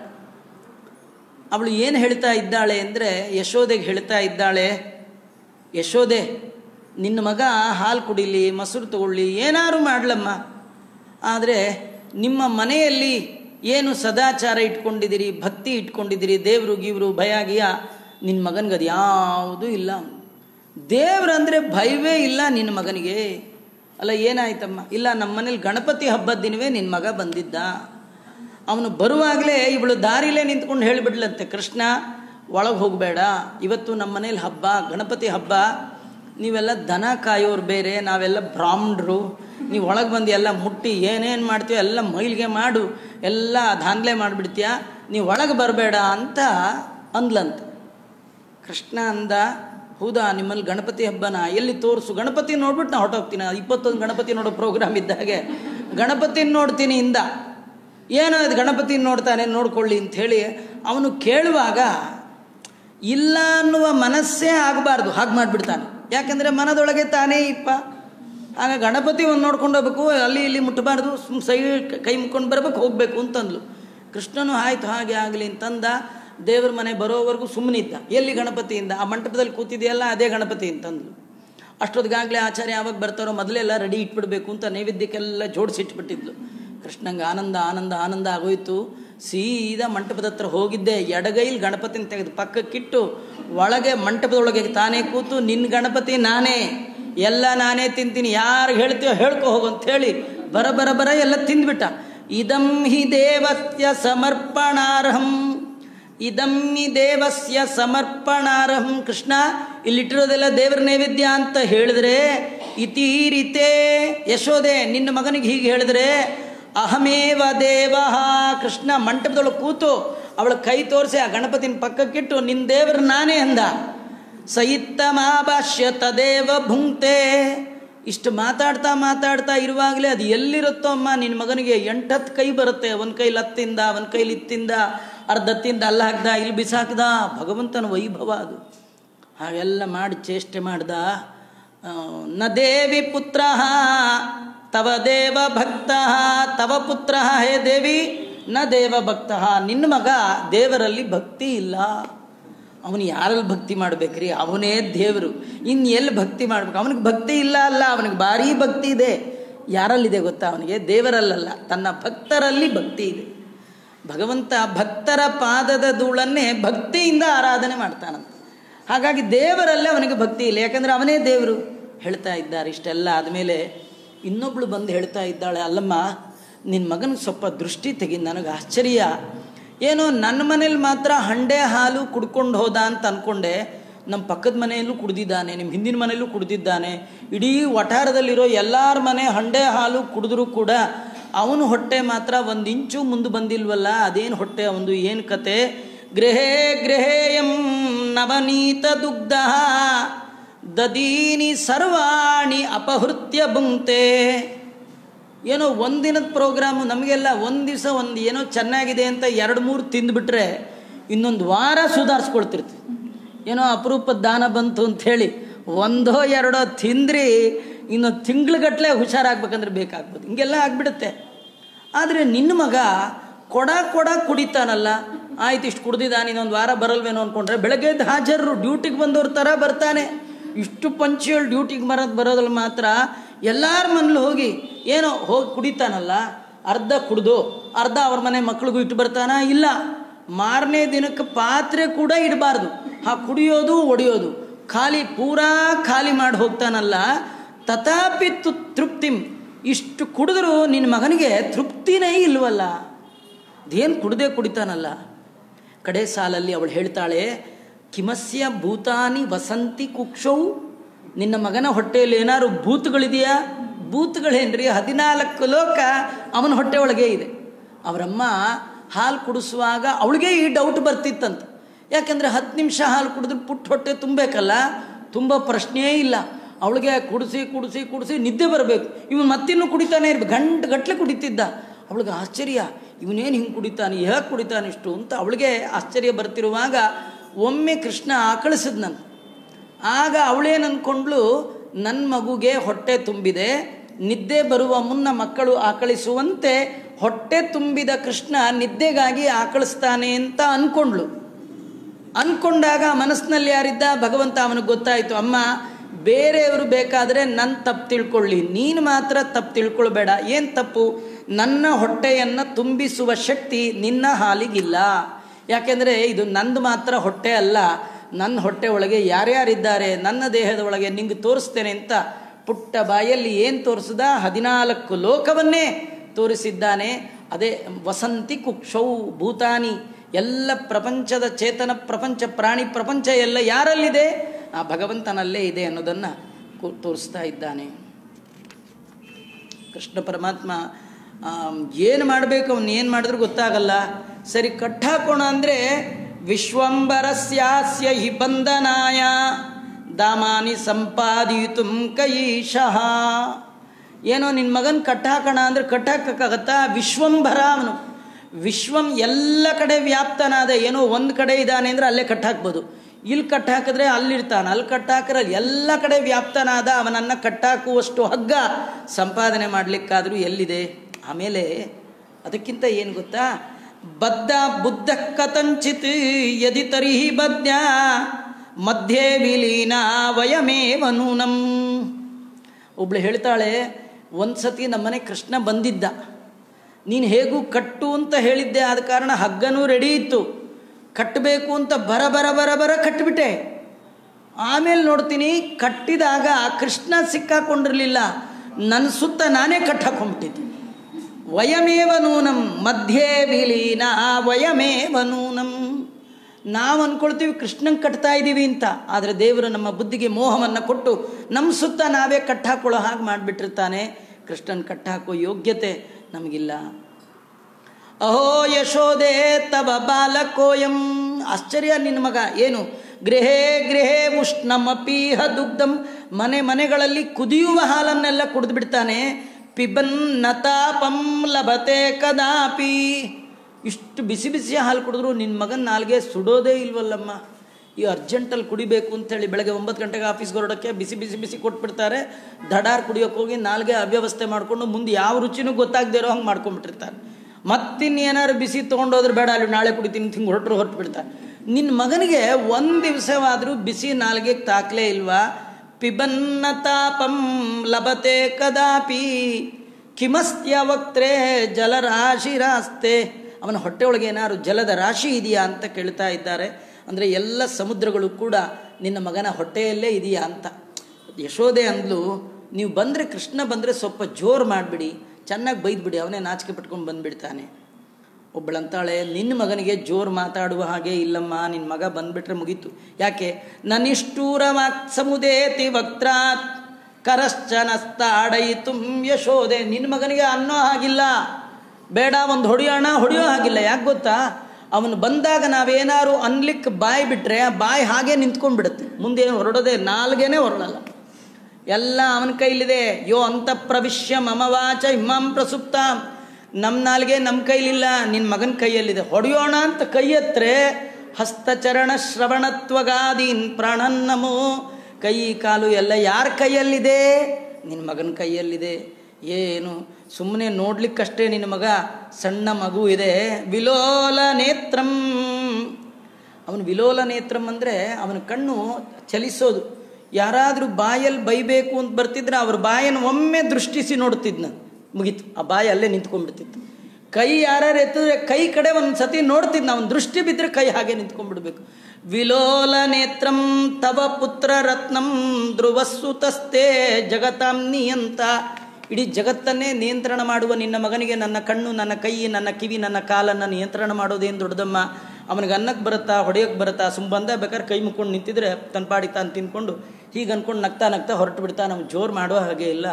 ಅವಳು ಏನು ಹೇಳ್ತಾ ಇದ್ದಾಳೆ ಅಂದರೆ ಯಶೋದೆಗೆ ಹೇಳ್ತಾ ಇದ್ದಾಳೆ ಯಶೋದೆ ನಿನ್ನ ಮಗ ಹಾಲು ಕುಡಿಲಿ ಮೊಸರು ತಗೊಳ್ಳಿ ಏನಾರು ಮಾಡಲಮ್ಮ ಆದರೆ ನಿಮ್ಮ ಮನೆಯಲ್ಲಿ ಏನು ಸದಾಚಾರ ಇಟ್ಕೊಂಡಿದ್ದೀರಿ ಭಕ್ತಿ ಇಟ್ಕೊಂಡಿದ್ದೀರಿ ದೇವರು ಗೀವರು ಭಯ ಗಿಯ ನಿನ್ನ ಮಗನಿಗೆ ಅದು ಯಾವುದೂ ಇಲ್ಲ ದೇವ್ರಂದರೆ ಭಯವೇ ಇಲ್ಲ ನಿನ್ನ ಮಗನಿಗೆ ಅಲ್ಲ ಏನಾಯ್ತಮ್ಮ ಇಲ್ಲ ನಮ್ಮ ಮನೇಲಿ ಗಣಪತಿ ಹಬ್ಬದ ದಿನವೇ ನಿನ್ನ ಮಗ ಬಂದಿದ್ದ ಅವನು ಬರುವಾಗಲೇ ಇವಳು ದಾರಿಲೇ ನಿಂತ್ಕೊಂಡು ಹೇಳಿಬಿಡ್ಲಂತೆ ಕೃಷ್ಣ ಒಳಗೆ ಹೋಗಬೇಡ ಇವತ್ತು ನಮ್ಮ ಮನೇಲಿ ಹಬ್ಬ ಗಣಪತಿ ಹಬ್ಬ ನೀವೆಲ್ಲ ದನ ಕಾಯೋರು ಬೇರೆ ನಾವೆಲ್ಲ ಬ್ರಾಹ್ಮಣರು ನೀವು ಒಳಗೆ ಬಂದು ಎಲ್ಲ ಮುಟ್ಟಿ ಏನೇನು ಮಾಡ್ತೀವೋ ಎಲ್ಲ ಮೈಲಿಗೆ ಮಾಡು ಎಲ್ಲ ದಾಂಧಲೆ ಮಾಡಿಬಿಡ್ತೀಯ ನೀವು ಒಳಗೆ ಬರಬೇಡ ಅಂತ ಅಂದ್ಲಂತ ಕೃಷ್ಣ ಅಂದ ಹೌದಾ ನಿಮ್ಮಲ್ಲಿ ಗಣಪತಿ ಹಬ್ಬನ ಎಲ್ಲಿ ತೋರಿಸು ಗಣಪತಿ ನೋಡ್ಬಿಟ್ಟು ನಾ ಹೊರಟೋಗ್ತೀನಿ ಇಪ್ಪತ್ತೊಂದು ಗಣಪತಿ ನೋಡೋ ಪ್ರೋಗ್ರಾಮ್ ಇದ್ದಾಗೆ ಗಣಪತಿ ನೋಡ್ತೀನಿ ಇಂದ ಏನೋ ಇದು ಗಣಪತಿ ನೋಡ್ತಾನೆ ನೋಡ್ಕೊಳ್ಳಿ ಅಂಥೇಳಿ ಅವನು ಕೇಳುವಾಗ ಇಲ್ಲ ಅನ್ನುವ ಮನಸ್ಸೇ ಆಗಬಾರ್ದು ಹಾಗೆ ಮಾಡಿಬಿಡ್ತಾನೆ ಯಾಕಂದರೆ ಮನದೊಳಗೆ ತಾನೇ ಇಪ್ಪ ಆಗ ಗಣಪತಿ ಒಂದು ನೋಡ್ಕೊಂಡು ಹೋಗ್ಬೇಕು ಅಲ್ಲಿ ಇಲ್ಲಿ ಮುಟ್ಟಬಾರ್ದು ಸುಮ್ ಸೈ ಕೈ ಮುಕ್ಕೊಂಡು ಬರಬೇಕು ಹೋಗಬೇಕು ಅಂತಂದ್ಲು ಕೃಷ್ಣನು ಆಯ್ತು ಹಾಗೆ ಆಗಲಿ ಅಂತಂದ ದೇವ್ರ ಮನೆ ಬರೋವರೆಗೂ ಸುಮ್ಮನಿದ್ದ ಎಲ್ಲಿ ಗಣಪತಿಯಿಂದ ಆ ಮಂಟಪದಲ್ಲಿ ಕೂತಿದೆಯಲ್ಲ ಅದೇ ಗಣಪತಿ ಅಂತಂದ್ಲು ಅಷ್ಟೊತ್ತಿಗಾಗಲೇ ಆಚಾರ್ಯ ಯಾವಾಗ ಬರ್ತಾರೋ ಮೊದಲೆಲ್ಲ ರೆಡಿ ಇಟ್ಬಿಡ್ಬೇಕು ಅಂತ ನೈವೇದ್ಯಕ್ಕೆಲ್ಲ ಜೋಡಿಸಿಟ್ಬಿಟ್ಟಿದ್ಲು ಕೃಷ್ಣಂಗೆ ಆನಂದ ಆನಂದ ಆನಂದ ಆಗೋಯ್ತು ಸೀದಾ ಮಂಟಪದ ಹತ್ರ ಹೋಗಿದ್ದೆ ಎಡಗೈಲಿ ಗಣಪತಿನ ತೆಗೆದು ಪಕ್ಕಕ್ಕಿಟ್ಟು ಒಳಗೆ ಮಂಟಪದೊಳಗೆ ತಾನೇ ಕೂತು ನಿನ್ನ ಗಣಪತಿ ನಾನೇ ಎಲ್ಲ ನಾನೇ ತಿಂತೀನಿ ಯಾರು ಹೇಳ್ತೀವೋ ಹೇಳ್ಕೊ ಹೋಗು ಅಂತ ಹೇಳಿ ಬರ ಬರ ಬರ ಎಲ್ಲ ತಿಂದ್ಬಿಟ್ಟ ಇದಂ ಹಿ ದೇವಸ್ಯ ಸಮರ್ಪಣಾರ್ಹಂ ಇದಂ ಹಿ ದೇವಸ್ಯ ಸಮರ್ಪಣಾರ್ಹಂ ಕೃಷ್ಣ ಇಲ್ಲಿಟ್ಟಿರೋದೆಲ್ಲ ದೇವರ ನೈವೇದ್ಯ ಅಂತ ಹೇಳಿದ್ರೆ ಇತೀರಿತೆ ಯಶೋದೆ ನಿನ್ನ ಮಗನಿಗೆ ಹೀಗೆ ಹೇಳಿದ್ರೆ ಅಹಮೇವ ದೇವ ಕೃಷ್ಣ ಮಂಟಪದೊಳಗೆ ಕೂತು ಅವಳ ಕೈ ತೋರಿಸಿ ಆ ಗಣಪತಿನ ಪಕ್ಕಕ್ಕಿಟ್ಟು ನಿನ್ನ ದೇವರು ನಾನೇ ಅಂದ ಸಯಿತ್ತಮಾಭಾಷ್ಯ ತದೇವ ಭುಂಕ್ತೆ ಇಷ್ಟು ಮಾತಾಡ್ತಾ ಮಾತಾಡ್ತಾ ಇರುವಾಗಲೇ ಅದು ಎಲ್ಲಿರುತ್ತೋ ಅಮ್ಮ ನಿನ್ನ ಮಗನಿಗೆ ಎಂಟತ್ತು ಕೈ ಬರುತ್ತೆ ಒಂದು ಕೈಲಿ ಹತ್ತಿಂದ ಒಂದು ಕೈಲಿ ಇತ್ತಿಂದ ಅರ್ಧತ್ತಿಂದ ಅಲ್ಲ ಹಾಕ್ದ ಇಲ್ಲಿ ಬಿಸಾಕ್ದ ಭಗವಂತನ ವೈಭವ ಅದು ಹಾಗೆಲ್ಲ ಮಾಡಿ ಚೇಷ್ಟೆ ಮಾಡ್ದ ಆ, ನ ದೇವಿ ಪುತ್ರ ತವ ದೇವ ಭಕ್ತ ತವ ಪುತ್ರ ಹೇ ದೇವಿ ನ ದೇವ ಭಕ್ತ ನಿನ್ನ ಮಗ ದೇವರಲ್ಲಿ ಭಕ್ತಿ ಇಲ್ಲ ಅವನು ಯಾರಲ್ಲಿ ಭಕ್ತಿ ಮಾಡ್ಬೇಕ್ರಿ ಅವನೇ ದೇವರು ಇನ್ನು ಎಲ್ಲಿ ಭಕ್ತಿ ಮಾಡ್ಬೇಕು ಅವನಿಗೆ ಭಕ್ತಿ ಇಲ್ಲ ಅಲ್ಲ ಅವನಿಗೆ ಭಾರಿ ಭಕ್ತಿ ಇದೆ ಯಾರಲ್ಲಿದೆ ಗೊತ್ತಾ ಅವನಿಗೆ ದೇವರಲ್ಲಲ್ಲ ತನ್ನ ಭಕ್ತರಲ್ಲಿ ಭಕ್ತಿ ಇದೆ ಭಗವಂತ ಭಕ್ತರ ಪಾದದ ಧೂಳನ್ನೇ ಭಕ್ತಿಯಿಂದ ಆರಾಧನೆ ಮಾಡ್ತಾನಂತ ಹಾಗಾಗಿ ದೇವರಲ್ಲೇ ಅವನಿಗೆ ಭಕ್ತಿ ಇಲ್ಲ ಯಾಕಂದ್ರೆ ಅವನೇ ದೇವರು ಹೇಳ್ತಾ ಇದ್ದಾರೆ ಇಷ್ಟೆಲ್ಲ ಆದಮೇಲೆ ಇನ್ನೊಬ್ಳು ಬಂದು ಹೇಳ್ತಾ ಇದ್ದಾಳೆ ಅಲ್ಲಮ್ಮ ನಿನ್ನ ಮಗನಿಗೆ ಸ್ವಲ್ಪ ದೃಷ್ಟಿ ತೆಗಿ ನನಗೆ ಆಶ್ಚರ್ಯ ಏನೋ ನನ್ನ ಮನೇಲಿ ಮಾತ್ರ ಹಂಡೆ ಹಾಲು ಕುಡ್ಕೊಂಡು ಹೋದ ಅಂತ ಅಂದ್ಕೊಂಡೆ ನಮ್ಮ ಪಕ್ಕದ ಮನೆಯಲ್ಲೂ ಕುಡ್ದಿದ್ದಾನೆ ನಿಮ್ಮ ಹಿಂದಿನ ಮನೆಯಲ್ಲೂ ಕುಡ್ದಿದ್ದಾನೆ ಇಡೀ ವಠಾರದಲ್ಲಿರೋ ಎಲ್ಲರ ಮನೆ ಹಂಡೆ ಹಾಲು ಕುಡಿದ್ರೂ ಕೂಡ ಅವನು ಹೊಟ್ಟೆ ಮಾತ್ರ ಒಂದು ಇಂಚು ಮುಂದೆ ಬಂದಿಲ್ವಲ್ಲ ಅದೇನು ಹೊಟ್ಟೆ ಅವನು ಏನು ಕತೆ ಗೃಹೇ ಗೃಹೇಯಂ ನವನೀತ ದುಗ್ಧ ದದೀನಿ ಸರ್ವಾಣಿ ಅಪಹೃತ್ಯ ಬುಂಕ್ತೆ ಏನೋ ಒಂದಿನದ ಪ್ರೋಗ್ರಾಮು ನಮಗೆಲ್ಲ ಒಂದು ದಿವಸ ಒಂದು ಏನೋ ಚೆನ್ನಾಗಿದೆ ಅಂತ ಎರಡು ಮೂರು ತಿಂದುಬಿಟ್ರೆ ಇನ್ನೊಂದು ವಾರ ಸುಧಾರಿಸ್ಕೊಳ್ತಿರ್ತೀವಿ ಏನೋ ಅಪರೂಪದ ದಾನ ಬಂತು ಅಂಥೇಳಿ ಒಂದೋ ಎರಡೋ ತಿಂದ್ರಿ ಇನ್ನು ತಿಂಗ್ಳುಗಟ್ಟಲೆ ಹುಷಾರಾಗ್ಬೇಕಂದ್ರೆ ಬೇಕಾಗ್ಬೋದು ಹಿಂಗೆಲ್ಲ ಆಗ್ಬಿಡುತ್ತೆ ಆದರೆ ನಿನ್ನ ಮಗ ಕೊಡ ಕೊಡ ಕುಡಿತಾನಲ್ಲ ಆಯ್ತು ಇಷ್ಟು ಕುಡ್ದಿದ್ದಾನೆ ಇನ್ನೊಂದು ವಾರ ಬರಲ್ವೇನೋ ಅಂದ್ಕೊಂಡ್ರೆ ಬೆಳಗ್ಗೆ ಎದ್ದು ಹಾಜರರು ಡ್ಯೂಟಿಗೆ ಬಂದವ್ರ ಥರ ಬರ್ತಾನೆ ಇಷ್ಟು ಪಂಚುಯಲ್ ಡ್ಯೂಟಿಗೆ ಬರೋದು ಬರೋದ್ರಲ್ಲಿ ಮಾತ್ರ ಎಲ್ಲರ ಮನೇಲಿ ಹೋಗಿ ಏನೋ ಹೋಗಿ ಕುಡಿತಾನಲ್ಲ ಅರ್ಧ ಕುಡ್ದು ಅರ್ಧ ಅವ್ರ ಮನೆ ಮಕ್ಳಿಗೂ ಇಟ್ಟು ಬರ್ತಾನ ಇಲ್ಲ ಮಾರನೇ ದಿನಕ್ಕೆ ಪಾತ್ರೆ ಕೂಡ ಇಡಬಾರ್ದು ಆ ಕುಡಿಯೋದು ಒಡೆಯೋದು ಖಾಲಿ ಪೂರಾ ಖಾಲಿ ಮಾಡಿ ಹೋಗ್ತಾನಲ್ಲ ತಥಾಪಿ ತು ತೃಪ್ತಿಂ ಇಷ್ಟು ಕುಡಿದ್ರು ನಿನ್ನ ಮಗನಿಗೆ ತೃಪ್ತಿನೇ ಇಲ್ವಲ್ಲ ಅದೇನು ಕುಡ್ದೇ ಕುಡಿತಾನಲ್ಲ ಕಡೆ ಸಾಲಲ್ಲಿ ಅವಳು ಹೇಳ್ತಾಳೆ ಕಿಮಸ್ಯ ಭೂತಾನಿ ವಸಂತಿ ಕುಕ್ಷೌ ನಿನ್ನ ಮಗನ ಹೊಟ್ಟೆಯಲ್ಲಿ ಏನಾದ್ರು ಭೂತಗಳಿದೆಯಾ ಭೂತಗಳೇನ್ರಿ ಹದಿನಾಲ್ಕು ಲೋಕ ಅವನ ಹೊಟ್ಟೆ ಒಳಗೆ ಇದೆ ಅವರಮ್ಮ ಹಾಲು ಕುಡಿಸುವಾಗ ಅವಳಿಗೆ ಈ ಡೌಟ್ ಬರ್ತಿತ್ತಂತ ಯಾಕೆಂದರೆ ಹತ್ತು ನಿಮಿಷ ಹಾಲು ಕುಡಿದ್ರೆ ಪುಟ್ಟ ಹೊಟ್ಟೆ ತುಂಬಬೇಕಲ್ಲ ತುಂಬ ಪ್ರಶ್ನೆಯೇ ಇಲ್ಲ ಅವಳಿಗೆ ಕುಡಿಸಿ ಕುಡಿಸಿ ಕುಡಿಸಿ ನಿದ್ದೆ ಬರಬೇಕು ಇವನು ಮತ್ತಿನ್ನೂ ಕುಡಿತಾನೆ ಇರ್ಬೇಕು ಗಂಟು ಗಟ್ಟಲೆ ಕುಡಿತಿದ್ದ ಅವಳಿಗೆ ಆಶ್ಚರ್ಯ ಇವನೇನು ಹಿಂಗೆ ಕುಡಿತಾನೆ ಹೇಗೆ ಕುಡಿತಾನೆ ಇಷ್ಟು ಅಂತ ಅವಳಿಗೆ ಆಶ್ಚರ್ಯ ಬರ್ತಿರುವಾಗ ಒಮ್ಮೆ ಕೃಷ್ಣ ಆಕಳಿಸಿದ್ನಂತ ಆಗ ಅವಳೇನು ಅಂದ್ಕೊಂಡ್ಲು ನನ್ನ ಮಗುಗೆ ಹೊಟ್ಟೆ ತುಂಬಿದೆ ನಿದ್ದೆ ಬರುವ ಮುನ್ನ ಮಕ್ಕಳು ಆಕಳಿಸುವಂತೆ ಹೊಟ್ಟೆ ತುಂಬಿದ ಕೃಷ್ಣ ನಿದ್ದೆಗಾಗಿ ಆಕಳಿಸ್ತಾನೆ ಅಂತ ಅಂದ್ಕೊಂಡ್ಳು ಅಂದ್ಕೊಂಡಾಗ ಮನಸ್ಸಿನಲ್ಲಿ ಯಾರಿದ್ದ ಭಗವಂತ ಅವನಿಗೆ ಗೊತ್ತಾಯಿತು ಅಮ್ಮ ಬೇರೆಯವರು ಬೇಕಾದರೆ ನನ್ನ ತಪ್ಪು ತಿಳ್ಕೊಳ್ಳಿ ನೀನು ಮಾತ್ರ ತಪ್ಪು ತಿಳ್ಕೊಳ್ಬೇಡ ಏನು ತಪ್ಪು ನನ್ನ ಹೊಟ್ಟೆಯನ್ನು ತುಂಬಿಸುವ ಶಕ್ತಿ ನಿನ್ನ ಹಾಲಿಗಿಲ್ಲ ಯಾಕೆಂದರೆ ಇದು ನಂದು ಮಾತ್ರ ಹೊಟ್ಟೆ ಅಲ್ಲ ನನ್ನ ಹೊಟ್ಟೆ ಒಳಗೆ ಯಾರ್ಯಾರಿದ್ದಾರೆ ನನ್ನ ದೇಹದ ಒಳಗೆ ನಿಂಗೆ ತೋರಿಸ್ತೇನೆ ಅಂತ ಪುಟ್ಟ ಬಾಯಲ್ಲಿ ಏನು ತೋರಿಸಿದ ಹದಿನಾಲ್ಕು ಲೋಕವನ್ನೇ ತೋರಿಸಿದ್ದಾನೆ ಅದೇ ವಸಂತಿ ಕುಕ್ಷೌ ಭೂತಾನಿ ಎಲ್ಲ ಪ್ರಪಂಚದ ಚೇತನ ಪ್ರಪಂಚ ಪ್ರಾಣಿ ಪ್ರಪಂಚ ಎಲ್ಲ ಯಾರಲ್ಲಿದೆ ಆ ಭಗವಂತನಲ್ಲೇ ಇದೆ ಅನ್ನೋದನ್ನು ತೋರಿಸ್ತಾ ಇದ್ದಾನೆ ಕೃಷ್ಣ ಪರಮಾತ್ಮ ಏನು ಮಾಡಬೇಕು ಅವನು ಏನು ಮಾಡಿದ್ರು ಗೊತ್ತಾಗಲ್ಲ ಸರಿ ಕಟ್ಟಾಕೋಣ ಅಂದರೆ ವಿಶ್ವಂಬರಸ್ಯಾಸ್ಯ ಹಿ ಬಂಧನಾಯ ದಾಮಾನಿ ಸಂಪಾದಿತು ಕೈಶಃ ಏನೋ ನಿನ್ನ ಮಗನ ಕಟ್ಟಾಕೋಣ ಅಂದರೆ ಕಟ್ಟಾಕಕ್ಕಾಗತ್ತಾ ವಿಶ್ವಂಭರ ಅವನು ವಿಶ್ವಂ ಎಲ್ಲ ಕಡೆ ವ್ಯಾಪ್ತನಾದ ಏನೋ ಒಂದು ಕಡೆ ಇದ್ದಾನೆ ಅಂದರೆ ಅಲ್ಲೇ ಕಟ್ಟಾಕ್ಬೋದು ಇಲ್ಲಿ ಕಟ್ಟಾಕಿದ್ರೆ ಅಲ್ಲಿರ್ತಾನೆ ಅಲ್ಲಿ ಕಟ್ಟಾಕಿದ್ರೆ ಎಲ್ಲ ಕಡೆ ವ್ಯಾಪ್ತನಾದ ಅವನನ್ನು ಕಟ್ಟಾಕುವಷ್ಟು ಹಗ್ಗ ಸಂಪಾದನೆ ಮಾಡಲಿಕ್ಕಾದರೂ ಎಲ್ಲಿದೆ ಆಮೇಲೆ ಅದಕ್ಕಿಂತ ಏನು ಗೊತ್ತಾ ಬದ್ಧ ಬುದ್ಧ ಕಥಂಚಿತ್ ಯದಿ ತರಿಹಿ ಬದ್ಧ ಮಧ್ಯೆ ವಿಲೀನ ವಯಮೇವ ನೂನಂ ಒಬ್ಳು ಹೇಳ್ತಾಳೆ ಒಂದು ಸತಿ ನಮ್ಮನೆ ಕೃಷ್ಣ ಬಂದಿದ್ದ ನೀನು ಹೇಗೂ ಕಟ್ಟು ಅಂತ ಹೇಳಿದ್ದೆ ಆದ ಕಾರಣ ಹಗ್ಗನೂ ರೆಡಿ ಇತ್ತು ಕಟ್ಟಬೇಕು ಅಂತ ಬರ ಬರ ಬರ ಬರ ಕಟ್ಟಿಬಿಟ್ಟೆ ಆಮೇಲೆ ನೋಡ್ತೀನಿ ಕಟ್ಟಿದಾಗ ಕೃಷ್ಣ ಸಿಕ್ಕಾಕೊಂಡಿರಲಿಲ್ಲ ನನ್ನ ಸುತ್ತ ನಾನೇ ಕಟ್ಟಾಕೊಂಡ್ಬಿಟ್ಟಿದ್ದೆ ವಯಮೇವ ನೂನಂ ಮಧ್ಯೆ ವಿಲೀನ ವಯಮೇವ ನೂನಂ ನಾವು ಅಂದ್ಕೊಳ್ತೀವಿ ಕೃಷ್ಣಂಗೆ ಕಟ್ತಾ ಇದ್ದೀವಿ ಅಂತ ಆದರೆ ದೇವರು ನಮ್ಮ ಬುದ್ಧಿಗೆ ಮೋಹವನ್ನು ಕೊಟ್ಟು ನಮ್ಮ ಸುತ್ತ ನಾವೇ ಕಟ್ಟಾಕೊಳ್ಳೋ ಹಾಗೆ ಮಾಡಿಬಿಟ್ಟಿರ್ತಾನೆ ಕೃಷ್ಣನ್ ಕಟ್ಟಾಕೋ ಯೋಗ್ಯತೆ ನಮಗಿಲ್ಲ ಅಹೋ ಯಶೋದೆ ತವ ಬಾಲಕೋಯಂ ಆಶ್ಚರ್ಯ ನಿನ್ನ ಮಗ ಏನು ಗೃಹೇ ಗೃಹೇ ಉಷ್ಣಮಪೀಹ ದುಗ್ಧಂ ಮನೆ ಮನೆಗಳಲ್ಲಿ ಕುದಿಯುವ ಹಾಲನ್ನೆಲ್ಲ ಕುಡಿದು ಬಿಡ್ತಾನೆ ಪಿಬನ್ನತಾಪಂ ಲಭತೆ ಕದಾಪಿ ಇಷ್ಟು ಬಿಸಿ ಬಿಸಿ ಹಾಲು ಕುಡಿದ್ರು ನಿನ್ನ ಮಗನ ನಾಲ್ಗೆ ಸುಡೋದೇ ಇಲ್ವಲ್ಲಮ್ಮ ಈ ಅರ್ಜೆಂಟಲ್ಲಿ ಕುಡಿಬೇಕು ಅಂತೇಳಿ ಬೆಳಗ್ಗೆ ಒಂಬತ್ತು ಗಂಟೆಗೆ ಆಫೀಸ್ಗೆ ಹೊರಡೋಕ್ಕೆ ಬಿಸಿ ಬಿಸಿ ಬಿಸಿ ಕೊಟ್ಬಿಡ್ತಾರೆ ದಡಾರ್ ಕುಡಿಯೋಕೆ ಹೋಗಿ ನಾಲ್ಗೆ ಅವ್ಯವಸ್ಥೆ ಮಾಡಿಕೊಂಡು ಮುಂದೆ ಯಾವ ರುಚಿನೂ ಗೊತ್ತಾಗದೇ ಇರೋ ಹಂಗೆ ಮಾಡ್ಕೊಂಡ್ಬಿಟ್ಟಿರ್ತಾರೆ ಮತ್ತಿನ್ನೇನಾದ್ರು ಬಿಸಿ ತೊಗೊಂಡೋದ್ರೆ ಬೇಡ ಅಲ್ಲಿ ನಾಳೆ ಕುಡಿತೀನಿ ಅಂತ ಹಿಂಗೆ ಹೊರಟರು ಹೊರಟು ಬಿಡ್ತಾರೆ ನಿನ್ನ ಮಗನಿಗೆ ಒಂದು ದಿವಸವಾದರೂ ಬಿಸಿ ನಾಲ್ಗೆಗೆ ತಾಕಲೇ ಇಲ್ವಾ ಪಿಬನ್ನ ತಾಪಂ ಲಭತೆ ಕದಾಪಿ ಕಿಮಸ್ತ್ಯ ವಕ್ತ್ರೇ ಜಲರಾಶಿರಾಸ್ತೆ ಅವನ ಹೊಟ್ಟೆ ಒಳಗೆ ಏನಾದ್ರು ಜಲದ ರಾಶಿ ಇದೆಯಾ ಅಂತ ಕೇಳ್ತಾ ಇದ್ದಾರೆ ಅಂದರೆ ಎಲ್ಲ ಸಮುದ್ರಗಳು ಕೂಡ ನಿನ್ನ ಮಗನ ಹೊಟ್ಟೆಯಲ್ಲೇ ಇದೆಯಾ ಅಂತ ಯಶೋದೆ ಅಂದ್ಲು ನೀವು ಬಂದರೆ ಕೃಷ್ಣ ಬಂದರೆ ಸ್ವಲ್ಪ ಜೋರು ಮಾಡಿಬಿಡಿ ಚೆನ್ನಾಗಿ ಬೈದ್ಬಿಡಿ ಅವನೇ ನಾಚಿಕೆ ಪಟ್ಕೊಂಡು ಬಂದುಬಿಡ್ತಾನೆ ಒಬ್ಬಳಂತಾಳೆ ನಿನ್ನ ಮಗನಿಗೆ ಜೋರು ಮಾತಾಡುವ ಹಾಗೆ ಇಲ್ಲಮ್ಮ ನಿನ್ನ ಮಗ ಬಂದ್ಬಿಟ್ರೆ ಮುಗೀತು ಯಾಕೆ ನನಿಷ್ಠೂರ ವಾಕ್ ಸಮುದೇತಿ ವಕ್ತ್ರಾತ್ ಕರಶ್ಚನಸ್ತಾಡಯಿತು ಯಶೋದೆ ನಿನ್ನ ಮಗನಿಗೆ ಅನ್ನೋ ಹಾಗಿಲ್ಲ ಬೇಡ ಒಂದು ಹೊಡೆಯೋಣ ಹೊಡೆಯೋ ಹಾಗಿಲ್ಲ ಯಾಕೆ ಗೊತ್ತಾ ಅವನು ಬಂದಾಗ ನಾವೇನಾರು ಅನ್ಲಿಕ್ಕೆ ಬಾಯಿ ಬಿಟ್ಟರೆ ಆ ಬಾಯಿ ಹಾಗೆ ನಿಂತ್ಕೊಂಡ್ಬಿಡುತ್ತೆ ಮುಂದೆ ಏನು ಹೊರಡೋದೇ ನಾಲ್ಗೇನೆ ಹೊರಡಲ್ಲ ಎಲ್ಲ ಅವನ ಕೈಲಿದೆ ಯೋ ಅಂತ ಪ್ರವಿಶ್ಯ ಮಮ ವಾಚ ಇಮ್ಮಂ ಪ್ರಸುಪ್ತ ನಮ್ಮ ನಾಲ್ಗೆ ನಮ್ಮ ಕೈಲಿಲ್ಲ ನಿನ್ನ ಮಗನ ಕೈಯಲ್ಲಿದೆ ಹೊಡೆಯೋಣ ಅಂತ ಕೈ ಎತ್ತರೆ ಹಸ್ತಚರಣ ಶ್ರವಣತ್ವಗಾದೀನ್ ಪ್ರಾಣನ್ನಮೋ ಕೈ ಕಾಲು ಎಲ್ಲ ಯಾರ ಕೈಯಲ್ಲಿದೆ ನಿನ್ನ ಮಗನ ಕೈಯಲ್ಲಿದೆ ಏನು ಸುಮ್ಮನೆ ನೋಡ್ಲಿಕ್ಕಷ್ಟೇ ನಿನ್ನ ಮಗ ಸಣ್ಣ ಮಗು ಇದೆ ವಿಲೋಲ ನೇತ್ರಂ ಅವನು ವಿಲೋಲ ನೇತ್ರಂ ಅಂದರೆ ಅವನ ಕಣ್ಣು ಚಲಿಸೋದು ಯಾರಾದರೂ ಬಾಯಲ್ಲಿ ಬೈಬೇಕು ಅಂತ ಬರ್ತಿದ್ರೆ ಅವ್ರ ಬಾಯನ್ನು ಒಮ್ಮೆ ದೃಷ್ಟಿಸಿ ನೋಡ್ತಿದ್ನ ಮುಗೀತು ಆ ಬಾಯಿ ಅಲ್ಲೇ ನಿಂತ್ಕೊಂಡ್ಬಿಡ್ತಿತ್ತು ಕೈ ಯಾರ್ಯಾರು ಎತ್ತಿದ್ರೆ ಕೈ ಕಡೆ ಒಂದು ಸತಿ ನೋಡ್ತಿದ್ನ ಅವನ ದೃಷ್ಟಿ ಬಿದ್ದರೆ ಕೈ ಹಾಗೆ ನಿಂತ್ಕೊಂಡ್ಬಿಡ್ಬೇಕು ವಿಲೋಲ ನೇತ್ರಂ ತವ ಪುತ್ರ ರತ್ನಂ ಧ್ರುವಸ್ಸುತಸ್ತೆ ಜಗತಾಂ ನಿಯಂತ ಇಡೀ ಜಗತ್ತನ್ನೇ ನಿಯಂತ್ರಣ ಮಾಡುವ ನಿನ್ನ ಮಗನಿಗೆ ನನ್ನ ಕಣ್ಣು ನನ್ನ ಕೈ ನನ್ನ ಕಿವಿ ನನ್ನ ಕಾಲನ್ನು ನಿಯಂತ್ರಣ ಮಾಡೋದೇನು ದೊಡ್ಡದಮ್ಮ ಅವನಿಗೆ ಅನ್ನಕ್ಕೆ ಬರುತ್ತಾ ಹೊಡೆಯೋಕ್ಕೆ ಬರುತ್ತಾ ಸುಮ್ ಬಂದ ಬೇಕಾದ್ರೆ ಕೈ ಮುಕ್ಕೊಂಡು ನಿಂತಿದ್ರೆ ತನ್ನ ಪಾಡಿ ತಾನು ತಿನ್ಕೊಂಡು ಹೀಗೆ ಅನ್ಕೊಂಡು ನಗ್ತಾ ನಗ್ತಾ ಹೊರಟು ಬಿಡ್ತಾ ನಾವು ಜೋರು ಮಾಡುವ ಹಾಗೆ ಇಲ್ಲ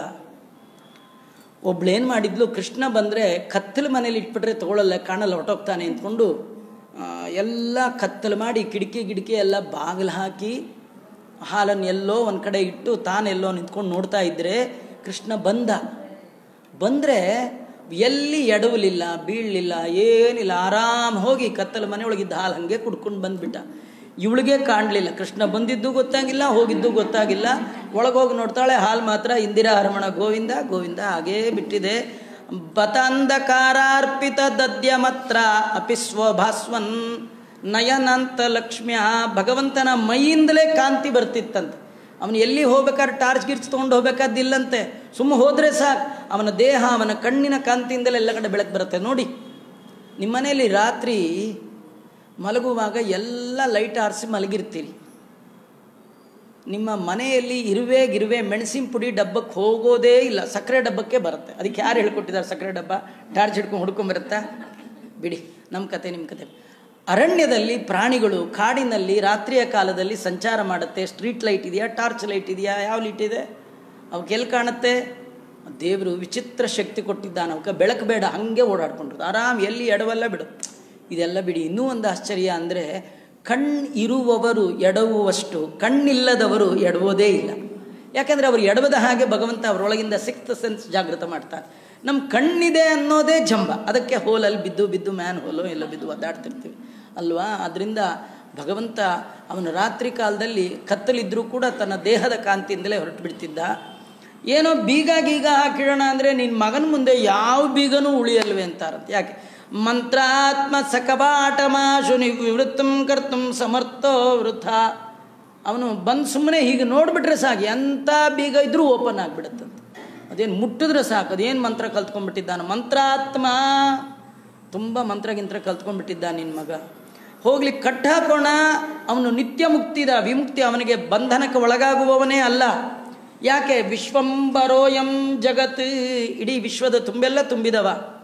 ಒಬ್ಳೇನು ಮಾಡಿದ್ಲು ಕೃಷ್ಣ ಬಂದರೆ ಕತ್ತಲು ಮನೇಲಿ ಇಟ್ಬಿಟ್ರೆ ತಗೊಳ್ಳಲ್ಲ ಕಾಣಲ್ಲ ಹೊಟ್ಟೋಗ್ತಾನೆ ಅಂದ್ಕೊಂಡು ಎಲ್ಲ ಕತ್ತಲು ಮಾಡಿ ಕಿಟಕಿ ಗಿಡಕಿ ಎಲ್ಲ ಬಾಗಿಲು ಹಾಕಿ ಹಾಲನ್ನು ಎಲ್ಲೋ ಒಂದು ಕಡೆ ಇಟ್ಟು ತಾನೆಲ್ಲೋ ನಿಂತ್ಕೊಂಡು ನೋಡ್ತಾ ಇದ್ದರೆ ಕೃಷ್ಣ ಬಂದ ಬಂದರೆ ಎಲ್ಲಿ ಎಡವಲಿಲ್ಲ ಬೀಳಲಿಲ್ಲ ಏನಿಲ್ಲ ಆರಾಮ್ ಹೋಗಿ ಕತ್ತಲು ಮನೆಯೊಳಗಿದ್ದ ಹಾಲು ಹಾಗೆ ಕುಡ್ಕೊಂಡು ಬಂದ್ಬಿಟ್ಟ ಇವಳಿಗೆ ಕಾಣಲಿಲ್ಲ ಕೃಷ್ಣ ಬಂದಿದ್ದು ಗೊತ್ತಾಗಿಲ್ಲ ಹೋಗಿದ್ದು ಗೊತ್ತಾಗಿಲ್ಲ ಒಳಗೋಗಿ ನೋಡ್ತಾಳೆ ಹಾಲು ಮಾತ್ರ ಇಂದಿರಾ ಹರಮಣ ಗೋವಿಂದ ಗೋವಿಂದ ಹಾಗೇ ಬಿಟ್ಟಿದೆ ಬತಾಂಧಕಾರಾರ್ಪಿತ ದದ್ಯ ಮಾತ್ರ ಅಪಿ ಸ್ವಭಾಸ್ವನ್ ನಯನಂತ ಲಕ್ಷ್ಮ್ಯ ಭಗವಂತನ ಮೈಯಿಂದಲೇ ಕಾಂತಿ ಬರ್ತಿತ್ತಂತೆ ಅವನು ಎಲ್ಲಿ ಹೋಗ್ಬೇಕಾದ್ರೆ ಟಾರ್ಚ್ ಗಿರ್ಚ್ ತೊಗೊಂಡು ಹೋಗ್ಬೇಕಾದಿಲ್ಲಂತೆ ಸುಮ್ಮ ಹೋದರೆ ಸಾಕು ಅವನ ದೇಹ ಅವನ ಕಣ್ಣಿನ ಕಾಂತಿಯಿಂದಲೇ ಎಲ್ಲ ಕಡೆ ಬೆಳಕು ಬರುತ್ತೆ ನೋಡಿ ನಿಮ್ಮನೇಲಿ ರಾತ್ರಿ ಮಲಗುವಾಗ ಎಲ್ಲ ಲೈಟ್ ಆರಿಸಿ ಮಲಗಿರ್ತೀರಿ ನಿಮ್ಮ ಮನೆಯಲ್ಲಿ ಇರುವೆ ಗಿರುವೆ ಮೆಣಸಿನ ಪುಡಿ ಡಬ್ಬಕ್ಕೆ ಹೋಗೋದೇ ಇಲ್ಲ ಸಕ್ಕರೆ ಡಬ್ಬಕ್ಕೆ ಬರುತ್ತೆ ಅದಕ್ಕೆ ಯಾರು ಹೇಳ್ಕೊಟ್ಟಿದ್ದಾರೆ ಸಕ್ಕರೆ ಡಬ್ಬ ಟಾರ್ಚ್ ಹಿಡ್ಕೊಂಡು ಹುಡ್ಕೊಂಬರುತ್ತಾ ಬಿಡಿ ನಮ್ಮ ಕತೆ ನಿಮ್ಮ ಕತೆ ಅರಣ್ಯದಲ್ಲಿ ಪ್ರಾಣಿಗಳು ಕಾಡಿನಲ್ಲಿ ರಾತ್ರಿಯ ಕಾಲದಲ್ಲಿ ಸಂಚಾರ ಮಾಡುತ್ತೆ ಸ್ಟ್ರೀಟ್ ಲೈಟ್ ಇದೆಯಾ ಟಾರ್ಚ್ ಲೈಟ್ ಇದೆಯಾ ಯಾವ ಲೈಟ್ ಇದೆ ಅವಕ್ಕೆ ಎಲ್ಲಿ ಕಾಣುತ್ತೆ ದೇವರು ವಿಚಿತ್ರ ಶಕ್ತಿ ಕೊಟ್ಟಿದ್ದಾನೆ ಅವಕ್ಕೆ ಬೆಳಕು ಬೇಡ ಹಾಗೆ ಓಡಾಡ್ಕೊಂಡಿರೋದು ಆರಾಮ್ ಎಲ್ಲಿ ಎಡವಲ್ಲ ಬಿಡು ಇದೆಲ್ಲ ಬಿಡಿ ಇನ್ನೂ ಒಂದು ಆಶ್ಚರ್ಯ ಅಂದರೆ ಕಣ್ಣು ಇರುವವರು ಎಡವುವಷ್ಟು ಕಣ್ಣಿಲ್ಲದವರು ಎಡವೋದೇ ಇಲ್ಲ ಯಾಕಂದರೆ ಅವರು ಎಡವದ ಹಾಗೆ ಭಗವಂತ ಅವರೊಳಗಿಂದ ಸಿಕ್ಸ್ತ್ ಸೆನ್ಸ್ ಜಾಗೃತ ಮಾಡ್ತಾರೆ ನಮ್ಮ ಕಣ್ಣಿದೆ ಅನ್ನೋದೇ ಜಂಬ ಅದಕ್ಕೆ ಹೋಲಲ್ಲಿ ಬಿದ್ದು ಬಿದ್ದು ಮ್ಯಾನ್ ಹೋಲು ಎಲ್ಲ ಬಿದ್ದು ಒದ್ದಾಡ್ತಿರ್ತೀವಿ ಅಲ್ವಾ ಅದರಿಂದ ಭಗವಂತ ಅವನು ರಾತ್ರಿ ಕಾಲದಲ್ಲಿ ಕತ್ತಲಿದ್ದರೂ ಕೂಡ ತನ್ನ ದೇಹದ ಕಾಂತಿಯಿಂದಲೇ ಹೊರಟು ಬಿಡ್ತಿದ್ದ ಏನೋ ಬೀಗ ಗೀಗ ಹಾಕಿಡೋಣ ಅಂದರೆ ನಿನ್ನ ಮಗನ ಮುಂದೆ ಯಾವ ಬೀಗನೂ ಉಳಿಯಲ್ವೇ ಅಂತಾರಂತೆ ಯಾಕೆ ಮಂತ್ರಾತ್ಮ ಸಕಪಾಟಮಾಶು ನಿವೃತ್ತಂ ಕರ್ತಂ ಸಮರ್ಥೋ ವೃಥ ಅವನು ಬಂದು ಸುಮ್ಮನೆ ಹೀಗೆ ನೋಡಿಬಿಟ್ರೆ ಸಾಕು ಎಂಥ ಬೀಗ ಇದ್ರೂ ಓಪನ್ ಆಗಿಬಿಡುತ್ತಂತೆ ಅದೇನು ಮುಟ್ಟಿದ್ರೆ ಸಾಕು ಅದೇನು ಮಂತ್ರ ಕಲ್ತ್ಕೊಂಡ್ಬಿಟ್ಟಿದ್ದಾನೆ ಮಂತ್ರಾತ್ಮ ತುಂಬ ಮಂತ್ರಗಿಂತ್ರ ಕಲ್ತ್ಕೊಂಡ್ಬಿಟ್ಟಿದ್ದ ನಿನ್ನ ಮಗ ಹೋಗ್ಲಿ ಕಟ್ಟ ಹಾಕೋಣ ಅವನು ನಿತ್ಯ ಮುಕ್ತಿದ ವಿಮುಕ್ತಿ ಅವನಿಗೆ ಬಂಧನಕ್ಕೆ ಒಳಗಾಗುವವನೇ ಅಲ್ಲ ಯಾಕೆ ವಿಶ್ವಂಬರೋಯಂ ಜಗತ್ ಇಡೀ ವಿಶ್ವದ ತುಂಬೆಲ್ಲ ತುಂಬಿದವ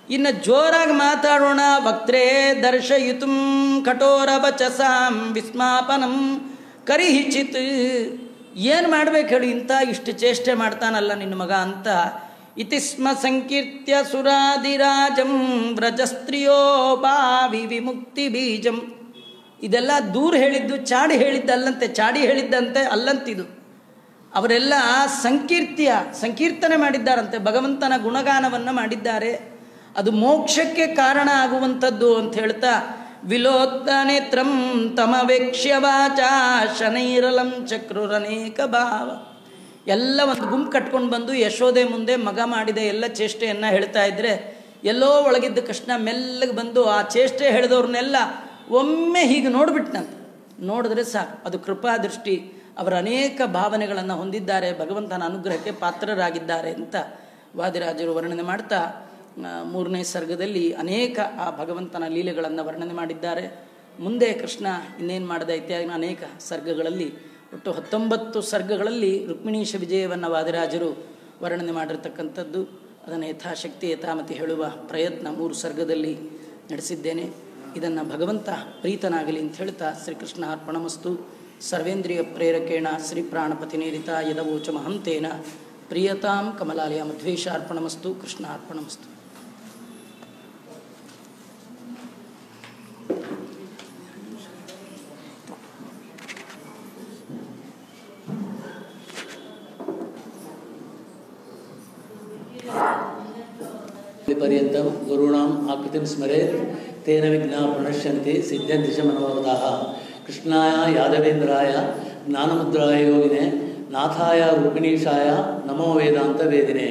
ಇನ್ನು ಜೋರಾಗಿ ಮಾತಾಡೋಣ ವಕ್ತ್ರೇ ದರ್ಶಯಿತು ಕಠೋರ ವಚಸಾಂ ವಿಸ್ಮಾಪನಂ ಕರಿಹಿಚಿತ್ ಏನು ಮಾಡ್ಬೇಕು ಹೇಳಿ ಇಂಥ ಇಷ್ಟು ಚೇಷ್ಟೆ ಮಾಡ್ತಾನಲ್ಲ ನಿನ್ನ ಮಗ ಅಂತ ಇತಿಸ್ಮ ಸಂಕೀರ್ತ್ಯ ಸುರಾದಿರಾಜಂ ವ್ರಜಸ್ತ್ರಿಯೋ ಭಾವಿ ವಿಮುಕ್ತಿ ಬೀಜಂ ಇದೆಲ್ಲ ದೂರ ಹೇಳಿದ್ದು ಚಾಡಿ ಹೇಳಿದ್ದಲ್ಲಂತೆ ಚಾಡಿ ಹೇಳಿದ್ದಂತೆ ಅಲ್ಲಂತಿದು ಅವರೆಲ್ಲ ಸಂಕೀರ್ತ್ಯ ಸಂಕೀರ್ತನೆ ಮಾಡಿದ್ದಾರಂತೆ ಭಗವಂತನ ಗುಣಗಾನವನ್ನು ಮಾಡಿದ್ದಾರೆ ಅದು ಮೋಕ್ಷಕ್ಕೆ ಕಾರಣ ಆಗುವಂಥದ್ದು ಅಂತ ಹೇಳ್ತಾ ವಿಲೋತ್ತ ನೇತ್ರಂ ತಮವೇಕ್ಷ್ಯ ವಾಚ ಶನೈರಲಂ ಚಕ್ರುರನೇಕ ಭಾವ ಎಲ್ಲ ಒಂದು ಗುಂಪು ಕಟ್ಕೊಂಡು ಬಂದು ಯಶೋದೆ ಮುಂದೆ ಮಗ ಮಾಡಿದ ಎಲ್ಲ ಚೇಷ್ಟೆಯನ್ನು ಹೇಳ್ತಾ ಇದ್ರೆ ಎಲ್ಲೋ ಒಳಗಿದ್ದ ಕೃಷ್ಣ ಮೆಲ್ಲಗೆ ಬಂದು ಆ ಚೇಷ್ಟೆ ಹೇಳಿದವ್ರನ್ನೆಲ್ಲ ಒಮ್ಮೆ ಹೀಗೆ ನೋಡ್ಬಿಟ್ನಂತೆ ನೋಡಿದ್ರೆ ಸಾಕು ಅದು ಕೃಪಾ ದೃಷ್ಟಿ ಅವರ ಅನೇಕ ಭಾವನೆಗಳನ್ನು ಹೊಂದಿದ್ದಾರೆ ಭಗವಂತನ ಅನುಗ್ರಹಕ್ಕೆ ಪಾತ್ರರಾಗಿದ್ದಾರೆ ಅಂತ ವಾದಿರಾಜರು ವರ್ಣನೆ ಮಾಡ್ತಾ ಆ, ಮೂರನೇ ಸರ್ಗದಲ್ಲಿ ಅನೇಕ ಆ ಭಗವಂತನ ಲೀಲೆಗಳನ್ನು ವರ್ಣನೆ ಮಾಡಿದ್ದಾರೆ ಮುಂದೆ ಕೃಷ್ಣ ಇನ್ನೇನು ಮಾಡಿದ ಇತ್ಯಾದಿ ಅನೇಕ ಸರ್ಗಗಳಲ್ಲಿ ಒಟ್ಟು ಹತ್ತೊಂಬತ್ತು ಸರ್ಗಗಳಲ್ಲಿ ರುಕ್ಮಿಣೀಶ ವಿಜಯವನ್ನು ವಾದಿರಾಜರು ವರ್ಣನೆ ಮಾಡಿರ್ತಕ್ಕಂಥದ್ದು ಅದನ್ನು ಯಥಾಶಕ್ತಿ ಯಥಾಮತಿ ಹೇಳುವ ಪ್ರಯತ್ನ ಮೂರು ಸರ್ಗದಲ್ಲಿ ನಡೆಸಿದ್ದೇನೆ ಇದನ್ನು ಭಗವಂತ ಪ್ರೀತನಾಗಲಿ ಅಂತ ಹೇಳ್ತಾ ಶ್ರೀಕೃಷ್ಣ ಅರ್ಪಣಮಸ್ತು ಸರ್ವೇಂದ್ರಿಯ ಪ್ರೇರಕೇಣ ಶ್ರೀ ಪ್ರಾಣಪತಿ ನೀರಿತ ಯದವೋಚ ಮಹಂತೇನ ಪ್ರಿಯತಾಂ ಕಮಲಾಲಯ ಮಧ್ವೇಶ ಅರ್ಪಣಮಸ್ತು ಕೃಷ್ಣ ಅರ್ಪಣಮಸ್ತು पर्यन्तं गुरूणाम् आकृतिं स्मरेत् तेन विघ्नाः प्रणश्यन्ति सिद्ध्यन्ति च मनोरथाः कृष्णाय यादवेन्द्राय ज्ञानमुद्राय योगिने ನಾಥಾಯ ರೂಪಿಣೀಶಾಯ ನಮೋ ವೇದಾಂತ ವೇದಿನೆ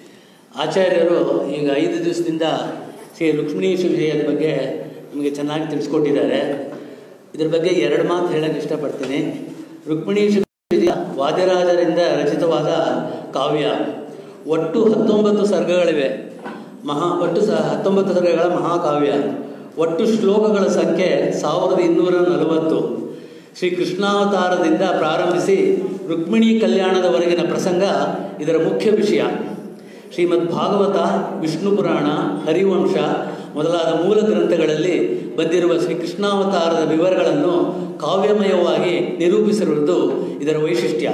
ಆಚಾರ್ಯರು ಈಗ ಐದು ದಿವಸದಿಂದ ಶ್ರೀ ರುಕ್ಮಿಣೀಶ ವಿಜಯದ ಬಗ್ಗೆ ನಮಗೆ ಚೆನ್ನಾಗಿ ತಿಳಿಸ್ಕೊಟ್ಟಿದ್ದಾರೆ ಇದ್ರ ಬಗ್ಗೆ ಎರಡು ಮಾತು ಹೇಳಕ್ಕೆ ಇಷ್ಟಪಡ್ತೀನಿ ರುಕ್ಮಿಣೀಶ ವಿಜಯ ವಾದ್ಯರಾಜರಿಂದ ರಚಿತವಾದ ಕಾವ್ಯ ಒಟ್ಟು ಹತ್ತೊಂಬತ್ತು ಸರ್ಗಗಳಿವೆ ಮಹಾ ಒಟ್ಟು ಸ ಹತ್ತೊಂಬತ್ತು ಸರ್ಗಗಳ ಮಹಾಕಾವ್ಯ ಒಟ್ಟು ಶ್ಲೋಕಗಳ ಸಂಖ್ಯೆ ಸಾವಿರದ ಇನ್ನೂರ ನಲವತ್ತು ಶ್ರೀ ಕೃಷ್ಣಾವತಾರದಿಂದ ಪ್ರಾರಂಭಿಸಿ ರುಕ್ಮಿಣಿ ಕಲ್ಯಾಣದವರೆಗಿನ ಪ್ರಸಂಗ ಇದರ ಮುಖ್ಯ ವಿಷಯ ಶ್ರೀಮದ್ ಭಾಗವತ ವಿಷ್ಣು ಪುರಾಣ ಹರಿವಂಶ ಮೊದಲಾದ ಮೂಲ ಗ್ರಂಥಗಳಲ್ಲಿ ಬಂದಿರುವ ಶ್ರೀ ಕೃಷ್ಣಾವತಾರದ ವಿವರಗಳನ್ನು ಕಾವ್ಯಮಯವಾಗಿ ನಿರೂಪಿಸಿರುವುದು ಇದರ ವೈಶಿಷ್ಟ್ಯ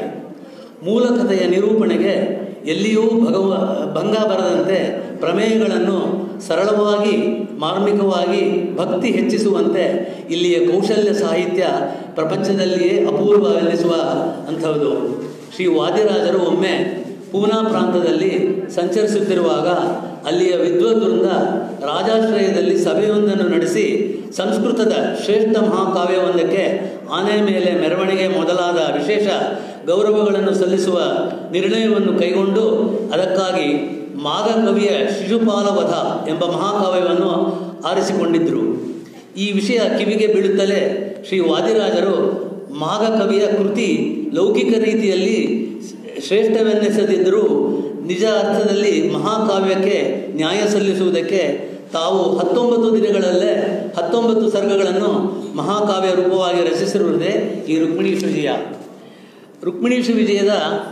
ಮೂಲ ಕಥೆಯ ನಿರೂಪಣೆಗೆ ಎಲ್ಲಿಯೂ ಭಗವ ಭಂಗ ಬರದಂತೆ ಪ್ರಮೇಯಗಳನ್ನು ಸರಳವಾಗಿ ಮಾರ್ಮಿಕವಾಗಿ ಭಕ್ತಿ ಹೆಚ್ಚಿಸುವಂತೆ ಇಲ್ಲಿಯ ಕೌಶಲ್ಯ ಸಾಹಿತ್ಯ ಪ್ರಪಂಚದಲ್ಲಿಯೇ ಅಪೂರ್ವವೆನಿಸುವ ಅಂಥದ್ದು ಶ್ರೀ ವಾದಿರಾಜರು ಒಮ್ಮೆ ಪೂನಾ ಪ್ರಾಂತದಲ್ಲಿ ಸಂಚರಿಸುತ್ತಿರುವಾಗ ಅಲ್ಲಿಯ ವಿದ್ವದ್ವೃಂದ ರಾಜಾಶ್ರಯದಲ್ಲಿ ಸಭೆಯೊಂದನ್ನು ನಡೆಸಿ ಸಂಸ್ಕೃತದ ಶ್ರೇಷ್ಠ ಮಹಾಕಾವ್ಯವೊಂದಕ್ಕೆ ಆನೆ ಮೇಲೆ ಮೆರವಣಿಗೆ ಮೊದಲಾದ ವಿಶೇಷ ಗೌರವಗಳನ್ನು ಸಲ್ಲಿಸುವ ನಿರ್ಣಯವನ್ನು ಕೈಗೊಂಡು ಅದಕ್ಕಾಗಿ ಮಾಘ ಕವಿಯ ಶಿಶುಪಾಲವಧ ಎಂಬ ಮಹಾಕಾವ್ಯವನ್ನು ಆರಿಸಿಕೊಂಡಿದ್ದರು ಈ ವಿಷಯ ಕಿವಿಗೆ ಬೀಳುತ್ತಲೇ ಶ್ರೀ ವಾದಿರಾಜರು ಮಾಘ ಕವಿಯ ಕೃತಿ ಲೌಕಿಕ ರೀತಿಯಲ್ಲಿ ಶ್ರೇಷ್ಠವೆನ್ನಿಸದಿದ್ದರೂ ನಿಜ ಅರ್ಥದಲ್ಲಿ ಮಹಾಕಾವ್ಯಕ್ಕೆ ನ್ಯಾಯ ಸಲ್ಲಿಸುವುದಕ್ಕೆ ತಾವು ಹತ್ತೊಂಬತ್ತು ದಿನಗಳಲ್ಲೇ ಹತ್ತೊಂಬತ್ತು ಸರ್ಗಗಳನ್ನು ಮಹಾಕಾವ್ಯ ರೂಪವಾಗಿ ರಚಿಸಿರುವುದೇ ಈ ರುಕ್ಮಿಣೀಶ ವಿಜಯ ರುಕ್ಮಿಣೀಶ ವಿಜಯದ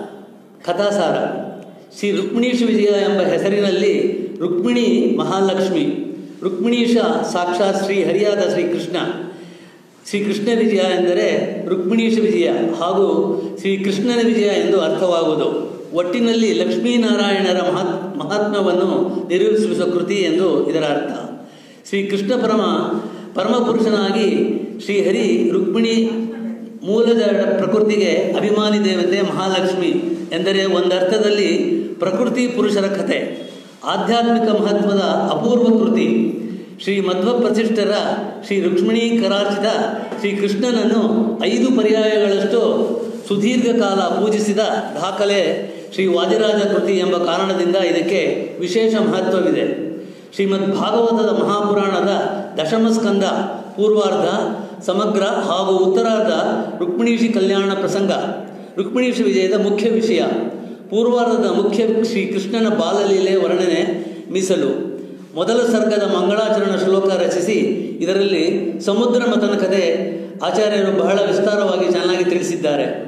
ಕಥಾಸಾರ ಶ್ರೀ ರುಕ್ಮಿಣೀಶ ವಿಜಯ ಎಂಬ ಹೆಸರಿನಲ್ಲಿ ರುಕ್ಮಿಣಿ ಮಹಾಲಕ್ಷ್ಮಿ ರುಕ್ಮಿಣೀಶ ಸಾಕ್ಷಾತ್ ಶ್ರೀ ಹರಿಯಾದ ಶ್ರೀಕೃಷ್ಣ ಶ್ರೀಕೃಷ್ಣ ವಿಜಯ ಎಂದರೆ ರುಕ್ಮಿಣೀಶ ವಿಜಯ ಹಾಗೂ ಶ್ರೀಕೃಷ್ಣನ ವಿಜಯ ಎಂದು ಅರ್ಥವಾಗುವುದು ಒಟ್ಟಿನಲ್ಲಿ ಲಕ್ಷ್ಮೀನಾರಾಯಣರ ಮಹತ್ ಮಹಾತ್ಮ್ಯವನ್ನು ನಿರೂಪಿಸುವ ಕೃತಿ ಎಂದು ಇದರ ಅರ್ಥ ಶ್ರೀಕೃಷ್ಣ ಪರಮ ಪರಮಪುರುಷನಾಗಿ ಶ್ರೀಹರಿ ರುಕ್ಮಿಣಿ ಮೂಲದ ಪ್ರಕೃತಿಗೆ ಅಭಿಮಾನಿ ದೇವತೆ ಮಹಾಲಕ್ಷ್ಮಿ ಎಂದರೆ ಒಂದರ್ಥದಲ್ಲಿ ಪ್ರಕೃತಿ ಪುರುಷರ ಕಥೆ ಆಧ್ಯಾತ್ಮಿಕ ಮಹತ್ವದ ಅಪೂರ್ವ ಕೃತಿ ಶ್ರೀ ಮಧ್ವ ಪ್ರತಿಷ್ಠರ ಶ್ರೀ ರುಕ್ಮಿಣಿ ಕರಾರ್ಚಿತ ಶ್ರೀ ಕೃಷ್ಣನನ್ನು ಐದು ಪರ್ಯಾಯಗಳಷ್ಟು ಸುದೀರ್ಘ ಕಾಲ ಪೂಜಿಸಿದ ದಾಖಲೆ ಶ್ರೀ ವಾದಿರಾಜ ಕೃತಿ ಎಂಬ ಕಾರಣದಿಂದ ಇದಕ್ಕೆ ವಿಶೇಷ ಮಹತ್ವವಿದೆ ಶ್ರೀಮದ್ ಭಾಗವತದ ಮಹಾಪುರಾಣದ ದಶಮಸ್ಕಂದ ಪೂರ್ವಾರ್ಧ ಸಮಗ್ರ ಹಾಗೂ ಉತ್ತರಾರ್ಧ ರುಕ್ಮಿಣೀಶಿ ಕಲ್ಯಾಣ ಪ್ರಸಂಗ ರುಕ್ಮಿಣೀಶ ವಿಜಯದ ಮುಖ್ಯ ವಿಷಯ ಪೂರ್ವಾರ್ಧದ ಮುಖ್ಯ ಶ್ರೀ ಕೃಷ್ಣನ ಬಾಲಲೀಲೆ ವರ್ಣನೆ ಮೀಸಲು ಮೊದಲ ಸರ್ಗದ ಮಂಗಳಾಚರಣ ಶ್ಲೋಕ ರಚಿಸಿ ಇದರಲ್ಲಿ ಸಮುದ್ರ ಮತನ ಕಥೆ ಆಚಾರ್ಯರು ಬಹಳ ವಿಸ್ತಾರವಾಗಿ ಚೆನ್ನಾಗಿ ತಿಳಿಸಿದ್ದಾರೆ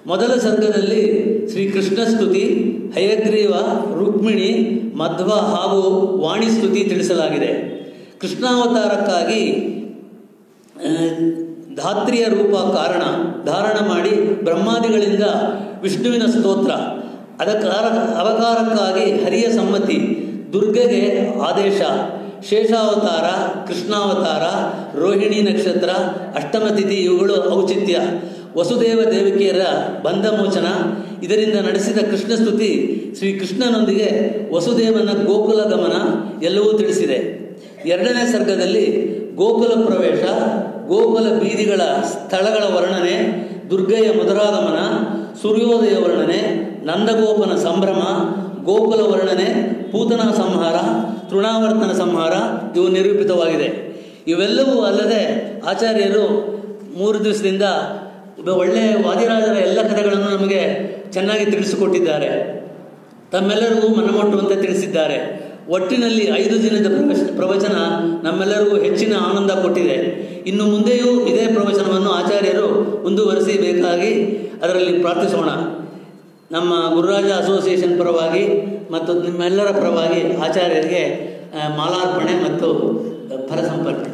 ಮೊದಲ ಸರ್ಗದಲ್ಲಿ ಶ್ರೀ ಕೃಷ್ಣ ಸ್ತುತಿ ಹಯಗ್ರೀವ ರುಕ್ಮಿಣಿ ಮಧ್ವ ಹಾಗೂ ವಾಣಿ ಸ್ತುತಿ ತಿಳಿಸಲಾಗಿದೆ ಕೃಷ್ಣಾವತಾರಕ್ಕಾಗಿ ಆ, ಧಾತ್ರಿಯ ರೂಪ ಕಾರಣ ಧಾರಣ ಮಾಡಿ ಬ್ರಹ್ಮಾದಿಗಳಿಂದ ವಿಷ್ಣುವಿನ ಸ್ತೋತ್ರ ಅದಕ್ಕಾರ ಅವತಾರಕ್ಕಾಗಿ ಹರಿಯ ಸಮ್ಮತಿ ದುರ್ಗೆಗೆ ಆದೇಶ ಶೇಷಾವತಾರ ಕೃಷ್ಣಾವತಾರ ರೋಹಿಣಿ ನಕ್ಷತ್ರ ಅಷ್ಟಮ ತಿಥಿ ಇವುಗಳು ಔಚಿತ್ಯ ವಸುದೇವ ದೇವಿಕೆಯರ ಬಂಧಮೋಚನ ಇದರಿಂದ ನಡೆಸಿದ ಕೃಷ್ಣ ಸ್ತುತಿ ಶ್ರೀ ಕೃಷ್ಣನೊಂದಿಗೆ ವಸುದೇವನ ಗೋಕುಲ ಗಮನ ಎಲ್ಲವೂ ತಿಳಿಸಿದೆ ಎರಡನೇ ಸರ್ಗದಲ್ಲಿ ಗೋಕುಲ ಪ್ರವೇಶ ಗೋಕುಲ ಬೀದಿಗಳ ಸ್ಥಳಗಳ ವರ್ಣನೆ ದುರ್ಗೆಯ ಮಧುರಾಗಮನ ಸೂರ್ಯೋದಯ ವರ್ಣನೆ ನಂದಗೋಪನ ಸಂಭ್ರಮ ಗೋಕುಲ ವರ್ಣನೆ ಪೂತನ ಸಂಹಾರ ತೃಣಾವರ್ತನ ಸಂಹಾರ ಇವು ನಿರೂಪಿತವಾಗಿದೆ ಇವೆಲ್ಲವೂ ಅಲ್ಲದೆ ಆಚಾರ್ಯರು ಮೂರು ದಿವಸದಿಂದ ಒಬ್ಬ ಒಳ್ಳೆಯ ವಾದಿರಾಜರ ಎಲ್ಲ ಕಥೆಗಳನ್ನು ನಮಗೆ ಚೆನ್ನಾಗಿ ತಿಳಿಸಿಕೊಟ್ಟಿದ್ದಾರೆ ತಮ್ಮೆಲ್ಲರಿಗೂ ಮನಮುಟ್ಟುವಂತೆ ತಿಳಿಸಿದ್ದಾರೆ ಒಟ್ಟಿನಲ್ಲಿ ಐದು ದಿನದ ಪ್ರವಚ- ಪ್ರವಚನ ನಮ್ಮೆಲ್ಲರಿಗೂ ಹೆಚ್ಚಿನ ಆನಂದ ಕೊಟ್ಟಿದೆ ಇನ್ನು ಮುಂದೆಯೂ ಇದೇ ಪ್ರವಚನವನ್ನು ಆಚಾರ್ಯರು ಮುಂದುವರಿಸಬೇಕಾಗಿ ಅದರಲ್ಲಿ ಪ್ರಾರ್ಥಿಸೋಣ ನಮ್ಮ ಗುರುರಾಜ ಅಸೋಸಿಯೇಷನ್ ಪರವಾಗಿ ಮತ್ತು ನಿಮ್ಮೆಲ್ಲರ ಪರವಾಗಿ ಆಚಾರ್ಯರಿಗೆ ಆ, ಮಾಲಾರ್ಪಣೆ ಮತ್ತು ಫಲ ಸಂಪರ್ಕ